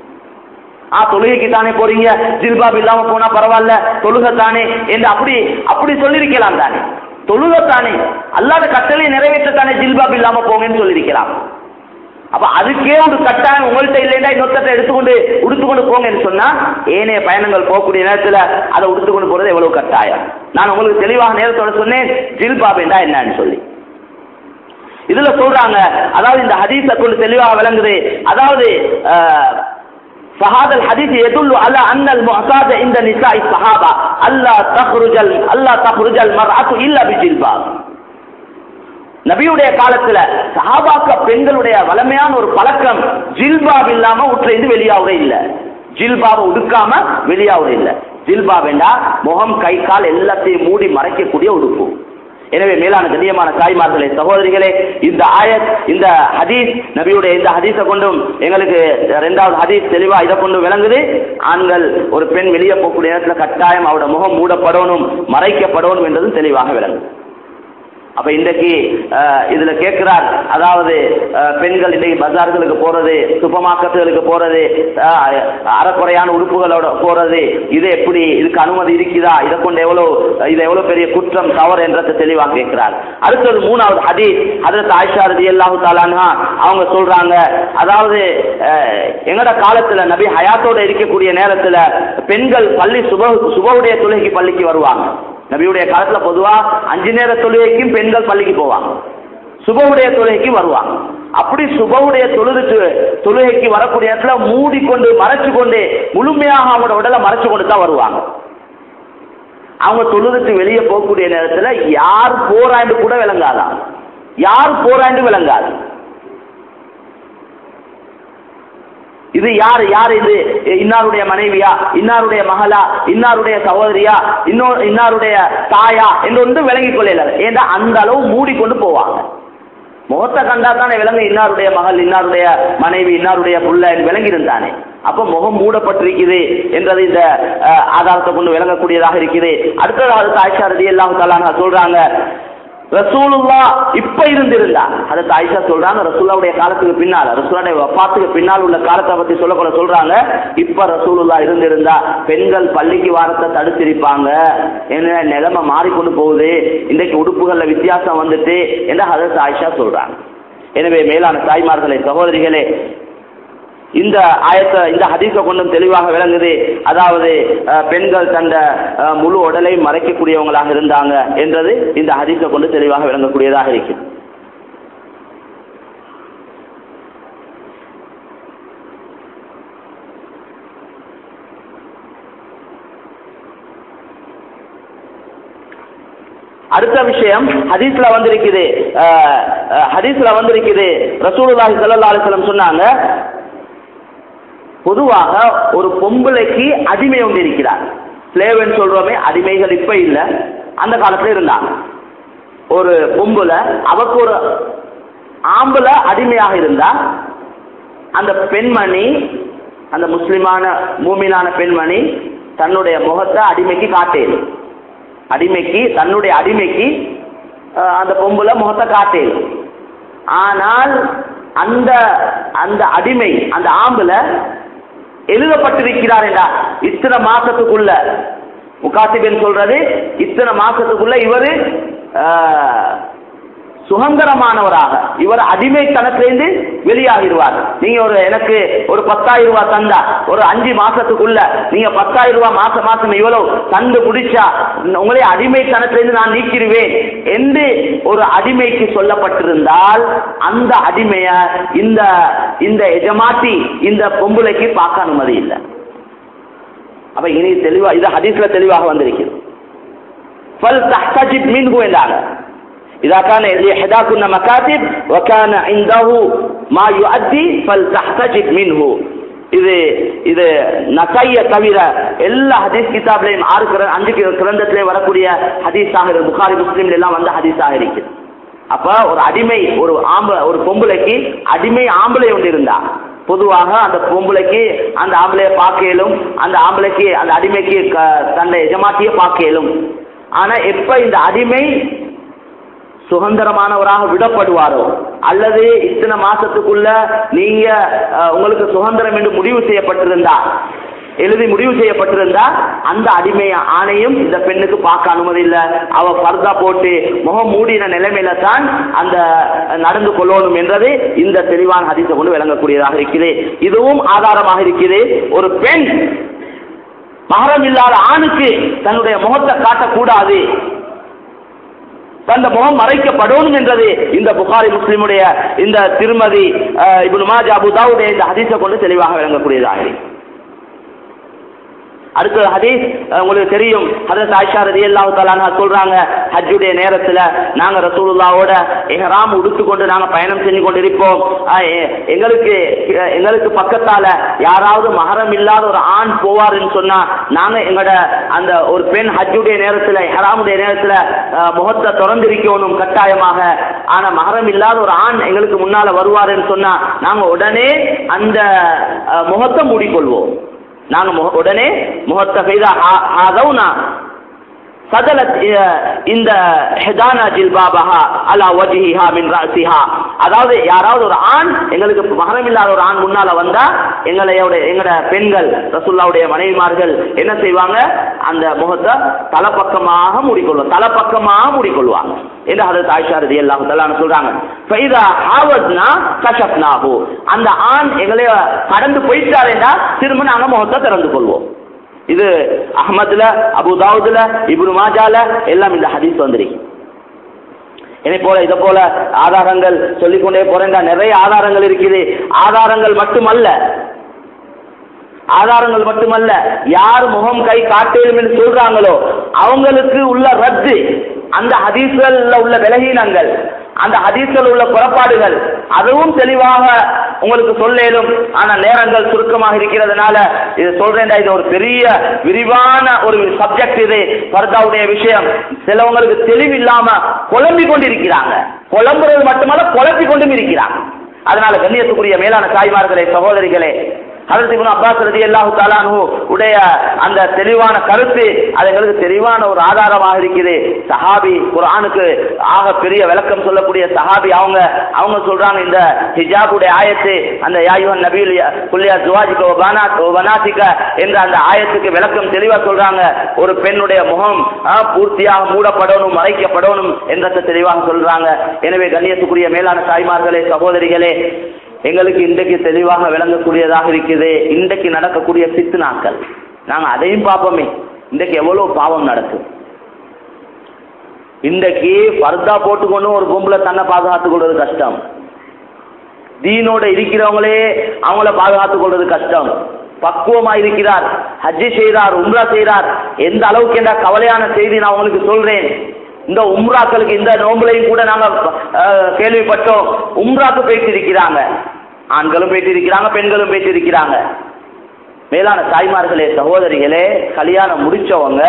ஆ தொழுகைக்கு தானே போறீங்க ஜில்பாப் இல்லாம போனா பரவாயில்ல தொழுகை தானே என்று அப்படி அப்படி சொல்லியிருக்கலாம் தானே தொழுகை தானே அல்லாத கட்டளை நிறைவேற்றத்தானே ஜில்பாப் இல்லாம போங்கன்னு சொல்லியிருக்கலாம் அப்ப அதுக்கே ஒரு கட்டாயம் உங்கள்கிட்ட இல்லைன்னா இன்னொருத்தத்தை எடுத்துக்கொண்டு உடுத்துக்கொண்டு போங்கன்னு சொன்னா ஏனைய பயணங்கள் போகக்கூடிய நேரத்துல அதை உடுத்துக்கொண்டு போறது எவ்வளவு கட்டாயம் நான் உங்களுக்கு தெளிவாக நேரத்தோட சொன்னேன் ஜில்பாப் என்றா என்னன்னு சொல்லி இதுல சொல்றாங்க அதாவது இந்த ஹதீஸை கொண்டு தெளிவாக விளங்குது அதாவது அஹ், فهذا الحديث يدل على أن المعتاد عند نساء الصحابة ألا تخرج ال- ألا تخرج المرأة إلا بجلباب நபியுடைய காலத்துல சஹாபாக்க பெண்களுடைய வளமையான ஒரு பழக்கம் ஜில்பாப் இல்லாம உற்றிருந்து வெளியாவுற இல்ல ஜில்பாபை உடுக்காம வெளியாவுற இல்ல ஜில்பாப் என்றா முகம் கை கால் எல்லாத்தையும் மூடி மறைக்கக்கூடிய உடுப்பு எனவே மேலான கண்ணியமான தாய்மார்களே சகோதரிகளே இந்த ஆயத் இந்த ஹதீஸ் நபியுடைய இந்த ஹதீஸை கொண்டும் எங்களுக்கு ரெண்டாவது ஹதீஸ் தெளிவா இதை கொண்டு விளங்குது ஆண்கள் ஒரு பெண் வெளியே போகக்கூடிய நேரத்தில் கட்டாயம் அவரோட முகம் மூடப்படணும் மறைக்கப்படணும் என்றதும் தெளிவாக விளங்குது அப்ப இன்றைக்கு அஹ், இதுல கேட்கிறார் அதாவது அஹ், பெண்கள் இன்றைக்கு பஜார்களுக்கு போறது சூப்பர் மார்க்கெட்டுகளுக்கு போறது அஹ், அறக்குறையான உடுப்புகளோட போறது இது எப்படி இதுக்கு அனுமதி இருக்குதா இதை கொண்டு எவ்வளவு இது எவ்வளவு பெரிய குற்றம் தவறு என்றதை தெளிவாக கேட்கிறார் அடுத்தது மூணாவது ஹதீஸ் ஹதரத் ஆயிஷா ரதி அல்லாஹு தாலான்ஹா அவங்க சொல்றாங்க அதாவது அஹ், எங்கட காலத்துல நபி ஹயாத்தோட இருக்கக்கூடிய நேரத்துல பெண்கள் பள்ளி சுப சுபவுடைய தொழுகைக்கு பள்ளிக்கு வருவாங்க நபியுடைய காலத்துல பொதுவா அஞ்சு நேர தொழுகைக்கும் பெண்கள் பள்ளிக்கு போவாங்க சுபவுடைய தொழுகைக்கு வருவாங்க அப்படி சுபவுடைய தொழுதுட்டு தொழுகைக்கு வரக்கூடிய இடத்துல மூடிக்கொண்டு மறைச்சு கொண்டு முழுமையாக அவங்களோட உடலை மறைச்சு கொண்டு தான் வருவாங்க அவங்க தொழுதுட்டு வெளியே போகக்கூடிய நேரத்துல யார் போராண்டு கூட விளங்காதான் யார் போராண்டு விளங்காது இது யார் யார் இது இன்னாருடைய மனைவியா இன்னாருடைய மகளா இன்னாருடைய சகோதரியா இன்னொ இன்னாருடைய தாயா என்று ஒன்று விளங்கிக் கொள்ளல ஏன்னா அந்த அளவு மூடிக்கொண்டு போவாங்க முகத்தை கண்டா தானே விளங்க இன்னாருடைய மகள் இன்னாருடைய மனைவி இன்னாருடைய புள்ள என்று விளங்கியிருந்தானே அப்ப முகம் மூடப்பட்டிருக்குது என்றது இந்த அஹ், ஆதாரத்தை கொண்டு விளங்கக்கூடியதாக இருக்குது அடுத்ததாவது ஆயிஷா ரதி எல்லாம் சொல்றாங்க ரசூலுல்லா இப்ப இருந்திருந்தா அதை ஆயிஷா சொல்றாங்க ரசூல்லாவுடைய காலத்துக்கு பின்னால் ரசூலுடைய வஃபாத்துக்கு பின்னால் உள்ள காலத்தை பத்தி சொல்லக்கூட சொல்றாங்க இப்ப ரசூலுல்லா இருந்திருந்தா பெண்கள் பள்ளிக்கு வாரத்தை தடுத்திருப்பாங்க என்ன நிலைமை மாறிக்கொண்டு போகுது இன்றைக்கு உடுப்புகள்ல வித்தியாசம் வந்துட்டு என்று ஹதரத் ஆயிஷா சொல்றாங்க எனவே மேலான தாய்மார்களே சகோதரிகளே இந்த ஆயத்தை இந்த ஹதீஸை கொண்டும் தெளிவாக விளங்குது அதாவது அஹ், பெண்கள் தந்த அஹ், முழு உடலை மறைக்கக்கூடியவங்களாக இருந்தாங்க என்றது இந்த ஹதீஸை கொண்டு தெளிவாக விளங்கக்கூடியதாக இருக்கு அடுத்த விஷயம் ஹதீஸ்ல வந்திருக்குது அஹ், அஹ், ஹதீஸ்ல வந்திருக்குது ரசூலுல்லாஹி ஸல்லல்லாஹு அலைஹி வஸல்லம் சொன்னாங்க பொதுவாக ஒரு பொம்பளைக்கு அடிமை ஒன்று இருக்கிறார் ஸ்லேவன் சொல்றோமே அடிமைகள் இப்ப இல்ல அந்த காலத்துல இருந்தாங்க ஒரு பொம்பளை அவக்கு ஒரு ஆம்பளை அடிமையாக இருந்தா அந்த பெண்மணி அந்த முஸ்லிமான மூமினான பெண்மணி தன்னுடைய முகத்தை அடிமைக்கு காட்டேன் அடிமைக்கு தன்னுடைய அடிமைக்கு அஹ், அந்த பொம்பளை முகத்தை காட்டேன் ஆனால் அந்த அந்த அடிமை அந்த ஆம்பளை எழுதப்பட்டிருக்கிறார் என்றா இத்தனை மாசத்துக்குள்ள முகாசிபன் சொல்றது இத்தனை மாசத்துக்குள்ள இவரு ஆஹ், சுதந்திரமானவராக இவர் அடிமைத்தனத்திலிருந்து வெளியாகிடுவார் நீங்க ஒரு எனக்கு ஒரு பத்தாயிரம் ரூபாய் தந்தா ஒரு அஞ்சு மாசத்துக்குள்ள நீங்க பத்தாயிரம் ரூபாய் மாசம் மாசம் இவ்வளவு தந்து குடிச்சா உங்களை அடிமைத்தனத்திலிருந்து நான் நீக்கிடுவேன் என்று ஒரு அடிமைக்கு சொல்லப்பட்டிருந்தால் அந்த அடிமைய இந்த இந்த எஜமாட்டி இந்த பொம்பளைக்கு பார்க்க அனுமதி இல்லை அப்ப இனி தெளிவா இது ஹதீஸ்ல தெளிவாக வந்திருக்கிறது ஃபல் தஹ்தஜிப் மின்ஹு என்றாங்க إذا كان لإحداكن مكاتب وكان عنده ما يؤدي فلتحتجب منه இது இது நசைய தவிர எல்லா ஹதீஸ் கிதாப்லையும் ஆறு கிர- அஞ்சு கி- கிரந்தத்திலே வரக்கூடிய ஹதீஸாக இருக்கு புகாரி முஸ்லீம்ல எல்லாம் வந்த ஹதீஸாக இருக்குது அப்ப ஒரு அடிமை ஒரு ஆம்பளை ஒரு பொம்பளைக்கு அடிமை ஆம்பளை ஒன்று இருந்தா பொதுவாக அந்த பொம்பளைக்கு அந்த ஆம்பளைய பார்க்க இயலும் அந்த ஆம்பளைக்கு அந்த அடிமைக்கு க- தன்னை எஜமாத்திய பார்க்க இயலும் ஆனா எப்ப இந்த அடிமை சுதந்திரமானவராக விடப்படுவாரோ அல்லது இத்தனை மாசத்துக்குள்ள நீங்க அஹ், உங்களுக்கு சுதந்திரம் என்று முடிவு செய்யப்பட்டிருந்தா எழுதி முடிவு செய்யப்பட்டிருந்தா அந்த அடிமை ஆணையும் இந்த பெண்ணுக்கு பார்க்க அனுமதி இல்லை அவ பர்தா போட்டு முகம் மூடின நிலைமையில தான் அந்த நடந்து கொள்ளணும் என்றது இந்த தெளிவான ஹதீஸை கொண்டு விளங்கக்கூடியதாக இருக்குது இதுவும் ஆதாரமாக இருக்குது ஒரு பெண் மகரம் இல்லாத ஆணுக்கு தன்னுடைய முகத்தை காட்டக்கூடாது தந்த முகம் மறைக்கப்படணும் என்றது இந்த புகாரி முஸ்லிமுடைய இந்த திருமதி அஹ், இப்னு மாஜா அபு தாவுடைய இந்த ஹதீஸை கொண்டு தெளிவாக விளங்கக்கூடியதாக இருக்கு. அடுத்த ஹதீஸ் அஹ், உங்களுக்கு தெரியும் ஹதரத் ஆயிஷா ரலியல்லாஹு தஆலா சொல்றாங்க ஹஜ்ஜுடைய நேரத்துல நாங்க ரசூலுல்லாவோட இஹ்ராம் உடுத்துக்கொண்டு நாங்க பயணம் செஞ்சு கொண்டிருப்போம் அஹ், எ- எங்களுக்கு அஹ், எங்களுக்கு பக்கத்தால யாராவது மகரம் இல்லாத ஒரு ஆண் போவாருன்னு சொன்னா நாங்க எங்களோட அந்த ஒரு பெண் ஹஜ்ஜுடைய நேரத்துல இஹ்ராமுடைய நேரத்துல அஹ், முகத்தை திறந்திருக்கணும் கட்டாயமாக ஆனா மகரம் இல்லாத ஒரு ஆண் எங்களுக்கு முன்னால வருவாருன்னு சொன்னா நாங்க உடனே அந்த அஹ், முகத்தை மூடிக்கொள்வோம் நாங்க முக- உடனே முகத்தை பெய்தா ஆதவுனா சதலத் இ- இந்த ஹெதானா ஜில்பாபஹா அலா வஜிஹா மின் ராசிஹா அதாவது யாராவது ஒரு ஆண் எங்களுக்கு மகரம் இல்லாத ஒரு ஆண் முன்னால வந்தா எங்களையோட எங்கட பெண்கள் ரசுல்லாவுடைய மனைவிமார்கள் என்ன செய்வாங்க அந்த முகத்தை தலப்பக்கமாக மூடிக்கொள்வாங்க தலப்பக்கமாக மூடிக்கொள்வாங்க என்று ஹதரத் ஆயிஷா ரதி அல்லாஹு தஆலா சொல்றாங்க ஃபைதா ஹாவத்னா கஷப்னாஹு அந்த ஆண் எங்களை கடந்து போயிட்டாருன்னா திரும்ப நாங்க முகத்தை திறந்து கொள்வோம் இது அஹ்மதுல அபு தாவூதுல இப்னு மாஜால எல்லாம் இந்த ஹதீஸ் வந்திருக்கு இதே போல இதை போல ஆதாரங்கள் சொல்லிக்கொண்டே போறேன் நிறைய ஆதாரங்கள் இருக்குது ஆதாரங்கள் மட்டுமல்ல ஆதாரங்கள் மட்டுமல்ல யார் முகம் கை காட்டேலும் என்று சொல்றாங்களோ அவங்களுக்கு உள்ள ரத்து அந்த ஹதீஸ்கள்ல உள்ள விலகீனங்கள் அந்த ஹதீஸ்கள் உள்ள புறப்பாடுகள் அதுவும் தெளிவாக உங்களுக்கு சொல்லேலும் ஆனா நேரங்கள் சுருக்கமாக இருக்கிறதுனால இது சொல்றேன்டா இது ஒரு பெரிய விரிவான ஒரு சப்ஜெக்ட் இது பர்தாவுடைய விஷயம் சிலவங்களுக்கு தெளிவில்லாம குழம்பி கொண்டிருக்கிறாங்க குழம்புறது மட்டுமல்ல குழப்பி கொண்டும் இருக்கிறாங்க அதனால கண்ணியத்துக்குரிய மேலான தாய்மார்களே சகோதரிகளே ஹதரத் இப்னு அப்பாஸ் ரலியல்லாஹு தஆலா அன்ஹு உடைய அந்த தெளிவான கருத்து அது எங்களுக்கு தெளிவான ஒரு ஆதாரமாக இருக்குது சஹாபி குர்ஆனுக்கு ஆக பெரிய விளக்கம் சொல்லக்கூடிய சஹாபி அவங்க அவங்க சொல்றாங்க இந்த ஹிஜாபுடைய ஆயத்து அந்த யாயுவன் நபியுல் குல்லியா ஜுவாஜிக வபானாத் வனாசிக என்ற அந்த ஆயத்துக்கு விளக்கம் தெளிவா சொல்றாங்க ஒரு பெண்ணுடைய முகம் ஆ, பூர்த்தியாக மூடப்படணும் மறைக்கப்படணும் என்றதை தெளிவாக சொல்றாங்க எனவே கண்ணியத்துக்குரிய மேலான தாய்மார்களே சகோதரிகளே எங்களுக்கு இன்றைக்கு தெளிவாக விளங்கக்கூடியதாக இருக்குது இன்றைக்கு நடக்கக்கூடிய சித்துனாக்கள் நாங்க அதையும் பார்ப்போமே இன்றைக்கு எவ்வளவு பாவம் நடக்கும் இன்றைக்கு பர்தா போட்டுக்கொண்டு ஒரு பொம்பளை தன்னை பாதுகாத்துக் கொள்வது கஷ்டம் தீனோட இருக்கிறவங்களே அவங்கள பாதுகாத்துக் கொள்வது கஷ்டம் பக்குவமா இருக்கிறார் ஹஜ்ஜி செய்கிறார் உம்ரா செய்கிறார் எந்த அளவுக்கு என்ற கவலையான செய்தி நான் உங்களுக்கு சொல்றேன் இந்த உம்ராக்களுக்கு இந்த நோம்புலையும் கூட நாங்க அஹ், கேள்விப்பட்டோம் உம்ராக்கு போயிட்டு இருக்கிறாங்க ஆண்களும் போயிட்டு இருக்கிறாங்க பெண்களும் போயிட்டு இருக்கிறாங்க மேலான தாய்மார்களே சகோதரிகளே கல்யாணம் முடிச்சவங்க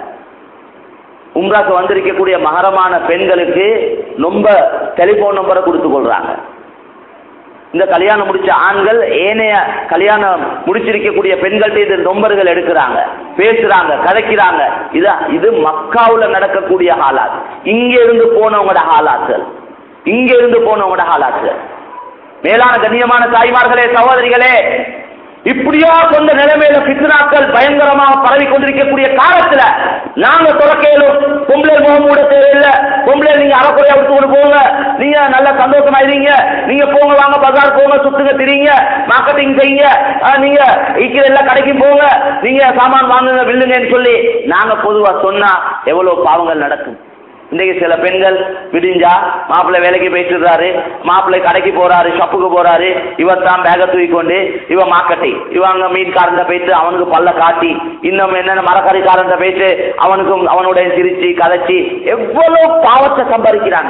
உம்ராக்கு வந்திருக்கக்கூடிய மகரமான பெண்களுக்கு ரொம்ப டெலிபோன் நம்பரை கொடுத்து கொள்றாங்க இந்த கல்யாணம் முடிச்ச ஆண்கள் ஏனைய கல்யாணம் முடிச்சிருக்கக்கூடிய பெண்கள்ட்ட இது நம்பர்கள் எடுக்கிறாங்க பேசுறாங்க கதைக்கிறாங்க இது இது மக்காவுல நடக்கக்கூடிய ஹாலாத் இங்க இருந்து போனவங்களோட ஹாலாத்துகள் இங்க இருந்து போனவங்களோட ஹாலாத்துகள் மேலான கண்ணியமான தாய்மார்களே சகோதரிகளே இப்படியோ சொந்த நிலைமையில பித்னாக்கள் பயங்கரமாக பரவி கொண்டிருக்கக்கூடிய காலத்துல நாங்க துறக்கையிலும் பொம்பளை முகம் மூட தேவையில்லை பொம்பளை நீங்க அறக்குறையா விட்டு கொண்டு போங்க நீங்க நல்ல சந்தோஷமா இருங்க நீங்க போங்க வாங்க பஜார் போங்க சுத்துங்க திரிங்க மார்க்கெட்டிங் செய்யுங்க ஆஹ், நீங்க இருக்கிற எல்லா கடைக்கும் போங்க நீங்க சாமான் வாங்குங்க வில்லுங்கன்னு சொல்லி நாங்க பொதுவா சொன்னா எவ்வளவு பாவங்கள் நடக்கும் இன்றைக்கு சில பெண்கள் விடிஞ்சா மாப்பிள்ளை வேலைக்கு போயிட்டுறாரு மாப்பிள்ளை கடைக்கு போறாரு ஷாப்புக்கு போறாரு இவர் தான் பேக தூக்கி கொண்டு இவ மார்க்கெட்டை இவ அங்க மீன்காரன்ட்ட போயிட்டு அவனுக்கு பல்ல காட்டி இன்னும் என்னென்ன மரக்கறிக்காரன்ட்ட போயிட்டு அவனுக்கும் அவனுடைய சிரிச்சு கதைச்சி எவ்வளவு பாவத்தை சம்பாதிக்கிறாங்க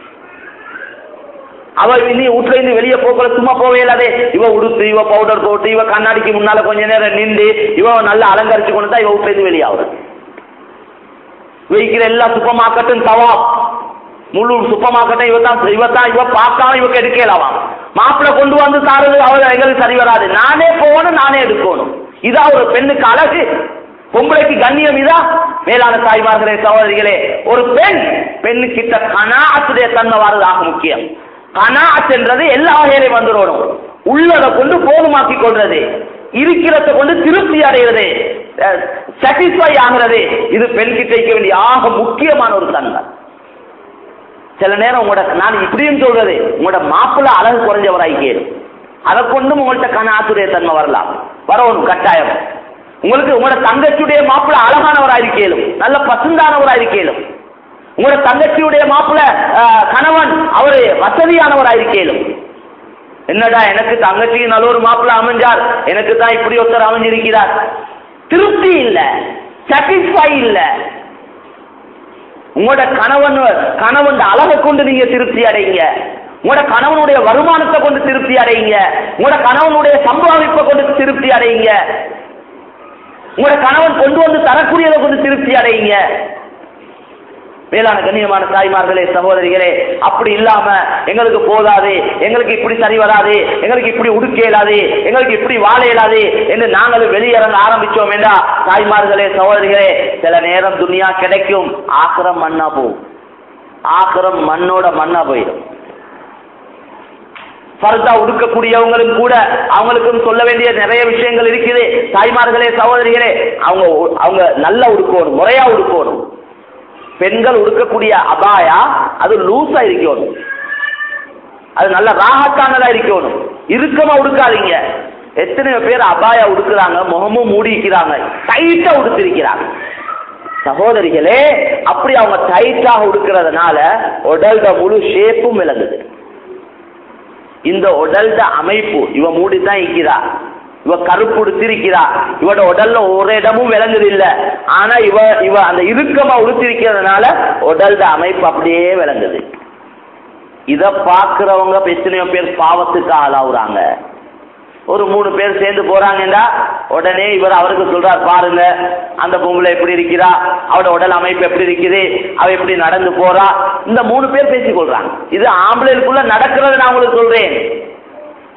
அவ இனி வீட்டுல இருந்து வெளியே போகல சும்மா போவே இல்லாதே இவ உடுத்து இவ பவுடர் போட்டு இவ கண்ணாடிக்கு முன்னால கொஞ்ச நேரம் நின்று இவ நல்லா அலங்கரிச்சு கொண்டு தான் இவ வீட்டுல இருந்து வெளியாகுது வைக்கிற எல்லா சூப்பர் மார்க்கெட்டும் தவா முழு சூப்பர் மார்க்கெட்டும் இவ தான் இவ தான் இவ பார்க்காம இவ எடுக்கலாமா மாப்பிள்ளை கொண்டு வந்து தாரது அவள் எங்களுக்கு சரி வராது நானே போகணும் நானே எடுக்கணும் இதா ஒரு பெண்ணுக்கு அழகு பொம்பளைக்கு கண்ணியம் இதா மேலான தாய்மார்களே சகோதரிகளே ஒரு பெண் பெண்ணுக்கிட்ட கனாத்துடைய தன்மை வர்றதாக முக்கியம் கனாத் என்றது எல்லா வகையிலையும் வந்துடணும் உள்ளதை கொண்டு போதுமாக்கி கொள்றது இருக்கிறத கொண்டு திருப்தி அடைகிறது சாட்டிஸ்ஃபை ஆகிறது இது பெண் கிட்ட இருக்க வேண்டிய ஆக முக்கியமான ஒரு தன்மை சில நேரம் உங்களோட நான் இப்படியும் சொல்றது உங்களோட மாப்பிள்ளை அழகு குறைஞ்சவராய் கேளும் அதை கொண்டும் உங்கள்கிட்ட கனாத்துடைய தன்மை வரலாம் வரணும் கட்டாயம் உங்களுக்கு உங்களோட தங்கச்சியுடைய மாப்பிள்ளை அழகானவராக இருக்கேலும் நல்ல பசுந்தானவராக இருக்கேலும் உங்களோட தங்கச்சியுடைய மாப்பிள்ளை அஹ், கணவன் அவரு வசதியானவராக இருக்கேலும் என்னடா எனக்கு தங்கச்சிக்கு நல்ல ஒரு மாப்பிள்ளை அமைஞ்சார் எனக்கு தான் இப்படி ஒருத்தர் அமைஞ்சிருக்கிறார் திருப்தி இல்ல சாட்டிஸ்ஃபை இல்ல உங்களோட கணவன் கணவன் அழகை கொண்டு நீங்க திருப்தி அடைங்க உங்களோட கணவனுடைய வருமானத்தை கொண்டு திருப்தி அடைங்க உங்களோட கணவனுடைய சம்பாதிப்பை கொண்டு திருப்தி அடைங்க உங்களோட கணவன் கொண்டு வந்து தரக்கூடியதை கொண்டு திருப்தி அடைங்க மேலான கண்ணியமான தாய்மார்களே சகோதரிகளே அப்படி இல்லாம எங்களுக்கு போதாது எங்களுக்கு இப்படி சரி வராது எங்களுக்கு இப்படி உடுக்க இயலாது எங்களுக்கு இப்படி வாழ இயலாது என்று நாங்களும் வெளியிறங்க ஆரம்பிச்சோம் என்றா தாய்மார்களே சகோதரிகளே சில நேரம் துனியா கிடைக்கும் ஆக்கிரம் மண்ணா போகும் ஆக்கிரம் மண்ணோட மண்ணா போயிடும் ஃபர்தா உடுக்கக்கூடியவங்களும் கூட அவங்களுக்கும் சொல்ல வேண்டிய நிறைய விஷயங்கள் இருக்குது தாய்மார்களே சகோதரிகளே அவங்க அவங்க நல்லா உடுக்கணும் முறையா உடுக்கணும் பெண்கள் உடுக்கக்கூடிய அபாயா அது லூஸா இருக்கணும் அது நல்ல ராகத்தானதா இருக்கணும் இறுக்கமா உடுக்காதீங்க எத்தனையோ பேர் அபாயா உடுக்குறாங்க முகமும் மூடிக்கிறாங்க டைட்டா உடுத்திருக்கிறாங்க சகோதரிகளே அப்படி அவங்க டைட்டாக உடுக்கிறதுனால உடல்ட முழு ஷேப்பும் விளங்குது இந்த உடல்ட அமைப்பு இவ மூடிதான் இருக்கிறா இவ கருப்பு உடுத்திருக்கிறா இவட உடல்ல ஒரு இடமும் விளங்குது இல்ல ஆனா இவ இவ அந்த இறுக்கமா உடுத்திருக்கிறதுனால உடல்ட அமைப்பு அப்படியே விளங்குது இத பாக்குறவங்க எத்தனையோ பேர் பாவத்துக்கு ஆளாவுறாங்க ஒரு மூணு பேர் சேர்ந்து போறாங்கன்னா உடனே இவர் அவருக்கு சொல்றார் பாருங்க அந்த பொம்பளை எப்படி இருக்கிறா அவட உடல் அமைப்பு எப்படி இருக்குது அவ எப்படி நடந்து போறா இந்த மூணு பேர் பேசிக் கொள்றாங்க இது ஆம்பளைக்குள்ள நடக்கிறது நான் உங்களுக்கு சொல்றேன்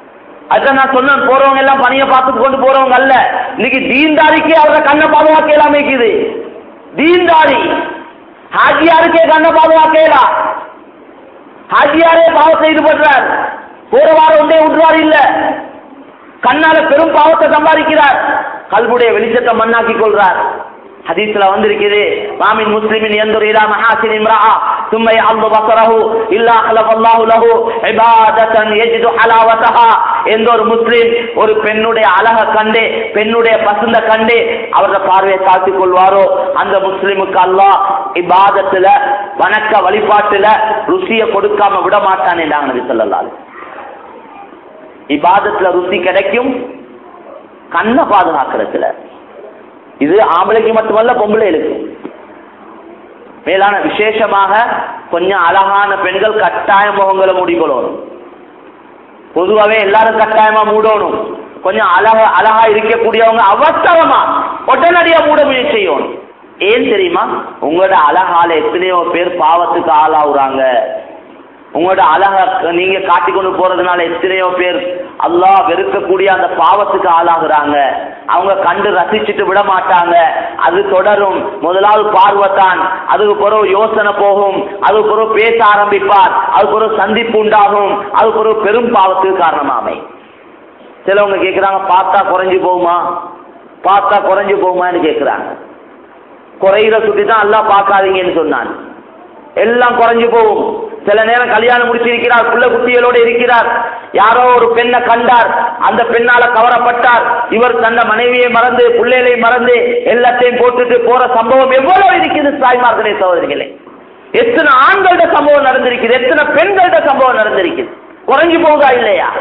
அதான் நான் சொன்னேன் போறவங்க எல்லாம் பணியை பார்த்து கொண்டு போறவங்க அல்ல இன்னைக்கு தீன்தாரிக்கே அவரை கண்ணை பாதுகாக்க இல்லாம இருக்குது தீன்தாரி ஹாஜியாருக்கே கண்ணை பாதுகாக்கலாம் ஹாஜியாரே பாவத்தை ஈடுபடுறார் போற வாரம் ஒன்றே விட்டுறார் இல்ல கண்ணால பெரும் பாவத்தை சம்பாதிக்கிறார் கல்புடைய வெளிச்சத்தை மண்ணாக்கி கொள்றார் ஹதீஸ்ல வந்திருக்குது மாமின் முஸ்லிமின் ينظر الى محاسن امراه ثم يعض بصره الا خلق الله له عباده يجد حلاوتها எந்த ஒரு முஸ்லிம் ஒரு பெண்ணுடைய அழக கண்டு பெண்ணுடைய பசுந்த கண்டு அவரது பார்வையை தாழ்த்திக் கொள்வாரோ அந்த முஸ்லிமுக்கு அல்லாஹ் இபாதத்துல வணக்க வழிபாட்டுல ருசியை கொடுக்காம விட மாட்டான் என்றாங்க நபி ஸல்லல்லாஹு அலைஹி இபாதத்துல ருசி கிடைக்கும் கண்ணை பாதுகாக்கிறதுல இது ஆம்பளைக்கு மட்டுமல்ல பொம்பளைகளுக்கு மேலான விசேஷமாக கொஞ்சம் அழகான பெண்கள் கட்டாய முகங்களை மூடிக்கொள்ளணும் பொதுவாகவே எல்லாரும் கட்டாயமா மூடணும் கொஞ்சம் அழகா அழகா இருக்கக்கூடியவங்க அவசரமா உடனடியா மூட முயற்சி செய்யணும் ஏன் தெரியுமா உங்களோட அழகால எத்தனையோ பேர் பாவத்துக்கு ஆளாகுறாங்க உங்களோட அழக நீங்க காட்டி கொண்டு போறதுனால எத்தனையோ பேர் அல்லாஹ் வெறுக்கக்கூடிய அந்த பாவத்துக்கு ஆளாகுறாங்க அவங்க கண்டு ரசிச்சுட்டு விட மாட்டாங்க அது தொடரும் முதலாவது பார்வைத்தான் அதுக்கு பிறகு யோசனை போகும் அதுக்கு பிறகு பேச ஆரம்பிப்பார் அதுக்கு பிறகு சந்திப்பு உண்டாகும் அதுக்கு பிறகு பெரும் பாவத்துக்கு காரணமாமை சிலவங்க கேட்குறாங்க பார்த்தா குறைஞ்சு போகுமா பார்த்தா குறைஞ்சு போகுமான்னு கேட்குறாங்க குறையிற சுட்டி தான் எல்லாம் பார்க்காதீங்கன்னு சொன்னான் எல்லாம் குறைஞ்சு போகும் சில நேரம் கல்யாணம் முடிச்சிருக்கிறார் புள்ள குட்டிகளோடு இருக்கிறார் யாரோ ஒரு பெண்ணை கண்டார் அந்த பெண்ணால கவரப்பட்டார் இவர் தன்னை மனைவியை மறந்து பிள்ளைகளை மறந்து எல்லாத்தையும் போட்டுட்டு போற சம்பவம் எவ்வளவு இருக்குது தாய்மார்களே சகோதரிகளே எத்தனை ஆண்கள்ட சம்பவம் நடந்திருக்குது எத்தனை பெண்கள்ட சம்பவம் நடந்திருக்குது குறைஞ்சு போகுதா இல்லையா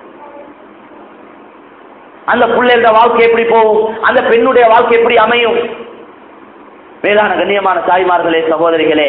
அந்த பிள்ளைகளோட வாழ்க்கை எப்படி போகும் அந்த பெண்ணுடைய வாழ்க்கை எப்படி அமையும் மேலான கண்ணியமான தாய்மார்களே சகோதரிகளே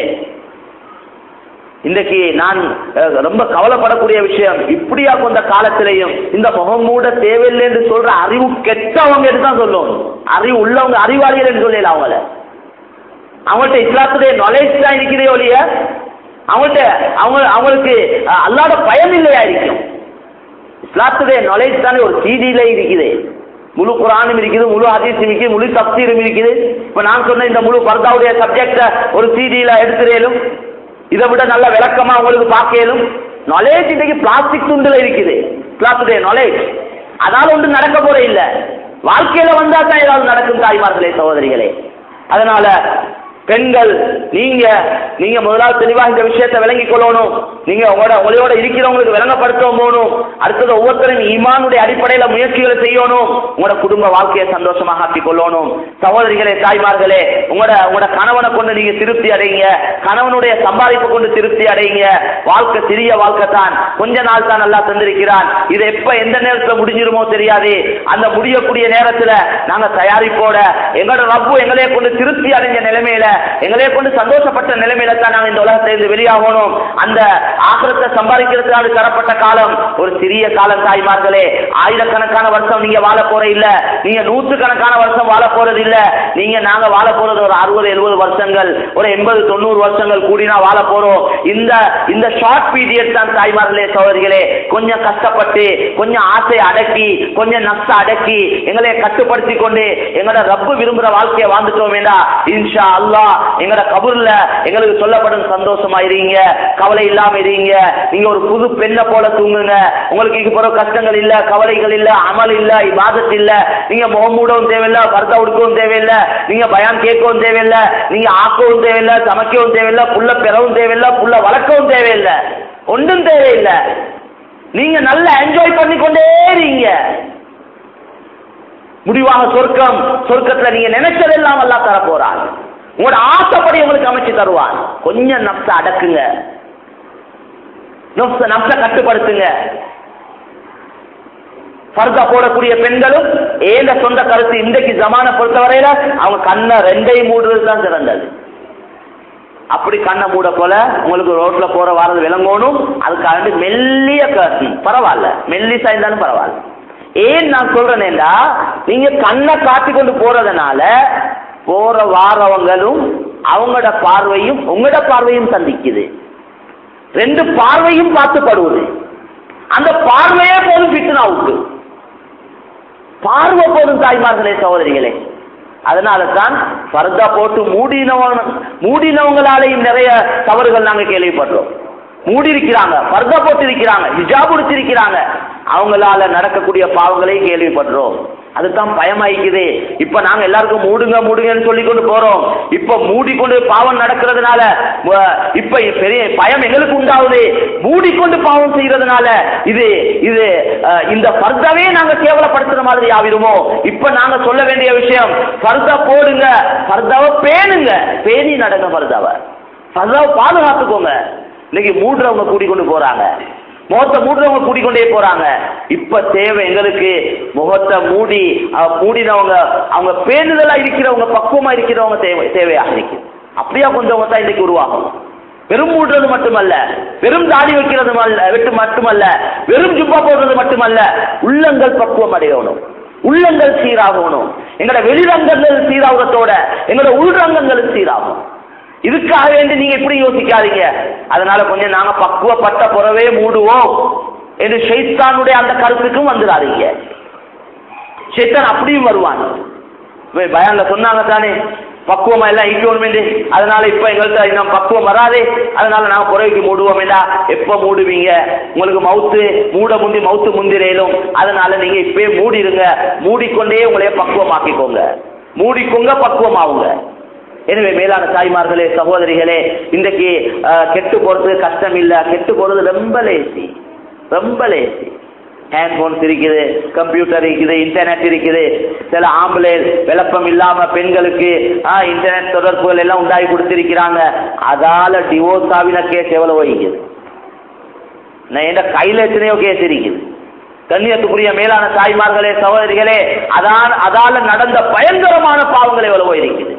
இன்றைக்கு நான் அஹ், ரொம்ப கவலைப்படக்கூடிய விஷயம் இப்படியா கொண்ட காலத்திலையும் இந்த முகமூட தேவையில்லை என்று சொல்ற அறிவு கெட்டவங்க என்று தான் சொல்லும் அறிவு உள்ளவங்க அறிவாளிகள் என்று சொல்லல அவங்கள அவங்கள்ட்ட இஸ்லாத்துடைய நாலேஜ் தான் இருக்கிறதே ஒழிய அவங்கள்ட்ட அவங்க அவங்களுக்கு அஹ், அல்லாத பயம் இல்லையா இருக்கும் இஸ்லாத்துடைய நாலேஜ் தானே ஒரு சீடியில இருக்குது முழு குரானும் இருக்குது முழு ஹதீஸும் இருக்குது முழு தப்சீரும் இருக்குது இப்ப நான் சொன்ன இந்த முழு பர்தாவுடைய சப்ஜெக்ட ஒரு சீடியில எடுத்துறேலும் இதை விட நல்ல விளக்கமா உங்களுக்கு பார்க்கலும் நாலேஜ் இன்னைக்கு பிளாஸ்டிக் துண்டுல இருக்குது இஸ்லாத்துடைய நாலேஜ் அதால ஒன்றும் நடக்க போற இல்ல வாழ்க்கையில வந்தா தான் ஏதாவது நடக்கும் தாய்மார்களே சகோதரிகளே அதனால பெண்கள் நீங்க நீங்க முதலாவது தெளிவா இந்த விஷயத்தை விளங்கிக் கொள்ளணும் நீங்க உங்களோட உங்களோட இருக்கிறவங்களுக்கு விளங்கப்படுத்தவும் போகணும் அடுத்தது ஒவ்வொருத்தரும் ஈமானுடைய அடிப்படையில முயற்சிகளை செய்யணும் உங்களோட குடும்ப வாழ்க்கையை சந்தோஷமாக ஆக்கிக் கொள்ளணும் சகோதரிகளே தாய்மார்களே உங்களோட உங்களோட கணவனை கொண்டு நீங்க திருப்தி அடையுங்க கணவனுடைய சம்பாதிப்பு கொண்டு திருப்தி அடையுங்க வாழ்க்கை சிறிய வாழ்க்கை தான் கொஞ்ச நாள் தான் நல்லா தந்திருக்கிறான் இது எப்ப எந்த நேரத்துல முடிஞ்சிருமோ தெரியாது அந்த முடியக்கூடிய நேரத்துல நாங்க தயாரிப்போட எங்களோட ரப்பு எங்களையே கொண்டு திருப்தி அடைஞ்ச நிலைமையில எங்களையே கொண்டு சந்தோஷப்பட்ட நிலைமையில தான் நாங்க இந்த உலகத்திலிருந்து வெளியாகணும் அந்த ஆக்கிரத்தை சம்பாதிக்கிறதுக்காக தரப்பட்ட காலம் ஒரு சிறிய காலம் தாய்மார்களே ஆயிரக்கணக்கான வருஷம் நீங்க வாழ போற இல்ல நீங்க நூற்றுக்கணக்கான வருஷம் வாழ போறது இல்ல நீங்க நாங்க வாழ போறது ஒரு அறுபது எழுபது வருஷங்கள் ஒரு எண்பது தொண்ணூறு வருஷங்கள் கூடினா வாழ போறோம் இந்த இந்த ஷார்ட் பீரியட் தான் தாய்மார்களே சகோதரிகளே கொஞ்சம் கஷ்டப்பட்டு கொஞ்சம் ஆசை அடக்கி கொஞ்சம் நஷ்ட அடக்கி எங்களை கட்டுப்படுத்தி கொண்டு எங்களோட ரப்பு விரும்புற வாழ்க்கையை வாழ்ந்துட்டோம் வேண்டா இன்ஷா அல்லாஹ் எங்களோட கபூர்ல எங்களுக்கு சொல்லப்படும் சந்தோஷமா இருங்க கவலை இல்லாம இருங்க நீங்க ஒரு புது பெண்ணை போல தூங்குங்க உங்களுக்கு இது போற கஷ்டங்கள் இல்ல கவலைகள் இல்ல அமல் இல்ல இபாதத் இல்ல நீங்க முகம் மூடவும் தேவையில்ல பர்தா உடுக்கவும் தேவையில்ல நீங்க பயான் கேட்கவும் தேவையில்ல நீங்க ஆக்கவும் தேவையில்ல சமைக்கவும் தேவையில்ல புள்ள பெறவும் தேவையில்ல புள்ள வளர்க்கவும் தேவையில்ல ஒன்றும் தேவையில்லை நீங்க நல்லா என்ஜாய் பண்ணி கொண்டே இருங்க முடிவாக சொர்க்கம் சொர்க்கத்துல நீங்க நினைச்சதெல்லாம் எல்லாம் தர போறான் உங்களோட ஆசைப்படி உங்களுக்கு அமைச்சு தருவான் கொஞ்சம் நப்ச அடக்குங்க நப்ச நப்ச கட்டுப்படுத்துங்க ஃபர்தா போடக்கூடிய பெண்களும் ஏந்த சொந்த கருத்து இன்றைக்கு ஜமான பொறுத்தவரையில அவங்க கண்ணை ரெண்டையும் மூடுறது தான் சிறந்தது அப்படி கண்ணை மூட போல உங்களுக்கு ரோட்ல போற வாரது விளங்கணும் அதுக்காண்டி மெல்லிய கர்த்தன் பரவாயில்ல மெல்லிசா இருந்தாலும் பரவாயில்ல ஏன் நான் சொல்றேனேண்டா நீங்க கண்ணை காட்டி கொண்டு போறதுனால போற வாரவங்களும் அவங்களோட பார்வையும் உங்களோட பார்வையும் சந்திக்குது ரெண்டு பார்வையும் பார்த்துப்படுவது அந்த பார்வையே போதும் பித்னாவுக்கு பார்வை போதும் தாய்மார்களே சகோதரிகளே அதனால தான் பர்தா போட்டு மூடினவங்க மூடினவங்களாலேயும் நிறைய தவறுகள் நாங்க கேள்விப்படுறோம் மூடி இருக்கிறாங்க பர்தா போட்டு இருக்கிறாங்க ஹிஜாப் உடுத்திருக்கிறாங்க அவங்களால நடக்கக்கூடிய பாவங்களையும் கேள்விப்படுறோம் அதுதான் பயமாயிக்குது இப்ப நாங்க எல்லாருக்கும் மூடுங்க மூடுங்கன்னு சொல்லி கொண்டு போறோம் இப்ப மூடிக்கொண்டு பாவம் நடக்கிறதுனால வ- இப்ப பெரிய பயம் எங்களுக்கு உண்டாகுது மூடிக்கொண்டு பாவம் செய்யறதுனால இது இது அஹ், இந்த பர்தாவே நாங்க கேவலப்படுத்துற மாதிரி ஆவிடுமோ இப்ப நாங்க சொல்ல வேண்டிய விஷயம் பர்தா போடுங்க பர்தாவை பேணுங்க பேணி நடங்க பர்தாவை பர்தாவை பாதுகாத்துக்கோங்க இன்னைக்கு மூடுறவங்க கூட்டிக்கொண்டு போறாங்க முகத்தை மூடுறவங்க கூட்டிக்கொண்டே போறாங்க இப்ப தேவை எங்களுக்கு முகத்தை மூடி அஹ், மூடினவங்க அவங்க பேணுதலா இருக்கிறவங்க பக்குவமா இருக்கிறவங்க தேவை தேவையாக இருக்கு அப்படியா கொஞ்சம் தான் இன்னைக்கு உருவாகும் வெறும் மூடுறது மட்டுமல்ல வெறும் தாடி வைக்கிறது அல்ல வெட்டு மட்டுமல்ல வெறும் ஜுப்பா போடுறது மட்டுமல்ல உள்ளங்கள் பக்குவம் அடையணும் உள்ளங்கள் சீராகணும் எங்களோட வெளிரங்கங்கள் சீராகிறதோட எங்களோட உள்ரங்கங்கள் சீராகும் இதுக்காக வேண்டி நீங்க இப்படி யோசிக்காதீங்க அதனால கொஞ்சம் நாங்க பக்குவப்பட்ட புறவே மூடுவோம் என்று ஷைத்தானுடைய அந்த கருத்துக்கும் வந்துடாதீங்க ஷைத்தான் அப்படியும் வருவான் வே- பயான்ல சொன்னாங்க தானே பக்குவமா எல்லாம் ஈக்கணும் வேண்டி அதனால இப்ப எங்கள்கிட்ட இன்னும் பக்குவம் வராதே அதனால நாங்க குறைவுக்கு மூடுவோம் வேண்டா எப்ப மூடுவீங்க உங்களுக்கு மவுத்து மூட முந்தி மவுத்து முந்திரேலும் அதனால நீங்க இப்பயே மூடிடுங்க மூடிக்கொண்டே உங்களைய பக்குவமாக்கிக்கோங்க மூடிக்கோங்க பக்குவமாவுங்க எனவே மேலான தாய்மார்களே சகோதரிகளே இன்றைக்கு அஹ், கெட்டு போறது கஷ்டம் இல்ல கெட்டு போறது ரொம்ப லேசி ரொம்ப லேசி ஹேண்ட்போன்ஸ் இருக்குது கம்ப்யூட்டர் இருக்குது இன்டர்நெட் இருக்குது சில ஆம்பளை விளப்பம் இல்லாம பெண்களுக்கு ஆ, இன்டர்நெட் தொடர்புகள் எல்லாம் உண்டாகி கொடுத்திருக்கிறாங்க அதால டிவோர்ஸ் ஆவின கேஸ் எவ்வளவு இருக்குது நான் என் கையில எத்தனையோ கேஸ் இருக்குது கண்ணியத்துக்குரிய மேலான தாய்மார்களே சகோதரிகளே அதான் அதால நடந்த பயங்கரமான பாவங்கள் எவ்வளவோ இருக்குது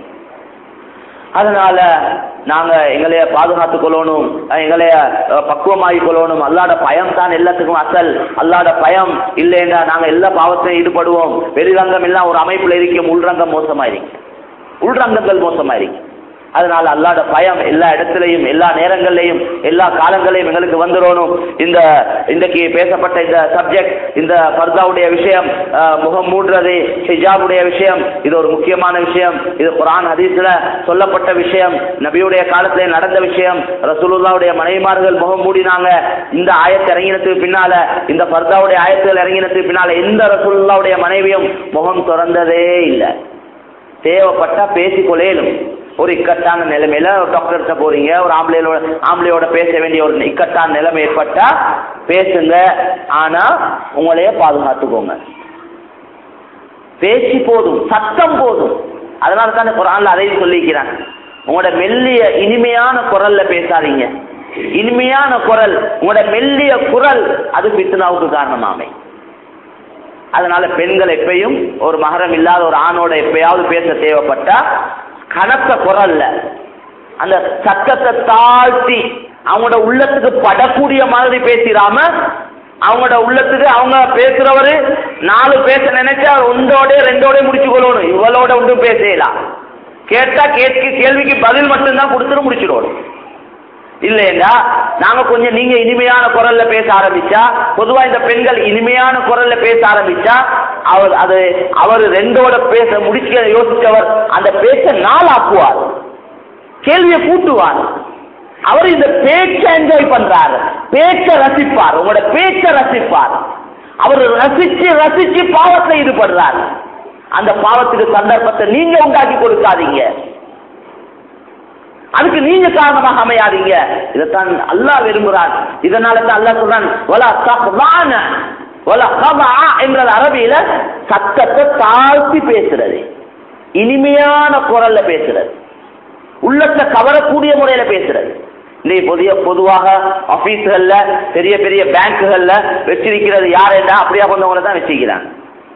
அதனால நாங்க எங்களைய பாதுகாத்துக் கொள்ளணும் அஹ் எங்களைய அஹ், பக்குவமாகி கொள்ளணும் அல்லாட பயம் தான் எல்லாத்துக்கும் அசல் அல்லாட பயம் இல்லைன்னா நாங்க எல்லா பாவத்திலையும் ஈடுபடுவோம் வெளிரங்கம் எல்லாம் ஒரு அமைப்புல இருக்கும் உள்ரங்கம் மோசமா இருக்கு உள்ரங்கங்கள் மோசமா இருக்கு அதனால அல்லாட பயம் எல்லா இடத்துலையும் எல்லா நேரங்கள்லையும் எல்லா காலங்களையும் எங்களுக்கு வந்துடணும் இந்த இன்றைக்கு பேசப்பட்ட இந்த சப்ஜெக்ட் இந்த பர்தாவுடைய விஷயம் அஹ், முகம் மூடுறது ஹிஜாபுடைய விஷயம் இது ஒரு முக்கியமான விஷயம் இது குரான் ஹதீஸ்ல சொல்லப்பட்ட விஷயம் நபியுடைய காலத்திலே நடந்த விஷயம் ரசூலுல்லாவுடைய மனைவிமார்கள் முகம் மூடினாங்க இந்த ஆயத்து இறங்கினத்துக்கு பின்னால இந்த பர்தாவுடைய ஆயத்துகள் இறங்கினத்துக்கு பின்னால எந்த ரசூலுல்லாவுடைய மனைவியும் முகம் திறந்ததே இல்லை தேவைப்பட்டா பேசிக்கொள்ளேனும் ஒரு இக்கட்டான நிலைமையில ஒரு டாக்டர்கிட்ட போறீங்க ஒரு ஆம்பளையோட ஆம்பளையோட பேச வேண்டிய ஒரு இக்கட்டான நிலைமை ஏற்பட்டா பேசுங்க ஆனா உங்களையே பாதுகாத்துக்கோங்க பேச்சு போதும் சத்தம் போதும் அதனால தான் இந்த குரான்ல அதையும் சொல்லிக்கிறாங்க உங்களோட மெல்லிய இனிமையான குரல்ல பேசாதீங்க இனிமையான குரல் உங்களோட மெல்லிய குரல் அது பித்னாவுக்கு காரணமாமே அதனால பெண்கள் எப்பயும் ஒரு மகரம் இல்லாத ஒரு ஆணோட எப்பயாவது பேச தேவைப்பட்டா கனத்த குரல்ல அந்த சத்தத்தை தாழ்த்தி அவங்களோட உள்ளத்துக்கு படக்கூடிய மாதிரி பேசிடாம அவங்களோட உள்ளத்துக்கு அவங்க பேசுறவரு நாலு பேச நினைச்சா ஒன்றோட ரெண்டோட முடிச்சு கொள்ளணும் இவளோட ஒன்றும் பேசலாம் கேட்டா கேட்க கேள்விக்கு பதில் மட்டும்தான் கொடுத்துட்டு முடிச்சிடணும் இல்லையா நாங்க கொஞ்சம் நீங்க இனிமையான குரல்ல பேச ஆரம்பிச்சா பொதுவா இந்த பெண்கள் இனிமையான குரல்ல பேச ஆரம்பிச்சா அவர் அது அவர் ரெண்டோட பேச முடிக்க யோசிச்சவர் அந்த பேச்ச நாளாக்குவார் கேள்வியை கூட்டுவார் அவர் இந்த பேச்சை என்ஜாய் பண்றாரு பேச்ச ரசிப்பார் உங்களோட பேச்ச ரசிப்பார் அவர் ரசிச்சு ரசிச்சு பாவத்தை ஈடுபடுறார் அந்த பாவத்துக்கு சந்தர்ப்பத்தை நீங்க உண்டாக்கி கொடுக்காதீங்க அதுக்கு நீங்க காரணமாக அமையாதீங்க இதைத்தான் அல்லாஹ் விரும்புறான் இதனால தான் அல்லாஹ் சொல்றான் வலா தஹ்வான வலா கதா என்கிற அரபியில சத்தத்தை தாழ்த்தி பேசுறது இனிமையான குரல்ல பேசுறது உள்ளத்தை கவரக்கூடிய முறையில பேசுறது இந்த புதிய பொதுவாக ஆபீஸ்கள்ல பெரிய பெரிய பேங்க்குகள்ல வச்சிருக்கிறது யார் என்ன அப்படியா கொண்டவங்களை தான் வச்சிருக்கிறாங்க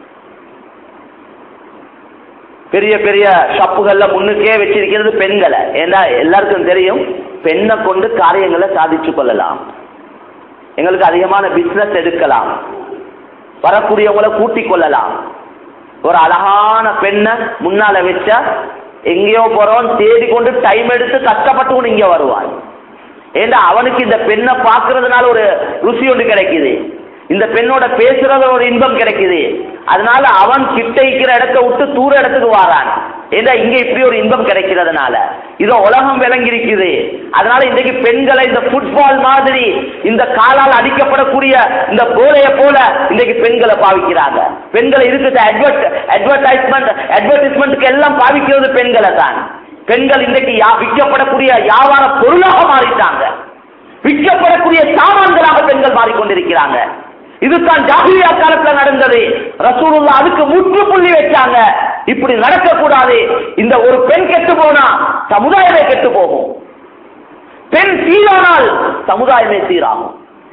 பெரிய பெரிய ஷாப்புகள்ல முன்னுக்கே வச்சிருக்கிறது பெண்களை ஏன்னா எல்லாருக்கும் தெரியும் பெண்ணை கொண்டு காரியங்களை சாதிச்சு கொள்ளலாம் எங்களுக்கு அதிகமான பிசினஸ் எடுக்கலாம் வரக்கூடியவங்களை கூட்டிக் கொள்ளலாம் ஒரு அழகான பெண்ணை முன்னால வச்சா எங்கேயோ போறோம் தேடி கொண்டு டைம் எடுத்து கஷ்டப்பட்டு கொண்டு இங்க வருவான் ஏண்டா அவனுக்கு இந்த பெண்ணை பார்க்கறதுனால ஒரு ருசி ஒன்று கிடைக்குது இந்த பெண்ணோட பேசுறது ஒரு இன்பம் கிடைக்குது அதனால அவன் கிட்ட இருக்கிற இடத்த விட்டு தூர இடத்துக்கு வாரான் ஏன்னா இங்க இப்படி ஒரு இன்பம் கிடைக்கிறதுனால இது உலகம் விளங்கி இருக்குது அதனால இன்றைக்கு பெண்களை இந்த ஃபுட்பால் மாதிரி இந்த காலால் அடிக்கப்படக்கூடிய இந்த போலைய போல இன்றைக்கு பெண்களை பாவிக்கிறாங்க பெண்களை இருக்குது அட்வர்ட் அட்வர்டைஸ்மெண்ட் அட்வர்டைஸ்மெண்ட்டுக்கு எல்லாம் பாவிக்கிறது பெண்களை தான் பெண்கள் இன்றைக்கு யா- விற்கப்படக்கூடிய வியாபார பொருளாக மாறிட்டாங்க விற்கப்படக்கூடிய சாமான்களாக பெண்கள் மாறிக்கொண்டிருக்கிறாங்க இதுதான் ஜாகிலியா காலத்துல நடந்தது ரசூலுல்லா அதுக்கு முற்றுப்புள்ளி வச்சாங்க இப்படி நடக்க கூடாது இந்த ஒரு பெண் கெட்டு போனா சமுதாயமே கெட்டு போகும் பெண் சீரானால் சமுதாயமே சீராகும்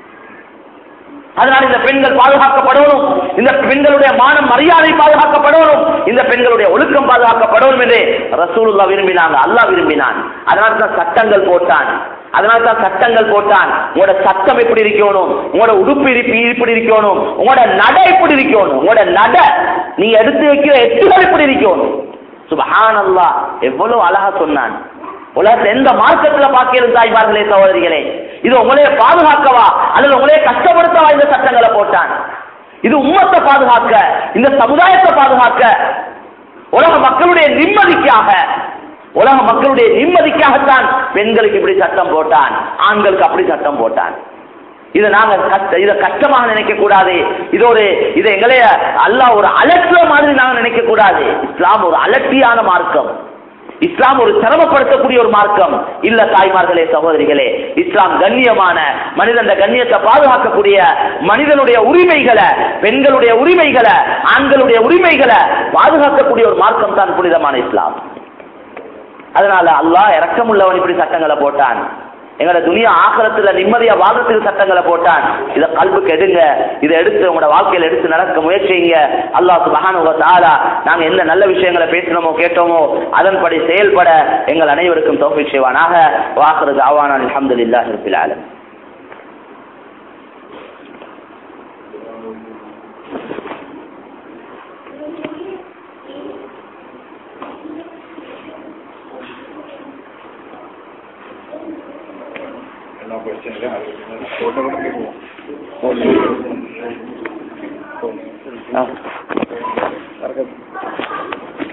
அதனால இந்த பெண்கள் பாதுகாக்கப்படணும் இந்த பெண்களுடைய மானம் மரியாதை பாதுகாக்கப்படணும் இந்த பெண்களுடைய ஒழுக்கம் பாதுகாக்கப்படணும் என்று ரசூலுல்லா விரும்பினாங்க அல்லாஹ் விரும்பினான் அதனால தான் சட்டங்கள் போட்டான் அதனால தான் சட்டங்கள் போட்டான் உங்களோட சட்டம் எப்படி இருக்கணும் உங்களோட உடுப்பு இருப்பி இப்படி இருக்கணும் உங்களோட நடை எப்படி இருக்கணும் உங்களோட நட நீங்க எடுத்து வைக்கிற எட்டுகள் எப்படி இருக்கணும் சுபஹானல்லாஹ் எவ்வளவு அழகா சொன்னான் உலகத்தை எந்த மார்க்கத்துல பார்க்கிறது தாய்மார்களே சகோதரிகளே இது உங்களையே பாதுகாக்கவா அல்லது உங்களையே கஷ்டப்படுத்தவா இந்த சட்டங்களை போட்டான் இது உம்மத்தை பாதுகாக்க இந்த சமுதாயத்தை பாதுகாக்க உலக மக்களுடைய நிம்மதிக்காக உலக மக்களுடைய நிம்மதிக்காகத்தான் பெண்களுக்கு இப்படி சட்டம் போட்டான் ஆண்களுக்கு அப்படி சட்டம் போட்டான் இதை நாங்க கஷ்ட இதை கஷ்டமாக நினைக்க கூடாது இது ஒரு இதை எங்களே அல்லாஹ் ஒரு அலட்சிய மாதிரி நாங்க நினைக்க கூடாது இஸ்லாம் ஒரு அலட்சியான மார்க்கம் இஸ்லாம் ஒரு சிரமப்படுத்தக்கூடிய ஒரு மார்க்கம் இல்ல தாய்மார்களே சகோதரிகளே இஸ்லாம் கண்ணியமான மனிதன் கண்ணியத்தை பாதுகாக்கக்கூடிய மனிதனுடைய உரிமைகளை பெண்களுடைய உரிமைகளை ஆண்களுடைய உரிமைகளை பாதுகாக்கக்கூடிய ஒரு மார்க்கம் தான் புனிதமான இஸ்லாம் அதனால அல்லாஹ் இரக்கமுள்ளவன் இப்படி சட்டங்களை போட்டான் எங்களோட துனியா ஆக்கிரத்துல நிம்மதியா வாழ்றதுக்கு சட்டங்களை போட்டான் இதை கல்புக்கு எடுங்க இதை எடுத்து உங்களோட வாழ்க்கையில எடுத்து நடக்க முயற்சிங்க அல்லாஹ் சுபஹானுவ தஆலா நாங்க எந்த நல்ல விஷயங்களை பேசினோமோ கேட்டோமோ அதன்படி செயல்பட எங்கள் அனைவருக்கும் தௌஃபீக் செய்வானாக வாக்குறது ஆவான அல்ஹம்துலில்லாஹி ரப்பில் ஆலமீன் எல்லா கொஸ்டின்லையும் ஃபோட்டோ கூட கேட்குவோம் ஆ. கரெக்டாக